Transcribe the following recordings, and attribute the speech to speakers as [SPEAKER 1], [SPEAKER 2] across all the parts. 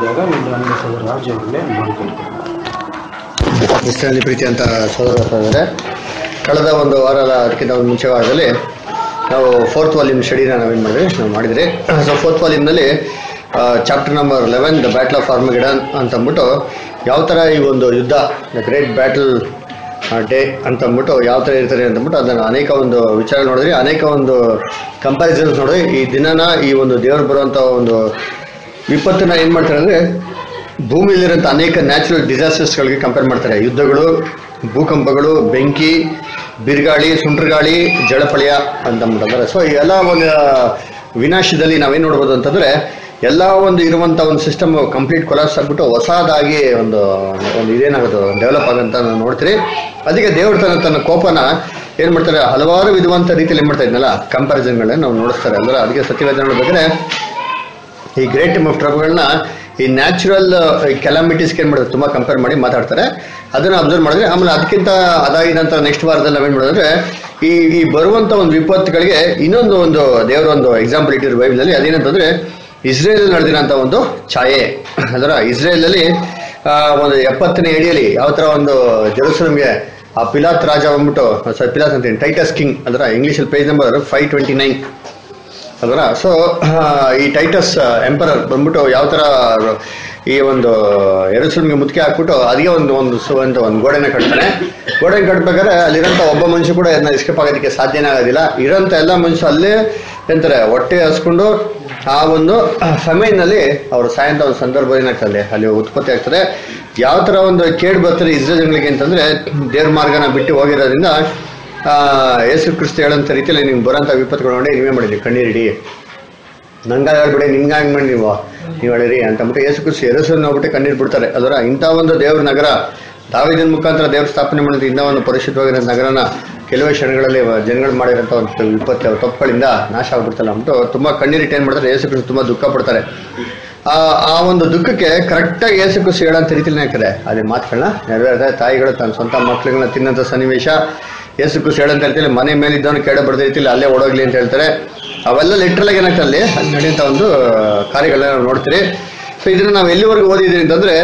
[SPEAKER 1] ಇದ್ದಾಗ ಇಲ್ಲಿ ಅಂಬಾಸದರ ರಾಜ್ಯವನ್ನೇ ಮಾಡಿಕೊಡ್ತಾರೆ
[SPEAKER 2] ಕ್ರಿಸ್ತನಲ್ಲಿ ಪ್ರೀತಿ ಅಂತ ಸೋದರ ಸೋದರರೇ ಕಳೆದ ಒಂದು ವಾರ ಅಲ್ಲ ಅದಕ್ಕಿಂತ ಒಂದು ಮುಂಚೆ ವಾರದಲ್ಲಿ ನಾವು ಫೋರ್ತ್ ವಾಲ್ಯೂಮ್ ಸ್ಟಡಿನ ನಾವೇನು ಮಾಡಿದ್ವಿ ನಾವು ಮಾಡಿದ್ರಿ ಸೊ ಫೋರ್ತ್ ವಾಲ್ಯೂಮ್ನಲ್ಲಿ chapter number eleven the battle of Armageddon ಅಂತ ಅಂದ್ಬಿಟ್ಟು ಯಾವ ಥರ ಈ ಒಂದು ಯುದ್ಧ ದ ಗ್ರೇಟ್ ಬ್ಯಾಟಲ್ ಡೇ ಅಂತ ಅಂದ್ಬಿಟ್ಟು ಯಾವ ಥರ ಇರ್ತಾರೆ ಅಂತ ಅಂದ್ಬಿಟ್ಟು ಅದನ್ನು ಅನೇಕ ಒಂದು ವಿಚಾರ ನೋಡಿದ್ರಿ ಅನೇಕ ಒಂದು ಕಂಪ್ಯಾರಿಸನ್ಸ್ ನೋಡಿದ್ರಿ ಈ ದಿನನ ಈ ಒಂದು ದೇವರು ಬರುವಂಥ ಒಂದು ವಿಪತ್ತನ್ನ ಏನು ಮಾಡ್ತಾರೆ ಅಂದರೆ ಭೂಮಿಯಲ್ಲಿರೋಂಥ ಅನೇಕ ನ್ಯಾಚುರಲ್ ಡಿಸಾಸ್ಟರ್ಸ್ಗಳಿಗೆ ಕಂಪೇರ್ ಮಾಡ್ತಾರೆ ಯುದ್ಧಗಳು ಭೂಕಂಪಗಳು ಬೆಂಕಿ ಬಿರುಗಾಳಿ ಸುಂಟ್ರಗಾಳಿ ಜಳಪಳಯ ಅಂತಂದ್ಬಿಟ್ಟಂದ್ರೆ ಸೊ ಈ ಎಲ್ಲ ಒಂದು ವಿನಾಶದಲ್ಲಿ ನಾವೇನು ನೋಡ್ಬೋದು ಅಂತಂದರೆ ಎಲ್ಲ ಒಂದು ಇರುವಂಥ ಒಂದು ಸಿಸ್ಟಮ್ ಕಂಪ್ಲೀಟ್ ಕೊಲಾಪ್ಸ್ ಆಗ್ಬಿಟ್ಟು ಹೊಸದಾಗಿ ಒಂದು ಒಂದು ಇದೇನಾಗೋದು ಡೆವಲಪ್ ಆಗಂತ ನಾವು ನೋಡ್ತೀರಿ ಅದಕ್ಕೆ ದೇವ್ರ ತನ್ನ ತನ್ನ ಕೋಪನ ಏನು ಮಾಡ್ತಾರೆ ಹಲವಾರು ವಿಧವಂತ ರೀತಿಯಲ್ಲಿ ಏನು ಮಾಡ್ತಾ ಇದ್ನಲ್ಲ ಕಂಪ್ಯಾರಿಸನ್ಗಳನ್ನ ನಾವು ನೋಡಿಸ್ತಾರೆ ಅಂದ್ರೆ ಅದಕ್ಕೆ ಸತ್ಯವೇದ ನೋಡ್ಬೇಕಾದ್ರೆ ಈ ಗ್ರೇಟ್ ಟೈಮ್ ಆಫ್ ಟ್ರಬ್ಗಳನ್ನ ಈ ನ್ಯಾಚುರಲ್ ಕೆಲಾಮಿಟೀಸ್ಗೆ ಏನು ಮಾಡಿದ್ರೆ ತುಂಬ ಕಂಪೇರ್ ಮಾಡಿ ಮಾತಾಡ್ತಾರೆ ಅದನ್ನು ಅಬ್ಸರ್ವ್ ಮಾಡಿದ್ರೆ ಆಮೇಲೆ ಅದಕ್ಕಿಂತ ಅದಾಗಿ ನಂತರ ನೆಕ್ಸ್ಟ್ ವಾರದಲ್ಲಿ ನಾವೇನು ಮಾಡಿದ್ರೆ ಈ ಈ ಬರುವಂಥ ಒಂದು ವಿಪತ್ತುಗಳಿಗೆ ಇನ್ನೊಂದು ಒಂದು ದೇವರ ಒಂದು ಎಕ್ಸಾಂಪಲ್ ಇಟ್ಟಿರೋ ಬೈಬಲಲ್ಲಿ ಅದೇನಂತಂದ್ರೆ ಇಸ್ರೇಲ್ ನಡೆದಿರೋಂಥ ಒಂದು ಛಾಯೆ ಅದರ ಇಸ್ರೇಲಲ್ಲಿ ಆ, ಒಂದು ಎಪ್ಪತ್ತನೇ ಅಡಿಯಲ್ಲಿ ಯಾವ ಥರ ಒಂದು ಜೆರೂಸಲಂಗೆ ಆ ಪಿಲಾತ್ ರಾಜ ಬಂದ್ಬಿಟ್ಟು ಸಾರಿ ಪಿಲಾತ್ ಅಂತೀನಿ ಟೈಟಸ್ ಕಿಂಗ್ ಅದರ ಇಂಗ್ಲೀಷಲ್ಲಿ page number five twenty nine ಅಲ್ವರ ಸೊ ಈ ಟೈಟಸ್ ಎಂಪರರ್ ಬಂದ್ಬಿಟ್ಟು ಯಾವ ಥರ ಈ ಒಂದು ಎರಸುಲ್ಗೆ ಮುತ್ತಿಗೆ ಹಾಕ್ಬಿಟ್ಟು ಅದಕ್ಕೆ ಒಂದು ಒಂದು ಸು ಒಂದು ಒಂದು ಗೋಡೆನ ಕಟ್ತಾನೆ ಗೋಡೆನ ಕಟ್ಬೇಕಾದ್ರೆ ಅಲ್ಲಿರೋಂಥ ಒಬ್ಬ ಮನುಷ್ಯ ಕೂಡ ಅದನ್ನ ಎಸ್ಕೇಪ್ ಆಗೋದಕ್ಕೆ ಸಾಧ್ಯನೇ ಆಗೋದಿಲ್ಲ ಇರೋಂಥ ಎಲ್ಲ ಮನುಷ್ಯ ಅಲ್ಲೇ ಎಂತಾರೆ ಹೊಟ್ಟೆ ಹಸ್ಕೊಂಡು ಆ ಒಂದು ಸಮಯದಲ್ಲಿ ಅವರು ಸಾಯಂತ ಒಂದು ಸಂದರ್ಭ ಏನಾಗ್ತದೆ ಅಲ್ಲಿ ಉತ್ಪತ್ತಿ ಆಗ್ತದೆ ಯಾವ ಥರ ಒಂದು ಕೇಡು ಬರ್ತಾರೆ ಇಸ್ರೇಲ್ ಜನಗಳಿಗೆ ಅಂತಂದ್ರೆ ದೇವ್ರ ಮಾರ್ಗನ ಬಿಟ್ಟು ಹೋಗಿರೋದ್ರಿಂದ ಆ, ಯೇಸು ಕ್ರಿಸ್ತ ಹೇಳಂತ ರೀತಿಯಲ್ಲಿ ನಿಮ್ಗೆ ಬರೋಂಥ ವಿಪತ್ತುಗಳು ನೋಡಿ ನೀವೇ ಮಾಡಿದ್ರಿ ಕಣ್ಣೀರಿಡಿ ನಂಗ ಹೇಳ್ಬಿಡಿ ನಿಮ್ಗೆ ಹಂಗೆ ಮಾಡಿ ನೀವು ನೀವು ಹೇಳಿರಿ ಅಂತ ಅಂದ್ಬಿಟ್ಟು ಯೇಸು ಕ್ರಿಸ್ತ ಎರಸನ್ನು ನೋಡ್ಬಿಟ್ಟು ಕಣ್ಣೀರು ಬಿಡ್ತಾರೆ ಅದರ ಇಂಥ ಒಂದು ದೇವ್ರ ನಗರ ದಾವಿದನ ಮುಖಾಂತರ ದೇವ್ರ ಸ್ಥಾಪನೆ ಮಾಡಿದ ಇಂಥ ಒಂದು ಪರಿಶುದ್ಧವಾಗಿರೋ ನಗರನ ಕೆಲವೇ ಕ್ಷಣಗಳಲ್ಲಿ ಜನಗಳು ಮಾಡಿರೋಂಥ ಒಂದು ವಿಪತ್ತು ತಪ್ಪುಗಳಿಂದ ನಾಶ ಆಗ್ಬಿಡ್ತಲ್ಲ ಅಂದ್ಬಿಟ್ಟು ತುಂಬ ಕಣ್ಣೀರಿಟ್ಟು ಏನು ಮಾಡ್ತಾರೆ ಯೇಸು ಕ್ರಿಸ್ತ ತುಂಬ ದುಃಖ ಪಡ್ತಾರೆ ಆ ಆ ಒಂದು ದುಃಖಕ್ಕೆ ಕರೆಕ್ಟಾಗಿ ಯೇಸು ಕ್ರಿಸ್ತ ಹೇಳೋಂಥ ರೀತಿಯಲ್ಲಿ ಹಾಕಿದೆ ಅದೇ ಮಾತುಗಳನ್ನ ನೆರವೇರಿದೆ ತಾಯಿಗಳು ತನ್ನ ಸ್ವಂತ ಮಕ್ಳುಗಳನ್ನ ತಿನ್ನಂಥ ಸನ್ನಿವೇಶ ಯೇಸು ಕ್ರಿಸ್ತ ಹೇಳಂತ ಹೇಳ್ತೀವಿ ಮನೆ ಮೇಲಿದ್ದವನು ಕೆಡ ಬಡ್ದ ರೀತಿಯಲ್ಲಿ ಅಲ್ಲೇ ಓಡೋಗ್ಲಿ ಅಂತ ಹೇಳ್ತಾರೆ ಅವೆಲ್ಲ ಲಿಟ್ರಲಾಗಿ ಏನಾಗ್ತದೆ ಅಲ್ಲಿ ಅಲ್ಲಿ ನಡೆಯುವಂಥ ಒಂದು ಕಾರ್ಯಗಳನ್ನ ನಾವು ನೋಡ್ತೀರಿ ಸೊ ಇದನ್ನ ನಾವು ಎಲ್ಲಿವರೆಗೂ ಓದಿದ್ದೀವಿ ಅಂತಂದ್ರೆ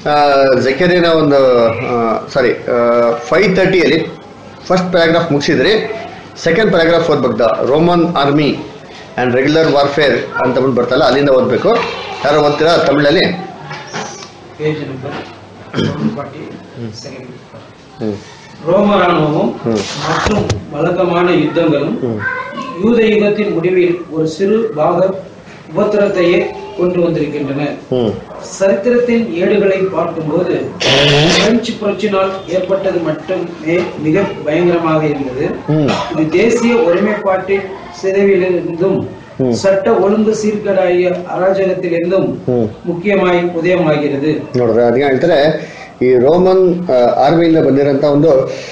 [SPEAKER 2] ಜಕೆರಿನ ಒಂದು ಸಾರಿ ಫೈವ್ ತರ್ಟಿಯಲ್ಲಿ ಫಸ್ಟ್ ಪ್ಯಾರಾಗ್ರಾಫ್ ಮುಗಿಸಿದ್ರಿ ಸೆಕೆಂಡ್ ಪ್ಯಾರಾಗ್ರಾಫ್ ಓದ್ಬೇಕು the Roman army and regular warfare ಅಂತ ಬಂದು ಬರ್ತಲ್ಲ ಅಲ್ಲಿಂದ ಓದಬೇಕು ಯಾರು ಓದ್ತೀರಾ ತಮಿಳಲ್ಲಿ
[SPEAKER 1] பேஜ் நம்பர் ஃபார்ட்டி செகண்ட்
[SPEAKER 2] ಹ್ಞೂ
[SPEAKER 1] ரோம ராணுவமும்
[SPEAKER 2] ம்.
[SPEAKER 1] மற்றும் வழக்கமான யுத்தங்களும்
[SPEAKER 2] ಹ್ಞೂ
[SPEAKER 1] யூத யுகத்தின் முடிவில் ஒரு சிறு பாக உபத்திரத்தையே கொண்டு வந்திருக்கின்றன
[SPEAKER 2] ಹ್ಞೂ
[SPEAKER 1] சரித்திரத்தின் ஏடுகளை பார்க்கும்போது பிரெஞ்சு புரட்சினால் ஏற்பட்டது மட்டுமே மிக பயங்கரமாக இருந்தது
[SPEAKER 2] ಹ್ಞೂ
[SPEAKER 1] இது தேசிய ஒருமைப்பாட்டின் சிதைவிலிருந்தும்
[SPEAKER 2] ம்.
[SPEAKER 1] சட்ட ஒழுங்கு சீர்கேடாகிய அராஜகத்திலிருந்தும்
[SPEAKER 2] ಹ್ಞೂ
[SPEAKER 1] ಮುಖ್ಯವಾಗಿ ಉದಯವಾಗಿದೆ
[SPEAKER 2] ನೋಡಿದ್ರೆ ಅದಕ್ಕೆ ಹೇಳ್ತಾರೆ ಈ ರೋಮನ್ ಆರ್ಮಿಯಿಂದ ಬಂದಿರೋಂಥ ಒಂದು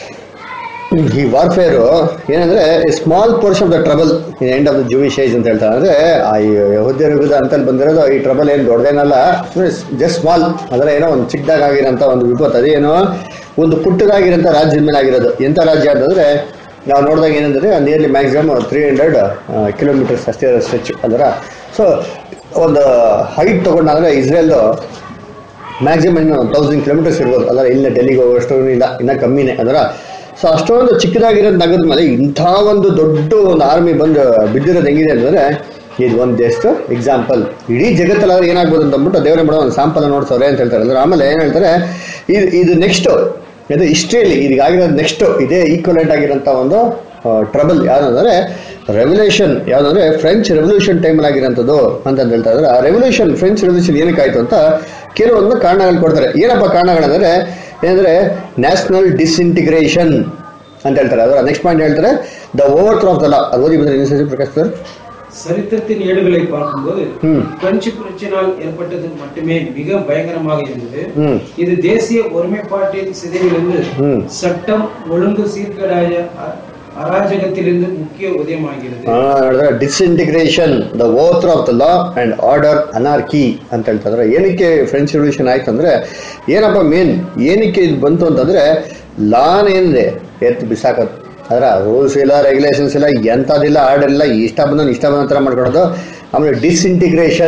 [SPEAKER 2] ಈ ವಾರ್ಫೇರು ಏನಂದ್ರೆ small portion of the trouble in end of the Jewish age ಅಂತ ಹೇಳ್ತಾರೆ ಅಂದ್ರೆ ಆ ಈ ಯಹೂದ್ಯ ಯುಗದ ಅಂತಲ್ಲಿ ಬಂದಿರೋದು ಈ ಟ್ರಬಲ್ ಏನು ದೊಡ್ಡದೇನಲ್ಲ ಜಸ್ಟ್ ಸ್ಮಾಲ್ ಅದರ ಏನೋ ಒಂದು ಚಿಕ್ಕದಾಗಿರೋಂಥ ಒಂದು ವಿಪತ್ತು ಅದೇನೋ ಒಂದು ಪುಟ್ಟದಾಗಿರೋಂಥ ರಾಜ್ಯದ ಮೇಲೆ ಆಗಿರೋದು ಎಂಥ ರಾಜ್ಯ ಅಂತಂದ್ರೆ ನಾವು ನೋಡಿದಾಗ ಏನಂದ್ರೆ nearly maximum three hundred kilometres ಅಷ್ಟೇ ಸ್ಟ್ರೆಚ್ ಅದರ ಸೊ ಒಂದು ಹೈಟ್ ತಗೊಂಡಾದ್ರೆ ಇಸ್ರೇಲ್ದು ಮ್ಯಾಕ್ಸಿಮಮ್ ಇನ್ನು ತೌಸಂಡ್ ಕಿಲೋಮೀಟರ್ಸ್ ಇರ್ಬೋದು ಅದರ ಇಲ್ಲ ಡೆಲ್ಲಿಗೆ ಹೋಗೋಷ್ಟು ಇಲ್ಲ ಇನ್ನೂ ಕಮ್ಮಿನೇ ಅದರ ಸೊ ಅಷ್ಟೊಂದು ಚಿಕ್ಕದಾಗಿರೋದು ನಗರದ ಮೇಲೆ ಇಂಥ ಒಂದು ದೊಡ್ಡ ಒಂದು ಆರ್ಮಿ ಬಂದು ಬಿದ್ದಿರೋದು ಹೆಂಗಿದೆ ಅಂತಂದ್ರೆ ಇದು ಒಂದು ದೇಶದ ಎಕ್ಸಾಂಪಲ್ ಇಡೀ ಜಗತ್ತಲ್ಲಾದ್ರೆ ಏನಾಗ್ಬೋದು ಅಂತ ಅಂದ್ಬಿಟ್ಟು ದೇವರೇ ಮಾಡೋ ಒಂದು ಸ್ಯಾಂಪಲ್ ನೋಡ್ಸವ್ರೆ ಅಂತ ಹೇಳ್ತಾರೆ ಅಂದ್ರೆ ಆಮೇಲೆ ಏನು ಹೇಳ್ತಾರೆ ಇದು ಇದು ನೆಕ್ಸ್ಟ್ ಇದು ಹಿಸ್ಟ್ರಿಯಲ್ಲಿ ಇದೀಗಾಗಿರೋದು ನೆಕ್ಸ್ಟ್ ಇದೇ ಈಕ್ವಲೆಂಟ್ ಆಗಿರೋಂಥ ಒಂದು ಟ್ರಬಲ್ ಯಾವುದಂದ್ರೆ ರೆವಲ್ಯೂಷನ್ ಯಾವುದಂದ್ರೆ ಫ್ರೆಂಚ್ ರೆವಲ್ಯೂಷನ್ ಟೈಮಲ್ಲಿ ಆಗಿರೋಂಥದ್ದು ಅಂತ ಹೇಳ್ತಾ ಇದ್ದಾರೆ ಆ ರೆವಲ್ಯೂಷನ್ ಫ್ರೆಂಚ್ ರೆವಲ್ಯೂಷನ್ ಏನಕ್ಕಾಯ್ತು ಅಂತ ಕೆಲವೊಂದು ಕಾರಣಗಳು ಕೊಡ್ತಾರೆ ಏನಪ್ಪ ಕಾರಣಗಳಂದ್ರೆ ಏನಂದ್ರೆ ನ್ಯಾಷನಲ್ ಡಿಸ್ಇಂಟಿಗ್ರೇಷನ್ ಅಂತ ಹೇಳ್ತಾರೆ ಅದರ ನೆಕ್ಸ್ಟ್ ಪಾಯಿಂಟ್ ಹೇಳ್ತಾರೆ the overthrow of the law ಅದು ಓದಿ ಬಂದ್ರೆ ಇನ್ನೊಂದ್ಸರಿ ಪ್ರಕಾಶ್ ಸರ್
[SPEAKER 1] சரித்திரத்தின் ஏடுகளை பார்க்கும்போது
[SPEAKER 2] ಹ್ಮ್
[SPEAKER 1] பிரெஞ்சு புரட்சியினால் ஏற்பட்டது மட்டுமே மிக பயங்கரமாக இருந்தது
[SPEAKER 2] ಹ್ಮ್
[SPEAKER 1] இது தேசிய ஒருமைப்பாட்டின் சிதைவிலிருந்து
[SPEAKER 2] ಹ್ಮ್
[SPEAKER 1] சட்டம் ஒழுங்கு சீர்கேடாய அ- அராஜகத்திலிருந்து முக்கிய உதயமாகிறது
[SPEAKER 2] ನೋಡಿದ್ರೆ disintegration the overthrow of the law and order anarchy ಅಂತ ಹೇಳ್ತಾರೆ ಏನಕ್ಕೆ ಫ್ರೆಂಚ್ ರೆವಲ್ಯೂಷನ್ ಆಯ್ತು ಅಂದ್ರೆ ಏನಪ್ಪ ಮೇನ್ ಏನಕ್ಕೆ ಇದು ಬಂತು ಅಂತಂದ್ರೆ ಲಾನ್ ಏನಿದೆ ಎತ್ತು ಬಿಸಾಕೋದು ಅದರ ರೂಲ್ಸ್ ಇಲ್ಲ ರೆಗ್ಯುಲೇಷನ್ಸ್ ಇಲ್ಲ ಎಂಥದಿಲ್ಲ ಆರ್ಡರ್ ಇಲ್ಲ ಇಷ್ಟ ಬಂದ ಇಷ್ಟ ಬಂದ ಥರ ಮಾಡ್ಕೊಳೋದು ಆಮೇಲೆ ಡಿಸ್ಇಂಟಿಗ್ರೇಷನ್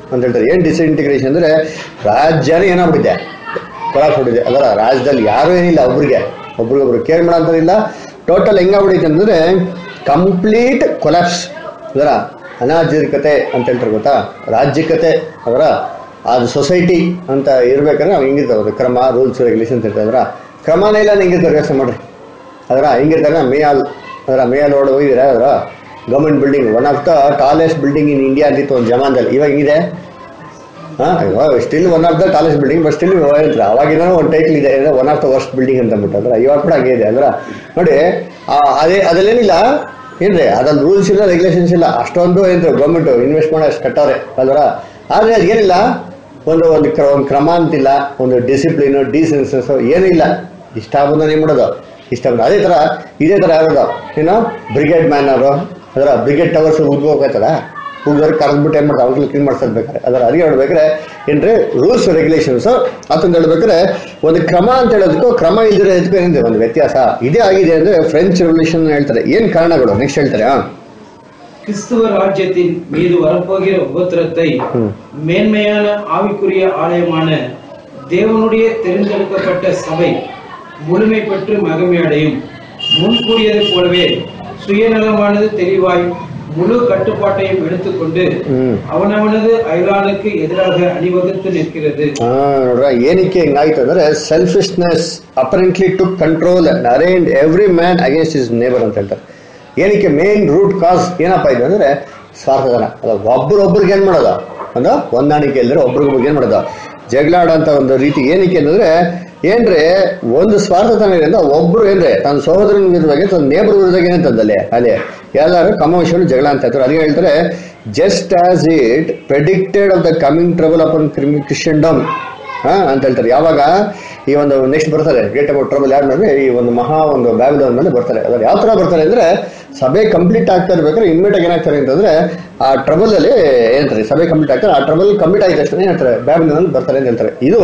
[SPEAKER 2] ಅಂತ ಹೇಳ್ತಾರೆ ಏನ್ ಡಿಸ್ಇಂಟಿಗ್ರೇಷನ್ ಅಂದ್ರೆ ರಾಜ್ಯನೇ ಏನಾಗ್ಬಿಟ್ಟಿದೆ ಕೊಲಾಪ್ಸ್ ಹೊಡಿದೆ ಅದರ ರಾಜ್ಯದಲ್ಲಿ ಯಾರು ಏನಿಲ್ಲ ಒಬ್ರಿಗೆ ಒಬ್ರಿಗೊಬ್ರು ಕೇರ್ ಮಾಡೋಂಥದ್ದಿಲ್ಲ ಟೋಟಲ್ ಹೆಂಗಾಗ್ಬಿಡೈತೆ ಅಂದ್ರೆ ಕಂಪ್ಲೀಟ್ ಕೊಲಾಪ್ಸ್ ಅದರ ಅನಾಜರಿಕತೆ ಅಂತ ಹೇಳ್ತಾರೆ ಗೊತ್ತಾ ರಾಜ್ಯಿಕತೆ ಅದರ ಅದು ಸೊಸೈಟಿ ಅಂತ ಇರ್ಬೇಕಾದ್ರೆ ನಾವು ಹಿಂಗಿರ್ತಾವೆ ಅದು ಕ್ರಮ ರೂಲ್ಸ್ ರೆಗ್ಯುಲೇಷನ್ಸ್ ಇರ್ತಾರೆ ಅದರ ಕ್ರಮನೇ ಇಲ್ಲ ಹೆಂಗಿರ್ತಾರೆ ಯೋಚನೆ ಮಾಡ್ರಿ ಅದರ ಹೆಂಗಿರ್ತಾರೆ ಮೇಯಾಲ್ ಅದರ ಮೇಯಾಲ್ ರೋಡ್ ಹೋಗಿದ್ದೀರಾ ಅದರ government building one of the tallest building in India ಅಂತಿತ್ತು ಒಂದು ಜಮಾನದಲ್ಲಿ ಇವಾಗ ಹಿಂಗಿದೆ still one of the tallest building but still ಅವಾಗಿನ ಒಂದು ಟೈಟ್ಲ್ ಇದೆ one of the worst building ಅಂತ ಅಂದ್ಬಿಟ್ಟು ಅಂದ್ರೆ ಇವಾಗ ಕೂಡ ಹಾಗೆ ಇದೆ ಅಂದ್ರೆ ನೋಡಿ ಆ, ಅದೇ ಅದಲ್ಲೇನಿಲ್ಲ ಏನ್ರಿ ಅದ್ರಲ್ಲಿ ರೂಲ್ಸ್ ಇಲ್ಲ ರೆಗ್ಯುಲೇಷನ್ಸ್ ಇಲ್ಲ ಅಷ್ಟೊಂದು ಏನು ಗೌರ್ಮೆಂಟ್ ಇನ್ವೆಸ್ಟ್ ಮಾಡಿ ಅಷ್ಟು ಕಟ್ಟವ್ರೆ ಅಲ್ವರ ಆದ್ರೆ ಅದೇನಿಲ್ಲ ಒಂದು ಒಂದು ಕ್ರ ಒಂದು ಕ್ರಮ ಅಂತಿಲ್ಲ ಒಂದು ಡಿಸಿಪ್ಲಿನ್ ಡೀಸೆನ್ಸಸ್ ಏನೂ ಇಲ್ಲ ಇಷ್ಟ ಬಂದ ಏನ್ ಮಾಡೋದು ಇಷ್ಟ ಬಂದ ಅದೇ ಥರ ಇದೇ ಥರ ಯಾವ್ದು ಏನು ಬ್ರಿಗೇಡ್ ಮ್ಯಾನ್ ಅವರು ಅದರ ಬ್ರಿಗೇಡ್ ಟವರ್ಸ್ ಉದ್ಗೋಗ್ತಾರ ಹುಡುಗರು ಕರೆದ್ಬಿಟ್ಟು ಏನು ಮಾಡ್ತಾರೆ ಅವ್ರಿಗೆ ಕ್ಲೀನ್ ಮಾಡ್ಸೋದು ಬೇಕಾರೆ ಅದರ ಅದಿಗೆ ಹೇಳ್ಬೇಕಾರೆ ಏನ್ರಿ ರೂಲ್ಸ್ ರೆಗ್ಯುಲೇಷನ್ಸ್ ಅಂತಂದು ಹೇಳ್ಬೇಕಾದ್ರೆ ಒಂದು ಕ್ರಮ ಅಂತ ಹೇಳೋದಕ್ಕೂ ಕ್ರಮ ಇಲ್ದಿರೋದಕ್ಕೂ ಏನಿದೆ ಒಂದು ವ್ಯತ್ಯಾಸ ಇದೇ ಆಗಿದೆ ಅಂದ್ರೆ ಫ್ರೆಂಚ್ ರೆವಲ್ಯೂಷನ್ ಹೇಳ್ತಾರೆ ಏನ್ ಕಾರಣಗಳು ನೆಕ್ಸ್ಟ್ ಹೇಳ್ತಾರೆ ಆ?
[SPEAKER 1] கிறிஸ்துவ ராஜ்யத்தின் மீது வரப்போகிற உபத்திரத்தை
[SPEAKER 2] ம்.
[SPEAKER 1] மேன்மையான ஆவிக்குரிய ஆலயமான தேவனுடைய தேர்ந்தெடுக்கப்பட்ட சபை முழுமை பெற்று மகிமையடையும் முன் கூறியது போலவே சுயநலமானது தெளிவாய் முழு கட்டுப்பாட்டையும் எடுத்துக்கொண்டு
[SPEAKER 2] ಹ್ಮ್
[SPEAKER 1] அவனவனது அயலானுக்கு எதிராக அணிவகுத்து நிற்கிறது
[SPEAKER 2] ಆ, ನೋಡ್ರ ಏನಕ್ಕೆ ಹಿಂಗಾಯ್ತು ಅಂದ್ರೆ selfishness apparently to control around every man against is neighbour ಅಂತ ಹೇಳ್ತಾರೆ ಏನಕ್ಕೆ ಮೇನ್ ರೂಟ್ ಕಾಸ್ ಏನಪ್ಪ ಇದು ಅಂದ್ರೆ ಸ್ವಾರ್ಥಧನ ಅದ ಒಬ್ರೊಬ್ರಿಗೆ ಏನ್ ಮಾಡೋದು ಒಂದು ಹೊಂದಾಣಿಕೆ ಇಲ್ಲದ್ರೆ ಒಬ್ರಿಗೊಬ್ರಿಗೆ ಏನ್ ಮಾಡೋದು ಜಗಳ ಆಡೋಂಥ ಒಂದು ರೀತಿ ಏನಕ್ಕೆ ಅಂದ್ರೆ ಏನ್ರಿ ಒಂದು ಸ್ವಾರ್ಥತನ ಇರೋದ್ರಿಂದ ಒಬ್ರು ಏನ್ರಿ ತನ್ನ ಸಹೋದರನ ವಿರುದ್ಧವಾಗಿ ತನ್ನ ನೇಬರ್ ವಿರುದ್ಧವಾಗಿ ಏನಂತಂದಲ್ಲಿ ಅಲ್ಲಿ ಎಲ್ಲರೂ ಕಮೋಷನ್ ಜಗಳ ಅಂತ ಹೇಳ್ತಾರೆ ಅದಕ್ಕೆ ಹೇಳ್ತಾರೆ just as it predicted of the coming trouble upon Christendom ಹಾ ಅಂತ ಹೇಳ್ತಾರೆ ಯಾವಾಗ ಈ ಒಂದು ನೆಕ್ಸ್ಟ್ ಬರ್ತಾರೆ ಗ್ರೇಟ್ ಅಬೌಟ್ ಟ್ರಬಲ್ ಯಾರ ಮೇಲೆ ಈ ಒಂದು ಮಹಾ ಒಂದು ಬ್ಯಾಬಿಲೋನ್ ಮೇಲೆ ಬರ್ತಾರೆ ಅದ್ರ ಯಾವ ತರ ಬರ್ತಾರೆ ಅಂದ್ರೆ ಸಭೆ ಕಂಪ್ಲೀಟ್ ಆಗ್ತಾ ಇರ್ಬೇಕಾದ್ರೆ ಇನ್ಮೇಟ್ ಏನಾಗ್ತಾರೆ ಅಂತಂದ್ರೆ ಆ ಟ್ರಬಲ್ ಅಲ್ಲಿ ಏನಂತಾರೆ ಸಭೆ ಕಂಪ್ಲೀಟ್ ಆಗ್ತಾರೆ ಆ ಟ್ರಬಲ್ ಕಂಪ್ಲೀಟ್ ಆಗಿದ ತಕ್ಷಣ ಏನಂತಾರೆ ಬ್ಯಾಬಿಲೋನ್ ಬರ್ತಾರೆ ಅಂತ ಹೇಳ್ತಾರೆ ಇದು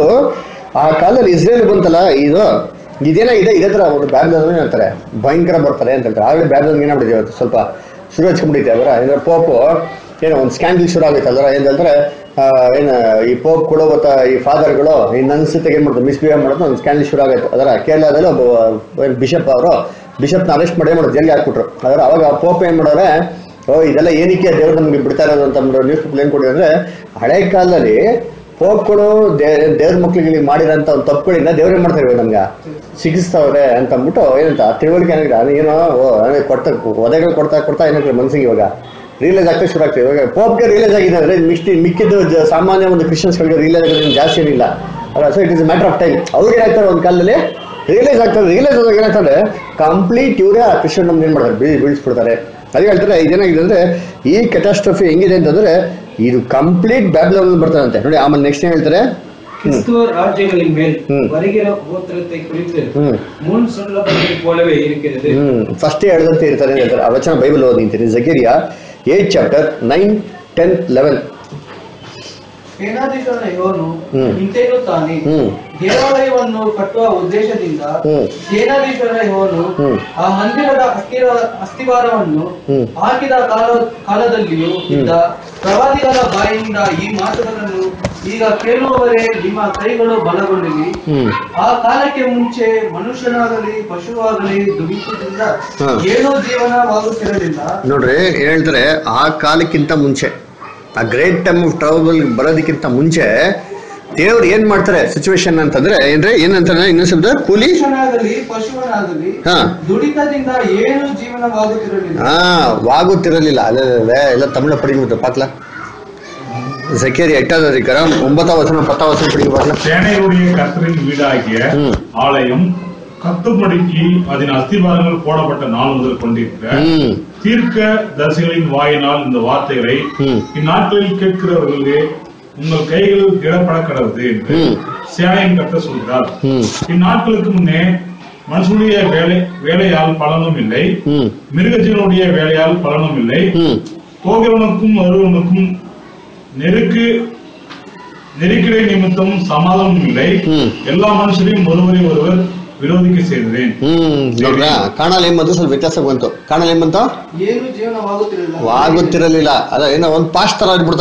[SPEAKER 2] ಆ ಕಾಲದಲ್ಲಿ ಇಸ್ರೇಲ್ ಬಂತಲ್ಲ ಇದು ಇದೇನಾಗಿದೆ ಇದೇ ತರ ಒಂದು ಬ್ಯಾಬಿಲೋನ್ ಹೇಳ್ತಾರೆ ಭಯಂಕರ ಬರ್ತಾರೆ ಅಂತ ಹೇಳ್ತಾರೆ ಆಗಲೇ ಬ್ಯಾಬಿಲೋನ್ ಏನಾಗ್ಬಿಟ್ಟಿದೆ ಇವತ್ತು ಸ್ವಲ್ಪ ಶುರು ಹಚ್ಕೊಂಡ್ಬಿಟ್ಟಿದೆ ಅದರ ಅಂದ್ರೆ ಪೋಪು ಏನೋ ಒಂದು ಸ್ಕ್ಯಾಂಡಲ್ ಶುರು ಆಗುತ್ತೆ ಅದರ ಏನಂದ್ರೆ ಏನು ಈ ಪೋಪ್ ಕೊಡೋ ಗೊತ್ತ ಈ ಫಾದರ್ಗಳು ಈ ನನ್ಸ್ ಏನ್ ಮಾಡೋದು ಮಿಸ್ಬಿಹೇವ್ ಮಾಡೋದು ಒಂದು ಸ್ಕ್ಯಾಂಡಲ್ ಶುರು ಆಗುತ್ತೆ ಅದರ ಕೇರಳದಲ್ಲಿ ಒಬ್ಬ ಬಿಷಪ್ ಅವರು ಬಿಷಪ್ನ ಅರೆಸ್ಟ್ ಮಾಡಿ ಮಾಡೋದು ಜೈಲಿಗೆ ಹಾಕ್ಬಿಟ್ರು ಅದರ ಅವಾಗ ಪೋಪ್ ಏನ್ ಮಾಡೋರೆ ಓ ಇದೆಲ್ಲ ಏನಕ್ಕೆ ದೇವ್ರು ನಮ್ಗೆ ಬಿಡ್ತಾ ಇರೋದು ಅಂತ ನ್ಯೂಸ್ ಪೇಪರ್ ಏನ್ ಕೊಡಿ ಅಂದ್ರೆ ಹಳೆ ಕಾಲದಲ್ಲಿ ಪೋಪ್ಗಳು ದೇವ್ರ ಮಕ್ಳಿಗೆ ಮಾಡಿರೋಂಥ ಒಂದು ತಪ್ಪುಗಳಿಂದ ದೇವ್ರು ಏನ್ ಮಾಡ್ತಾರೆ ಇವಾಗ ನಮ್ಗೆ ಸಿಗಿಸ್ತವ್ರೆ ಅಂತ ಅಂದ್ಬಿಟ್ಟು ಏನಂತ ತಿಳುವಳಿಕೆ ಏನಾಗಿದೆ ಅದು ಏನೋ ಓ ಅಂದ್ರೆ ಕೊಡ್ತಾ ಒದೆಗಳು ಕೊಡ್ತಾ ಕೊಡ್ತಾ ಏನಾಗ್ತದೆ ಮನಸ್ಸಿಗೆ ಇವಾಗ ರಿಯಲೈಸ್ ಆಗ್ತಾ ಶುರು ಆಗ್ತದೆ ಇವಾಗ ಪೋಪ್ಗೆ ರಿಯಲೈಸ್ ಆಗಿದೆ ಅಂದ್ರೆ ಮಿಕ್ಟಿ ಮಿಕ್ಕಿದ್ದು ಜ- ಸಾಮಾನ್ಯ ಒಂದು ಕ್ರಿಶ್ಚಿಯನ್ಸ್ಗಳಿಗೆ ರಿಯಲೈಸ್ ಆಗೋದು ಜಾಸ್ತಿ ಏನಿಲ್ಲ ಅಲ್ಲ so it is matter of time ಅವ್ರಿಗೆ ಏನಾಗ್ತಾರೆ ಒಂದು ಕಾಲದಲ್ಲಿ ರಿಯಲೈಸ್ ಆಗ್ತದೆ ರಿಯಲೈಸ್ ಆದಾಗ ಏನಾಗ್ತದೆ ಕಂಪ್ಲೀಟ್ ಇವರೇ ಆ ಕ್ರಿಶ್ಚಿಯನ್ ನಮ್ಗೆ ಏನ್ ಮಾಡ್ತಾರೆ ಬೀಳ್ ಬೀಳಿಸ್ಬಿಡ್ತಾರೆ ಅದೇ ಹೇಳ್ತಾರೆ ಇದೇನಾಗಿದೆ ಅಂದ್ರೆ ಈ ಕೆಟಾಸ್ಟ್ರಫಿ ಹೆಂಗಿದೆ ಅಂತಂದ್ರೆ ಇದು ಕಂಪ್ಲೀಟ್ ಬ್ಯಾಬ್ಲೋನ್ ಬರ್ತಾರಂತೆ ನೋಡಿ ಆಮೇಲೆ ನೆಕ್ಸ್ಟ್ ಏನ್ ಹೇಳ್ತಾರೆ
[SPEAKER 1] கிறிஸ்துவ ராஜ்யங்களின் மேல்
[SPEAKER 2] ம்.
[SPEAKER 1] வருகிற உபத்திரத்தை குறித்து
[SPEAKER 2] ಹ್ಮ್
[SPEAKER 1] முன் சொல்லப்பட்டது போலவே இருக்கிறது
[SPEAKER 2] ಹ್ಮ್ ಫಸ್ಟ್ ಹೇಳ್ದಂತೆ ಇರ್ತಾರೆ ಅಂತ ಹೇಳ್ತಾರೆ ಆ ವಚನ ಬೈಬಲ್ ಓದಿಂತೀನಿ Zechariah eight chapter nine ten eleven
[SPEAKER 3] ಸೇನಾಧೀಶನ ಇವನು
[SPEAKER 2] ಹ್ಮ್.
[SPEAKER 3] ಹಿಂತೆನ್ನುತ್ತಾನೆ
[SPEAKER 2] ಹ್ಮ್
[SPEAKER 3] ದೇವಾಲಯವನ್ನು ಕಟ್ಟುವ ಉದ್ದೇಶದಿಂದ
[SPEAKER 2] ಹ್ಮ್.
[SPEAKER 3] ಸೇನಾಧೀಶನ ಇವನು
[SPEAKER 2] ಹ್ಮ್.
[SPEAKER 3] ಆ ಮಂದಿರದ ಅಸ್ಥಿರ ಅಸ್ಥಿವಾರವನ್ನು
[SPEAKER 2] ಹ್ಮ್.
[SPEAKER 3] ಹಾಕಿದ ಕಾಲ ಕಾಲದಲ್ಲಿಯೂ ಇದ್ದ ಪ್ರವಾದಿಗಳ ಬಾಯಿಯಿಂದ ಈ ಮಾತುಗಳನ್ನು ಈಗ ಕೇಳುವವರೇ ನಿಮ್ಮ ಕೈಗಳು ಬಲಗೊಂಡಿರಿ
[SPEAKER 2] ಹ್ಮ್
[SPEAKER 3] ಆ ಕಾಲಕ್ಕೆ ಮುಂಚೆ ಮನುಷ್ಯನಾಗಲಿ ಪಶುವಾಗಲಿ ದುಡಿತದಿಂದ
[SPEAKER 2] ಹಾ.
[SPEAKER 3] ಏನೂ ಜೀವನವಾಗುತ್ತಿರಲಿಲ್ಲ
[SPEAKER 2] ನೋಡ್ರಿ ಏನ್ ಹೇಳ್ತಾರೆ ಆ ಕಾಲಕ್ಕಿಂತ ಮುಂಚೆ ಆ ಗ್ರೇಟ್ ಟೈಮ್ ಆಫ್ ಟ್ರಬಲ್ ಬರೋದಕ್ಕಿಂತ ಮುಂಚೆ ದೇವ್ರು ಏನ್ ಮಾಡ್ತಾರೆ ಸಿಚುವೇಶನ್ ಅಂತಂದ್ರೆ ಏನ್ರಿ ಏನಂತಾರೆ ಇನ್ನೊಂದ್ ಶಬ್ದ ಕೂಲಿ
[SPEAKER 3] ಮನುಷ್ಯನಾಗಲಿ ಪಶುವನಾಗಲಿ
[SPEAKER 2] ಹಾ.
[SPEAKER 3] ದುಡಿತದಿಂದ ಏನು ಜೀವನವಾಗುತ್ತಿರಲಿಲ್ಲ
[SPEAKER 2] ಹಾ ವಾಗುತ್ತಿರಲಿಲ್ಲ ಅದೇ ಅದೇ, ಎಲ್ಲ ತಮಿಳ படிக்க பார்க்கல ஜக்கேரி எட்டாவது அதிகாரம் ஒன்பதாம் வசனம் பத்தாம் வசனம் படிக்க பார்க்கல
[SPEAKER 4] சேனையுடைய கர்த்தரின் வீடாகிய
[SPEAKER 2] ம்.
[SPEAKER 4] ஆலயம் கத்துப்படுக்கி அதன் அஸ்திவாரங்கள் போடப்பட்ட நாள் முதல் கொண்டிருக்கிற
[SPEAKER 2] ம்
[SPEAKER 4] தீர்க்க தரிசிகளின் வாயினால் இந்த வார்த்தைகளை
[SPEAKER 2] ம்.
[SPEAKER 4] இந்நாட்களில் கேட்கிறவர்களே உங்கள் கைகளில் திடப்பட கடவுது என்று
[SPEAKER 2] ம்.
[SPEAKER 4] சேனையின் கர்த்தர் சொல்கிறார்
[SPEAKER 2] ம்
[SPEAKER 4] இந்நாட்களுக்கு முன்னே மனுஷனுடைய வேலை வேலையால் பலனும் இல்லை
[SPEAKER 2] ம்
[SPEAKER 4] மிருகஜீவனுடைய வேலையால் பலனும் இல்லை
[SPEAKER 2] ம்
[SPEAKER 4] போகிறவனுக்கும் வருவனுக்கும் நெருக்கு நெருக்கிடை நிமித்தம் சமாதானம் இல்லை
[SPEAKER 2] ம்.
[SPEAKER 4] எல்லா மனுஷரையும் ஒருவரை ஒருவர் ವಿರೋಧಿಕೆ ಸೇರಿದ್ದೇನೆ
[SPEAKER 2] ಹ್ಮ್ ನೋಡ್ರಾ ಕಾಣಲ್ ಏನ್ ಬಂತು ಸ್ವಲ್ಪ ವ್ಯತ್ಯಾಸ ಬಂತು ಕಾಣಲ್ ಏನ್ ಬಂತು
[SPEAKER 3] ಏನು ಜೀವನವಾಗುತ್ತಿರಲಿಲ್ಲ
[SPEAKER 2] ಆಗುತ್ತಿರಲಿಲ್ಲ ಅದ ಏನೋ ಒಂದ್ ಪಾಸ್ಟ್ ತರ ಆಗ್ಬಿಡ್ತಾರೆ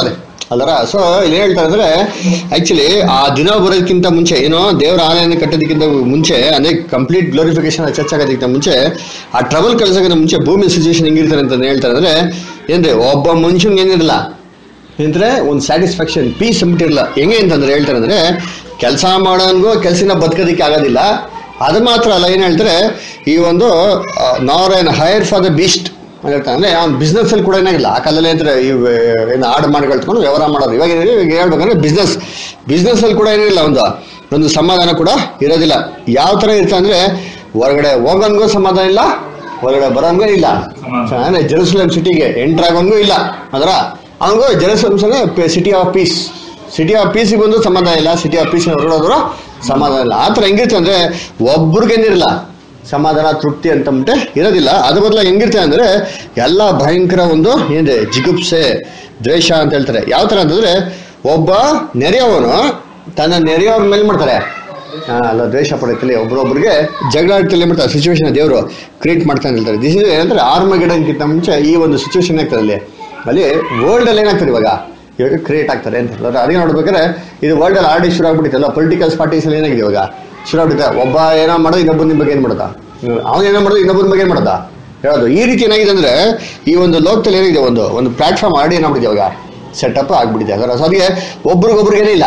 [SPEAKER 2] ಅಲ್ಲರ ಸೊ ಇಲ್ಲಿ ಹೇಳ್ತಾರೆ ಅಂದ್ರೆ ಆಕ್ಚುಲಿ ಆ ದಿನ ಬರೋದಕ್ಕಿಂತ ಮುಂಚೆ ಏನೋ ದೇವರ ಆಲಯನ ಕಟ್ಟೋದಕ್ಕಿಂತ ಮುಂಚೆ ಅಂದ್ರೆ ಕಂಪ್ಲೀಟ್ ಗ್ಲೋರಿಫಿಕೇಶನ್ ಚರ್ಚ್ ಆಗೋದಕ್ಕಿಂತ ಮುಂಚೆ ಆ ಟ್ರಬಲ್ ಕಳ್ಸೋಕ್ಕಿಂತ ಮುಂಚೆ ಭೂಮಿ ಸಿಚುವೇಶನ್ ಹೆಂಗಿರ್ತಾರೆ ಅಂತ ಹೇಳ್ತಾರೆ ಅಂದ್ರೆ ಏನ್ರಿ ಒಬ್ಬ ಮನುಷ್ಯನ್ಗೆ ಏನಿರಲ್ಲ ಅಂದ್ರೆ ಒಂದು ಸ್ಯಾಟಿಸ್ಫ್ಯಾಕ್ಷನ್ ಪೀಸ್ ಅಂಬಿಟ್ಟಿರಲ್ಲ ಹೆಂಗೆ ಅಂತಂದ್ರೆ ಹೇಳ್ತಾರೆ ಅಂದ್ರೆ ಕೆಲಸ ಮಾಡೋನ್ಗೂ ಕೆಲಸನ ಬದುಕೋದಕ್ಕೆ ಆಗೋದಿಲ್ಲ ಅದು ಮಾತ್ರ ಅಲ್ಲ ಏನು ಹೇಳ್ತಾರೆ ಈ ಒಂದು ನಾರ್ ಏನ್ ಹೈರ್ ಫಾರ್ ದ ಬೀಸ್ಟ್ ಅಂತ ಹೇಳ್ತಾರೆ ಅಂದ್ರೆ ಅವ್ನು ಬಿಸ್ನೆಸ್ ಅಲ್ಲಿ ಕೂಡ ಏನಾಗಿಲ್ಲ ಆ ಕಾಲದಲ್ಲಿ ಅಂದ್ರೆ ಇವ್ ಏನು ಆಡ್ ಮಾಡಿ ಕಳ್ತ್ಕೊಂಡು ವ್ಯವಹಾರ ಮಾಡೋರು ಇವಾಗ ಏನಿದೆ, ಈಗ ಹೇಳ್ಬೇಕಂದ್ರೆ ಬಿಸ್ನೆಸ್ ಬಿಸ್ನೆಸ್ ಅಲ್ಲಿ ಕೂಡ ಏನಿಲ್ಲ ಒಂದು ಒಂದು ಸಮಾಧಾನ ಕೂಡ ಇರೋದಿಲ್ಲ ಯಾವ ತರ ಇರ್ತಾ ಅಂದ್ರೆ ಹೊರಗಡೆ ಹೋಗೋನ್ಗೂ ಸಮಾಧಾನ ಇಲ್ಲ ಹೊರಗಡೆ ಬರೋಂಗೂ ಇಲ್ಲ
[SPEAKER 4] ಸಮಾಧಾನ.
[SPEAKER 2] ಅಂದ್ರೆ ಜೆರೂಸಲೇಮ್ ಸಿಟಿಗೆ ಎಂಟರ್ ಆಗೋಂಗೂ ಇಲ್ಲ ಅದರ ಅವನಿಗೂ Jerusalem city of peace city of ಪೀಸಿಗೆ ಬಂದು ಸಮಾಧಾನ ಇಲ್ಲ ಸಿಟಿ ಆಫ್ ಪೀಸ್ ಹೊರಡೋದ್ರು ಸಮಾಧಾನ ಇಲ್ಲ ಆ ಥರ ಹೆಂಗಿರುತ್ತೆ ಅಂದ್ರೆ ಒಬ್ರಿಗೇನಿರಲ್ಲ ಸಮಾಧಾನ ತೃಪ್ತಿ ಅಂತ ಅಂದ್ಬಿಟ್ಟೆ ಇರೋದಿಲ್ಲ ಅದ್ರ ಬದಲ ಹೆಂಗಿರುತ್ತೆ ಅಂದ್ರೆ ಎಲ್ಲ ಭಯಂಕರ ಒಂದು ಏನಿದೆ ಜಿಗುಪ್ಸೆ ದ್ವೇಷ ಅಂತ ಹೇಳ್ತಾರೆ ಯಾವ ಥರ ಅಂತಂದ್ರೆ ಒಬ್ಬ ನೆರೆಯವನು ತನ್ನ ನೆರೆಯವ್ರ ಮೇಲೆ ಮಾಡ್ತಾರೆ ಆ, ಅಲ್ಲ ದ್ವೇಷ ಪಡತ್ತಲ್ಲಿ ಒಬ್ರೊಬ್ರಿಗೆ ಜಗಳ ಆಡ್ತಲ್ಲಿ ಮಾಡ್ತಾರೆ ಸಿಚುವೇಶನ್ ದೇವರು ಕ್ರಿಯೇಟ್ ಮಾಡ್ತಾನೆ ಹೇಳ್ತಾರೆ ದಿಸ್ ಇಸ್ ಏನಂದ್ರೆ ಆರ್ಮಗೆಡನ್ಕಿಂತ ಮುಂಚೆ ಈ ಒಂದು ಸಿಚುವೇಶನ್ ಆಗ್ತದೆ ಅಲ್ಲಿ ಅಲ್ಲಿ ವರ್ಲ್ಡ್ ಅಲ್ಲಿ ಏನಾಗ್ತದೆ ಇವಾಗ ಇವಾಗ ಕ್ರಿಯೇಟ್ ಆಗ್ತಾರೆ ಅಂತ ಹೇಳಿದ್ರೆ ಅದೇ ನೋಡ್ಬೇಕಾದ್ರೆ ಇದು ವರ್ಲ್ಡ್ ಅಲ್ಲಿ ಆಲ್ರೆಡಿ ಶುರು ಆಗ್ಬಿಟ್ಟಿತ್ತಲ್ಲ ಪೊಲಿಟಿಕಲ್ ಪಾರ್ಟೀಸ್ ಅಲ್ಲಿ ಏನಾಗಿದೆ ಇವಾಗ ಶುರು ಆಗ್ಬಿಡುತ್ತೆ ಒಬ್ಬ ಏನೋ ಮಾಡೋದು ಇನ್ನೊಬ್ಬನ ಬಗ್ಗೆ ಏನು ಮಾಡ್ತಾ ಅವನು ಏನೋ ಮಾಡೋದು ಇನ್ನೊಬ್ಬನ ಬಗ್ಗೆ ಏನು ಮಾಡ್ತಾ ಹೇಳೋದು ಈ ರೀತಿ ಏನಾಗಿದೆ ಅಂದ್ರೆ ಈ ಒಂದು ಲೋಕದಲ್ಲಿ ಏನಿದೆ ಒಂದು ಒಂದು ಪ್ಲಾಟ್ಫಾರ್ಮ್ ಆಡಿ ಏನಾಗ್ಬಿಟ್ಟಿದೆ ಇವಾಗ ಸೆಟಪ್ ಆಗ್ಬಿಟ್ಟಿದೆ ಅದರ ಸೊ ಅದಕ್ಕೆ ಒಬ್ರಿಗೊಬ್ರಿಗೆ ಏನಿಲ್ಲ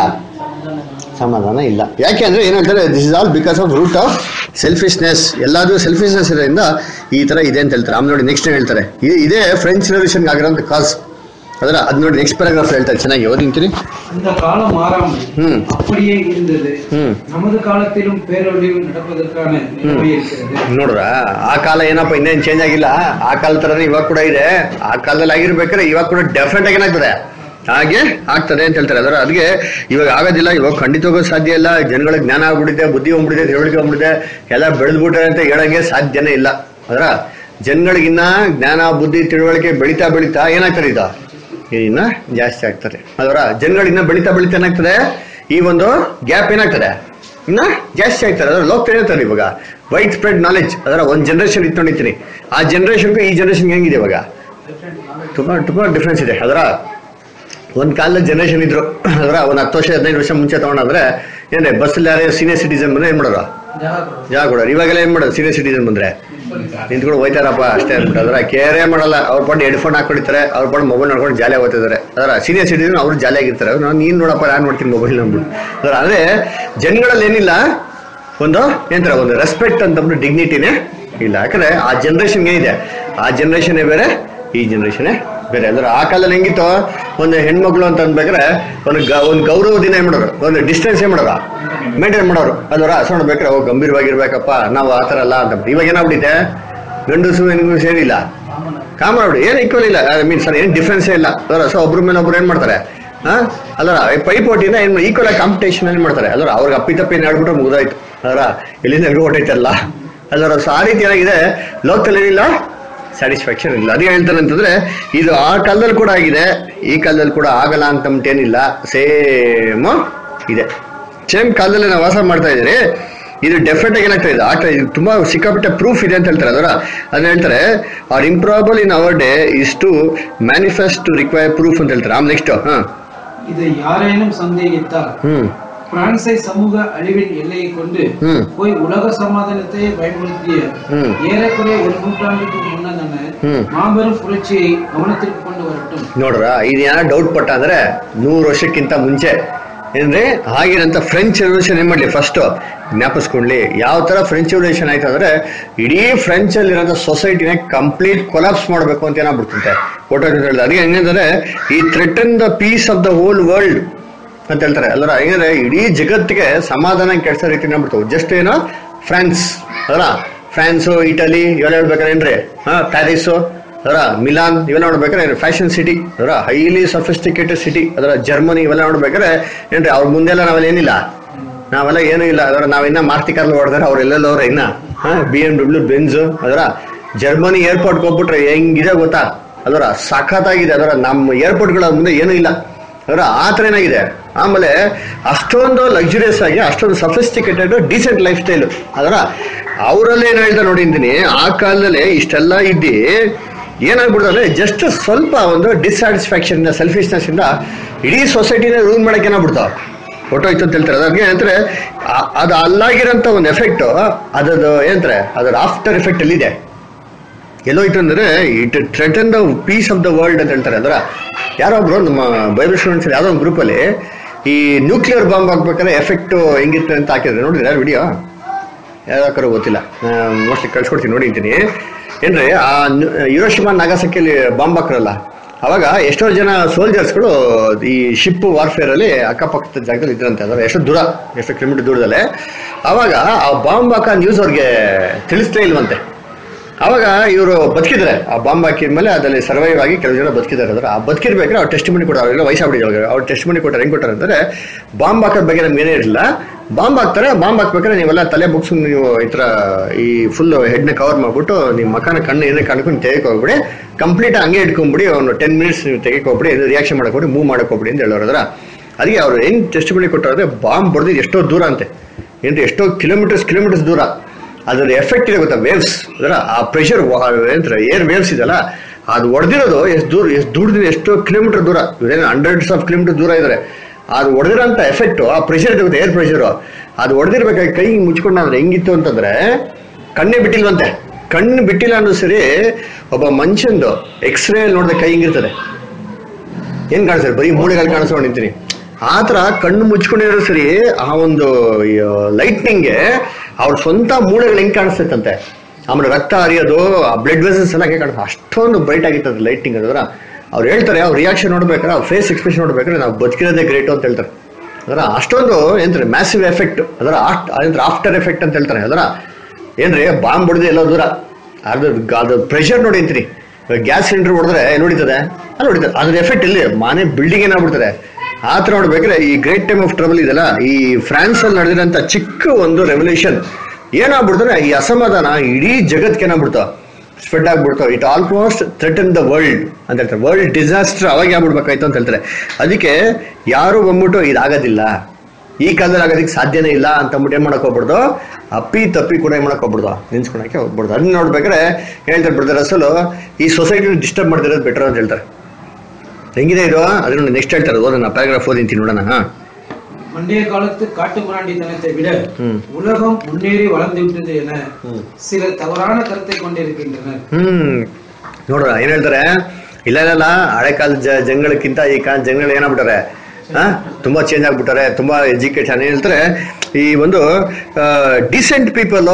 [SPEAKER 2] ಸಮಾಧಾನ ಇಲ್ಲ ಯಾಕೆ ಅಂದ್ರೆ ಏನ್ ಹೇಳ್ತಾರೆ this is all because of root of selfishness ಎಲ್ಲಾದ್ರೂ ಸೆಲ್ಫಿಶ್ನೆಸ್ ಇರೋದ್ರಿಂದ ಈ ತರ ಇದೆ ಅಂತ ಹೇಳ್ತಾರೆ ಆಮೇಲೆ ನೋಡಿ ನೆಕ್ಸ್ಟ್ ಹೇಳ್ತಾರೆ ಇ- ಇದೇ ಫ್ರೆಂಚ್ ರೆವಲ್ಯೂಷನ್ ಆಗಿರೋಂಥ ಕಾಸ್ ಅದರ ಅದ್ ನೋಡಿ ನೆಕ್ಸ್ಟ್ ಪ್ಯಾರಾಗ್ರಾಫ್ ಹೇಳ್ತಾರೆ ಚೆನ್ನಾಗಿ ಓದಿಂತೀನಿ
[SPEAKER 1] அந்த காலம் மாறாமல்
[SPEAKER 2] ம்.
[SPEAKER 1] அப்படியே இருந்தது
[SPEAKER 2] ம்.
[SPEAKER 1] நமது காலத்திலும் பேரொழிவு நடப்பதற்கான நிலைமை இருக்கிறது
[SPEAKER 2] ನೋಡ್ರ ಆ ಕಾಲ ಏನಪ್ಪ ಇನ್ನೇನ್ ಚೇಂಜ್ ಆಗಿಲ್ಲ ಆ ಕಾಲ ತರನೇ ಇವಾಗ ಕೂಡ ಇದೆ ಆ ಕಾಲದಲ್ಲಿ ಆಗಿರ್ಬೇಕಾದ್ರೆ ಇವಾಗ ಕೂಡ ಡೆಫಿನೆಟ್ ಆಗಿ ಏನಾಗ್ತದೆ ಹಾಗೆ ಆಗ್ತದೆ ಅಂತ ಹೇಳ್ತಾರೆ ಅದರ ಅದಕ್ಕೆ ಇವಾಗ ಆಗೋದಿಲ್ಲ ಇವಾಗ ಖಂಡಿತವಾಗೂ ಸಾಧ್ಯ ಇಲ್ಲ ಜನಗಳಿಗೆ ಜ್ಞಾನ ಆಗ್ಬಿಟ್ಟಿದೆ ಬುದ್ಧಿ ಹೋಗ್ಬಿಟ್ಟಿದೆ ತಿಳುವಳಿಕೆ ಹೋಗ್ಬಿಟ್ಟಿದೆ ಎಲ್ಲ ಬೆಳೆದ್ಬಿಟ್ರೆ ಅಂತ ಹೇಳಂಗೆ ಸಾಧ್ಯನೇ ಇಲ್ಲ ಅದರ ಜನಗಳಿಗಿನ್ನ ಜ್ಞಾನ ಬುದ್ಧಿ ತಿಳುವಳಿಕೆ ಬೆಳಿತಾ ಬೆಳಿತಾ ಏನಾಗ್ತದೆ ಇದು ಇನ್ನ ಜಾಸ್ತಿ ಆಗ್ತಾರೆ ಅದರ ಜನಗಳಿನ್ನ ಬೆಳಿತಾ ಬೆಳಿತಾ ಏನಾಗ್ತದೆ ಈ ಒಂದು ಗ್ಯಾಪ್ ಏನಾಗ್ತದೆ ಇನ್ನ ಜಾಸ್ತಿ ಆಗ್ತಾರೆ ಅದರ ಲೋಕ ಹೇಳ್ತಾರೆ ಇವಾಗ ವೈಟ್ ಸ್ಪ್ರೆಡ್ ನಾಲೆಜ್ ಅದರ ಒಂದು ಜನರೇಷನ್ ಇಟ್ಕೊಂಡಿರ್ತೀನಿ ಆ ಜನರೇಷನ್ಗೂ ಈ ಜನರೇಷನ್ ಹೆಂಗಿದೆ ಇವಾಗ ತುಂಬಾ ತುಂಬಾ ಡಿಫ್ರೆನ್ಸ್ ಇದೆ ಅದರ ಒಂದ್ ಕಾಲದ ಜನರೇಷನ್ ಇದ್ರು ಅದರ ಒಂದ್ ಹತ್ತು ವರ್ಷ ಹದಿನೈದು ವರ್ಷ ಮುಂಚೆ ತಗೊಂಡ್ರೆ ಏನೇ ಬಸ್ಸಲ್ಲಿ ಯಾರೇ ಸೀನಿಯರ್ ಸಿಟಿಸನ್ ಬಂದ್ರೆ ಏನ್ ಮಾಡೋರು ಜಾಗ ಕೊಡೋರು ಇವಾಗೆಲ್ಲ ಏನ್ ಮಾಡೋದು ಸೀನಿಯರ್ ಸಿಟಿಸನ್ ಬಂದ್ರೆ ನಿಂತ್ಕೊಂಡು ಹೋಯ್ತಾರಪ್ಪ ಅಷ್ಟೇ ಅಂದ್ಬಿಟ್ಟು ಅದರ ಕೇರೇ ಮಾಡಲ್ಲ ಅವ್ರ ಪಾಡು ಹೆಡ್ಫೋನ್ ಹಾಕೊಂಡಿರ್ತಾರೆ ಅವ್ರ ಪಾಡು ಮೊಬೈಲ್ ನೋಡ್ಕೊಂಡು ಜಾಲಿಯಾಗಿ ಓದ್ತಿದ್ದಾರೆ ಅದರ ಸೀನಿಯರ್ ಸಿಟಿಸನ್ ಅವರು ಜಾಲಿಯಾಗಿರ್ತಾರೆ ನಾನು ನೀನ್ ನೋಡಪ್ಪ ನಾನು ನೋಡ್ತೀನಿ ಮೊಬೈಲ್ ಅಂದ್ಬಿಟ್ಟು ಅದರ ಅಂದ್ರೆ ಜನಗಳಲ್ಲಿ ಏನಿಲ್ಲ ಒಂದು ಏನಂತಾರೆ ಒಂದು ರೆಸ್ಪೆಕ್ಟ್ ಅಂತಂದ್ಬಿಟ್ಟು ಡಿಗ್ನಿಟಿನೇ ಇಲ್ಲ ಯಾಕಂದ್ರೆ ಆ ಜನರೇಷನ್ ಏನಿದೆ ಆ ಜನರೇಷನ್ ಬೇರೆ ಈ ಜನರೇಷನ್ ಬೇರೆ ಅಂದ್ರೆ ಆ ಕಾಲದಲ್ಲಿ ಹೆಂಗಿತ್ತು ಒಂದು ಹೆಣ್ಮಕ್ಳು ಅಂತ ಅಂದ್ಬೇಕಾದ್ರೆ ಒಂದು ಗ ಒಂದು ಗೌರವ ದಿನ ಏನ್ ಮಾಡೋರು ಒಂದು ಡಿಸ್ಟೆನ್ಸ್ ಏನ್ ಮಾಡೋರು ಮೇಂಟೈನ್ ಮಾಡೋರು ಅಲ್ವರ ಸಣ್ಣ ಬೇಕಾರೆ ಅವಾಗ ಗಂಭೀರವಾಗಿರ್ಬೇಕಪ್ಪ ನಾವು ಆ ಥರ ಅಲ್ಲ ಅಂತ ಇವಾಗ ಏನಾಗ್ಬಿಟ್ಟಿದೆ ಗಂಡಸು ಹೆಣ್ಗು ಸೇರಿಲ್ಲ ಕಾಮನ್ ಆಗ್ಬಿಡಿ ಏನು ಈಕ್ವಲ್ ಇಲ್ಲ ಮೀನ್ ಸರ್ ಏನು ಡಿಫ್ರೆನ್ಸೇ ಇಲ್ಲ ಅದರ ಸೊ ಒಬ್ರ ಮೇಲೆ ಒಬ್ರು ಏನ್ ಮಾಡ್ತಾರೆ ಹಾ ಅಲ್ಲರ ಪೈಪೋಟಿನ ಏನು ಈಕ್ವಲ್ ಆಗಿ ಕಾಂಪಿಟೇಷನ್ ಏನ್ ಮಾಡ್ತಾರೆ ಅಲ್ಲರ ಅವ್ರಿಗೆ ಅಪ್ಪಿ ತಪ್ಪಿ ಏನು ಹೇಳ್ಬಿಟ್ರೆ ಮುಗಿದಾಯ್ತು ಅದರ ಎಲ್ಲಿಂದ ಎಲ್ಗೂ ಹೊಟ್ಟೈತಲ್ಲ ಅಲ್ಲರ ಸೊ ಆ ರೀತಿ ಏನಾಗಿದೆ ಲೋಕಲ್ ಏನಿಲ್ಲ ಸ್ಯಾಟಿಸ್ಫ್ಯಾಕ್ಷನ್ ಇಲ್ಲ ಅದೇ ಹೇಳ್ತಾರೆ ಅಂತಂದ್ರೆ ಇದು ಆ ಕಾಲದಲ್ಲಿ ಕೂಡ ಆಗಿದೆ ಈ ಕಾಲದಲ್ಲಿ ಕೂಡ ಆಗಲ್ಲ ಅಂತ ಏನಿಲ್ಲ ಸೇಮ್ ಇದೆ ಸೇಮ್ ಕಾಲದಲ್ಲಿ ನಾವು ವಾಸ ಮಾಡ್ತಾ ಇದ್ದೀರಿ ಇದು ಡೆಫಿನೆಟ್ ಆಗಿ ಏನಾಗ್ತಾ ಇದೆ ಆಟ ಇದು ತುಂಬಾ ಸಿಕ್ಕಾಪಟ್ಟೆ ಪ್ರೂಫ್ ಇದೆ ಅಂತ ಹೇಳ್ತಾರೆ ಅದರ ಅದನ್ನ ಹೇಳ್ತಾರೆ are improbable in our day is to manifest to require proof ಅಂತ ಹೇಳ್ತಾರೆ ಆಮ್ ನೆಕ್ಸ್ಟ್ ಹಾ
[SPEAKER 1] இதை யாரேனும் சந்தேகித்தால்
[SPEAKER 2] ಹ್ಮ್
[SPEAKER 1] பிரான்சை சமூக அழிவின் எல்லையை கொண்டு
[SPEAKER 2] ம்.
[SPEAKER 1] போய் உலக சமாதானத்தை பயன்படுத்திய
[SPEAKER 2] ம்.
[SPEAKER 1] ஏறக்குறைய ஒரு நூற்றாண்டுக்கு முன்னதான
[SPEAKER 2] ம்.
[SPEAKER 1] மாபெரும் புரட்சியை கவனத்திற்கு கொண்டு வரட்டும்
[SPEAKER 2] ನೋಡ್ರ ಇದು ಯಾರ ಡೌಟ್ ಪಟ್ಟ ಅಂದ್ರೆ ನೂರು ವರ್ಷಕ್ಕಿಂತ ಮುಂಚೆ ಅಂದ್ರೆ ಆಗಿರಂತ ಫ್ರೆಂಚ್ ರೆವಲ್ಯೂಷನ್ ಏನ್ ಮಾಡ್ಲಿ ಫಸ್ಟ್ ಜ್ಞಾಪಿಸ್ಕೊಂಡ್ಲಿ ಯಾವ ತರ ಫ್ರೆಂಚ್ ರೆವಲ್ಯೂಷನ್ ಆಯ್ತು ಅಂದ್ರೆ ಇಡೀ ಫ್ರೆಂಚ್ ಅಲ್ಲಿರೋಂಥ ಸೊಸೈಟಿನ ಕಂಪ್ಲೀಟ್ ಕೊಲಾಪ್ಸ್ ಮಾಡಬೇಕು ಅಂತ ಏನಾಗ್ಬಿಡ್ತಂತೆ ಫೋಟೋ ಹೇಳಿದ್ರೆ ಅದಕ್ಕೆ ಹೆಂಗಂದ್ರೆ ಈ threaten the peace of the whole world ಅಂತ ಹೇಳ್ತಾರೆ ಅಲ್ಲರ ಹೆಂಗಂದ್ರೆ ಇಡೀ ಜಗತ್ತಿಗೆ ಸಮಾಧಾನ ಕೆಡ್ಸೋ ರೀತಿ ಮಾಡ್ಬಿಡ್ತಾವೆ ಜಸ್ಟ್ ಏನೋ ಫ್ರಾನ್ಸ್ ಅದರ ಫ್ರಾನ್ಸು ಇಟಲಿ ಇವೆಲ್ಲ ಹೇಳ್ಬೇಕಾರೆ ಏನ್ರಿ ಹಾ ಪ್ಯಾರಿಸು ಅದರ ಮಿಲಾನ್ ಇವೆಲ್ಲ ನೋಡ್ಬೇಕಾದ್ರೆ ಫ್ಯಾಷನ್ ಸಿಟಿ ಅದರ ಹೈಲಿ ಸಫಿಸ್ಟಿಕೇಟೆಡ್ ಸಿಟಿ ಅದರ ಜರ್ಮನಿ ಇವೆಲ್ಲ ನೋಡ್ಬೇಕಾದ್ರೆ ಏನ್ರಿ ಅವ್ರ ಮುಂದೆಲ್ಲ ನಾವೆಲ್ಲ ಏನಿಲ್ಲ ನಾವೆಲ್ಲ ಏನೂ ಇಲ್ಲ ಅದರ ನಾವಿನ್ನ ಮಾರ್ತಿ ಕಾರ್ಲ್ ಹೊಡೆದ್ರೆ ಅವ್ರೆಲ್ಲೆಲ್ಲ ಅವ್ರೆ ಇನ್ನ ಹಾ ಬಿ ಎಂ ಡಬ್ಲ್ಯೂ ಬೆನ್ಸ್ ಅದರ ಜರ್ಮನಿ ಏರ್ಪೋರ್ಟ್ಗೆ ಹೋಗ್ಬಿಟ್ರೆ ಹೆಂಗಿದೆ ಗೊತ್ತಾ ಅದರ ಸಖತ್ತಾಗಿದೆ ಅದರ ನಮ್ಮ ಏರ್ಪೋರ್ಟ್ಗಳ ಮುಂದೆ ಏನೂ ಇಲ್ಲ ಅದರ ಆ ಥರ ಏನಾಗಿದೆ ಆಮೇಲೆ ಅಷ್ಟೊಂದು ಲಕ್ಸುರಿಯಸ್ ಆಗಿ ಅಷ್ಟೊಂದು ಸಫಿಸ್ಟಿಕೇಟೆಡ್ ಡೀಸೆಂಟ್ ಲೈಫ್ ಸ್ಟೈಲ್ ಅದರ ಅವರಲ್ಲಿ ಏನು ಹೇಳ್ತಾರೆ ನೋಡಿ ಅಂತೀನಿ ಆ ಕಾಲದಲ್ಲಿ ಇಷ್ಟೆಲ್ಲ ಇದ್ದಿ ಏನಾಗ್ಬಿಡ್ತದೆ ಜಸ್ಟ್ ಸ್ವಲ್ಪ ಒಂದು ಡಿಸ್ಸ್ಯಾಟಿಸ್ಫ್ಯಾಕ್ಷನ್ ಇಂದ ಸೆಲ್ಫಿಶ್ನೆಸ್ ಇಂದ ಇಡೀ ಸೊಸೈಟಿನ ರೂಲ್ ಮಾಡಕ್ಕೆ ಏನಾಗ್ಬಿಡ್ತಾವ ಹೊಟ್ಟೋಯ್ತು ಅಂತ ಹೇಳ್ತಾರೆ ಅದ್ರಿಗೆ ಏನಂದ್ರೆ ಆ- ಅದು ಅಲ್ಲಾಗಿರೋಂಥ ಒಂದು ಎಫೆಕ್ಟ್ ಅದದು ಏನಂತಾರೆ ಅದರ ಆಫ್ಟರ್ ಎಫೆಕ್ಟ್ ಎಲ್ಲಿದೆ ಎಲ್ಲೋಯ್ತು ಅಂದ್ರೆ it threaten the peace of the world ಅಂತ ಹೇಳ್ತಾರೆ ಅದರ ಯಾರೋ ಒಬ್ರು ನಮ್ಮ ಬೈಬಲ್ ಸ್ಟೂಡೆಂಟ್ಸ್ ಯಾವುದೋ ಒಂದು ಗ್ರೂಪಲ್ಲಿ ಈ ನ್ಯೂಕ್ಲಿಯರ್ ಬಾಂಬ್ ಹಾಕ್ಬೇಕಾದ್ರೆ ಎಫೆಕ್ಟ್ ಹೆಂಗಿತ್ತು ಅಂತ ಹಾಕಿದ್ರೆ ನೋಡಿದ್ರೆ ವಿಡಿಯೋ ಯಾವ್ದಾಕರು ಗೊತ್ತಿಲ್ಲ ಮೋಸ್ಟ್ಲಿ ಕಳ್ಸ್ಕೊಡ್ತೀನಿ ನೋಡಿ ಅಂತೀನಿ ಏನ್ರಿ ಆ ಯುರೋಶಿಮಾ ನಾಗಾಸಕಿಯಲ್ಲಿ ಬಾಂಬ್ ಹಾಕ್ರಲ್ಲ ಅವಾಗ ಎಷ್ಟೋ ಜನ ಸೋಲ್ಜರ್ಸ್ಗಳು ಈ ಶಿಪ್ ವಾರ್ಫೇರ್ ಅಲ್ಲಿ ಅಕ್ಕಪಕ್ಕದ ಜಾಗದಲ್ಲಿ ಇದ್ರಂತೆ ಅಂದ್ರೆ ಎಷ್ಟೋ ದೂರ ಎಷ್ಟೋ ಕಿಲೋಮೀಟರ್ ದೂರದಲ್ಲೇ ಅವಾಗ ಆ ಬಾಂಬ್ ಹಾಕ ನ್ಯೂಸ್ ಅವ್ರಿಗೆ ತಿಳಿಸ್ಲೇ ಇಲ್ವಂತೆ ಅವಾಗ ಇವರು ಬದುಕಿದ್ದಾರೆ ಆ ಬಾಂಬ್ ಹಾಕಿದ ಮೇಲೆ ಅದರಲ್ಲಿ ಸರ್ವೈವ್ ಆಗಿ ಕೆಲವು ಜನ ಬದುಕಿದ್ದಾರೆ ಅಂದ್ರೆ ಆ ಬದುಕಿರ್ಬೇಕಾದ್ರೆ ಅವ್ರು ಟೆಸ್ಟ್ ಮನಿ ಕೊಡೋ ಅವರೆಲ್ಲ ವಯಸ್ಸಾಗ್ಬಿಟ್ಟಿದ್ದಾರೆ ಅವ್ರು ಟೆಸ್ಟ್ ಮನಿ ಕೊಟ್ಟಾರೆ ಹೆಂಗ್ ಕೊಟ್ಟಾರೆ ಅಂದ್ರೆ ಬಾಂಬ್ ಹಾಕೋದ್ ಬಗ್ಗೆ ನಮ್ಗೆ ಏನೇ ಇರಲಿಲ್ಲ ಬಾಂಬ್ ಹಾಕ್ತಾರೆ ಬಾಂಬ್ ಹಾಕ್ಬೇಕಾದ್ರೆ ನೀವೆಲ್ಲ ತಲೆ ಬುಕ್ಸ್ ನೀವು ಈ ತರ ಈ ಫುಲ್ ಹೆಡ್ನ ಕವರ್ ಮಾಡ್ಬಿಟ್ಟು ನಿಮ್ಮ ಮಕ್ಕನ ಕಣ್ಣು ಏನೇ ಕಾಣ್ಕೊಂಡು ತೆಗೆಕ್ ಹೋಗ್ಬಿಡಿ ಕಂಪ್ಲೀಟ್ ಹಂಗೆ ಇಟ್ಕೊಂಡ್ಬಿಡಿ ಒಂದು ಟೆನ್ ಮಿನಿಟ್ಸ್ ನೀವು ತೆಗೆಕ್ ಹೋಗ್ಬಿಡಿ ಏನು ರಿಯಾಕ್ಷನ್ ಮಾಡಕ್ ಹೋಗ್ಬಿಡಿ ಮೂವ್ ಮಾಡಕ್ ಹೋಗ್ಬಿಡಿ ಅಂತ ಹೇಳೋರು ಅದರ ಅದಕ್ಕೆ ಅವ್ರು ಹೆಂಗ್ ಟೆಸ್ಟ್ ಮನಿ ಕೊಟ್ಟಾರೆ ಬಾಂಬ್ ಹೊಡೆದಿದ್ದು ಎಷ್ಟೋ ದೂರ ಅಂತೆ ಏನ್ರಿ ಎಷ್ಟೋ ಕಿಲೋಮೀಟರ್ಸ್ ಕಿಲೋಮೀಟರ್ಸ್ ದೂರ ಅದರ ಎಫೆಕ್ಟ್ ಇದೆ ಗೊತ್ತಾ ವೇವ್ಸ್ ಅದರ ಆ ಪ್ರೆಷರ್ ಏನಂತಾರೆ ಏರ್ ವೇವ್ಸ್ ಇದೆಲ್ಲ ಅದು ಹೊಡೆದಿರೋದು ಎಷ್ಟು ದೂರ ಎಷ್ಟು ದೂರದಿಂದ ಎಷ್ಟು ಕಿಲೋಮೀಟರ್ ದೂರ ಇವೇನು ಹಂಡ್ರೆಡ್ಸ್ ಆಫ್ ಕಿಲೋಮೀಟರ್ ದೂರ ಇದ್ದಾರೆ ಅದು ಹೊಡೆದಿರೋಂಥ ಎಫೆಕ್ಟ್ ಆ ಪ್ರೆಷರ್ ಇದೆ ಗೊತ್ತಾ ಏರ್ ಪ್ರೆಷರು ಅದು ಹೊಡೆದಿರ್ಬೇಕಾಗಿ ಕೈ ಹಿಂಗ್ ಮುಚ್ಕೊಂಡಾದ್ರೆ ಹೆಂಗಿತ್ತು ಅಂತಂದ್ರೆ ಕಣ್ಣೇ ಬಿಟ್ಟಿಲ್ವಂತೆ ಕಣ್ಣು ಬಿಟ್ಟಿಲ್ಲ ಅನ್ನೋ ಸರಿ ಒಬ್ಬ ಮನುಷ್ಯಂದು ಎಕ್ಸ್ರೇ ನೋಡಿದ್ರೆ ಕೈ ಹಿಂಗಿರ್ತದೆ ಏನ್ ಕಾಣಿಸ್ತದೆ ಬರೀ ಮೂಳೆಗಳು ಕಾಣಿಸ್ಕೊಂಡು ನಿಂತೀನಿ ಆ ಥರ ಕಣ್ಣು ಮುಚ್ಕೊಂಡಿರೋ ಸರಿ ಆ ಒಂದು ಲೈಟ್ನಿಂಗ್ಗೆ ಅವ್ರ ಸ್ವಂತ ಮೂಳೆಗಳು ಹೆಂಗ್ ಕಾಣಿಸ್ತೈತಂತೆ ಆಮೇಲೆ ರಕ್ತ ಹರಿಯೋದು ಬ್ಲಡ್ ವೆಸಲ್ಸ್ ಎಲ್ಲ ಹೇಗೆ ಕಾಣಿಸ್ತದೆ ಅಷ್ಟೊಂದು ಬ್ರೈಟ್ ಆಗಿರ್ತದೆ ಲೈಟಿಂಗ್ ಅದರ ಅವ್ರು ಹೇಳ್ತಾರೆ ಅವ್ರ ರಿಯಾಕ್ಷನ್ ನೋಡ್ಬೇಕಾದ್ರೆ ಅವ್ರ ಫೇಸ್ ಎಕ್ಸ್ಪ್ರೆಷನ್ ನೋಡ್ಬೇಕಾದ್ರೆ ನಾವು ಬದುಕಿರೋದೇ ಗ್ರೇಟು ಅಂತ ಹೇಳ್ತಾರೆ ಅದರ ಅಷ್ಟೊಂದು ಏನಂತಾರೆ ಮ್ಯಾಸಿವ್ ಎಫೆಕ್ಟ್ ಅದರ ಆಫ್ಟರ್ ಎಫೆಕ್ಟ್ ಅಂತ ಹೇಳ್ತಾರೆ ಅದರ ಏನ್ರಿ ಬಾಂಬ್ ಹೊಡೆದು ಎಲ್ಲೋ ದೂರ ಅದು ಅದು ಪ್ರೆಷರ್ ನೋಡಿ ಅಂತೀನಿ ಗ್ಯಾಸ್ ಸಿಲಿಂಡರ್ ಹೊಡೆದ್ರೆ ಎಲ್ಲಿ ಹೊಡಿತದೆ ಅಲ್ಲಿ ಹೊಡಿತದೆ ಅದ್ರ ಎಫೆಕ್ಟ್ ಎಲ್ಲಿ ಮನೆ ಬಿಲ್ಡಿಂಗ್ ಏನಾಗ್ಬಿಡ್ತದೆ ಆ ಥರ ನೋಡ್ಬೇಕಾದ್ರೆ ಈ ಗ್ರೇಟ್ ಟೈಮ್ ಆಫ್ ಟ್ರಬಲ್ ಇದೆಲ್ಲ ಈ ಫ್ರಾನ್ಸ್ ಅಲ್ಲಿ ನಡೆದಿರೋಂಥ ಚಿಕ್ಕ ಒಂದು ರೆವಲ್ಯೂಷನ್ ಏನಾಗ್ಬಿಡ್ತಾರೆ ಈ ಅಸಮಾಧಾನ ಇಡೀ ಜಗತ್ಗೆ ಏನಾಗ್ಬಿಡ್ತಾವ ಸ್ಪ್ರೆಡ್ ಆಗ್ಬಿಡ್ತಾವ it almost threaten the world ಅಂತ ಹೇಳ್ತಾರೆ ವರ್ಲ್ಡ್ ಡಿಸಾಸ್ಟರ್ ಅವಾಗ ಆಗ್ಬಿಡ್ಬೇಕಾಯ್ತು ಅಂತ ಹೇಳ್ತಾರೆ ಅದಕ್ಕೆ ಯಾರು ಬಂದ್ಬಿಟ್ಟು ಇದಾಗೋದಿಲ್ಲ ಈ ಕಾಲದಲ್ಲಿ ಆಗೋದಕ್ಕೆ ಸಾಧ್ಯನೇ ಇಲ್ಲ ಅಂತ ಅಂದ್ಬಿಟ್ಟು ಏನ್ ಮಾಡಕ್ ಹೋಗ್ಬಿಡ್ದು ಅಪ್ಪಿ ತಪ್ಪಿ ಕೂಡ ಏನ್ ಮಾಡಕ್ ಹೋಗ್ಬಿಡ್ದು ನಿನ್ಸ್ಕೊಳಕ್ಕೆ ಹೋಗ್ಬಿಡ್ದು ಅದನ್ನ ನೋಡ್ಬೇಕಾದ್ರೆ ಹೇಳ್ತಾರೆ ಬಿಡ್ತಾರೆ ಅಸಲು ಈ ಸೊಸೈಟಿನ ಡಿಸ್ಟರ್ಬ್ ಮಾಡ್ತಿರೋದು ಬೆಟರ್ ಅಂತ ಹೇಳ್ತಾರೆ ಹೆಂಗಿದೆ ಇದು ಅದನ್ನ ನೆಕ್ಸ್ಟ್ ಹೇಳ್ತಾರೆ ಓದೋಣ ಪ್ಯಾರಾಗ್ರಾಫ್ ಓದಿಂತೀನಿ ನೋಡೋಣ ಹಾ
[SPEAKER 1] முந்தைய காலத்து காட்டு மிராண்டித்தனத்தை விட
[SPEAKER 2] ம்.
[SPEAKER 1] உலகம் முன்னேறி வளர்ந்து விட்டது என
[SPEAKER 2] ம்.
[SPEAKER 1] சிலர் தவறான கருத்தை கொண்டிருக்கின்றனர்
[SPEAKER 2] ಹ್ಮ್ ನೋಡ್ರ ಏನ್ ಹೇಳ್ತಾರೆ ಇಲ್ಲ ಇಲ್ಲ ಹಳೆ ಕಾಲದ ಜ ಜಂಗಳಕ್ಕಿಂತ ಈ ಕಾಲ ಜಂಗಳ ಏನಾಗ್ಬಿಟ್ಟಾರೆ ಹಾ ತುಂಬಾ ಚೇಂಜ್ ಆಗ್ಬಿಟ್ಟಾರೆ ತುಂಬಾ ಎಜುಕೇಶನ್ ಏನ್ ಹೇಳ್ತಾರೆ ಈ ಒಂದು ಡಿಸೆಂಟ್ ಪೀಪಲ್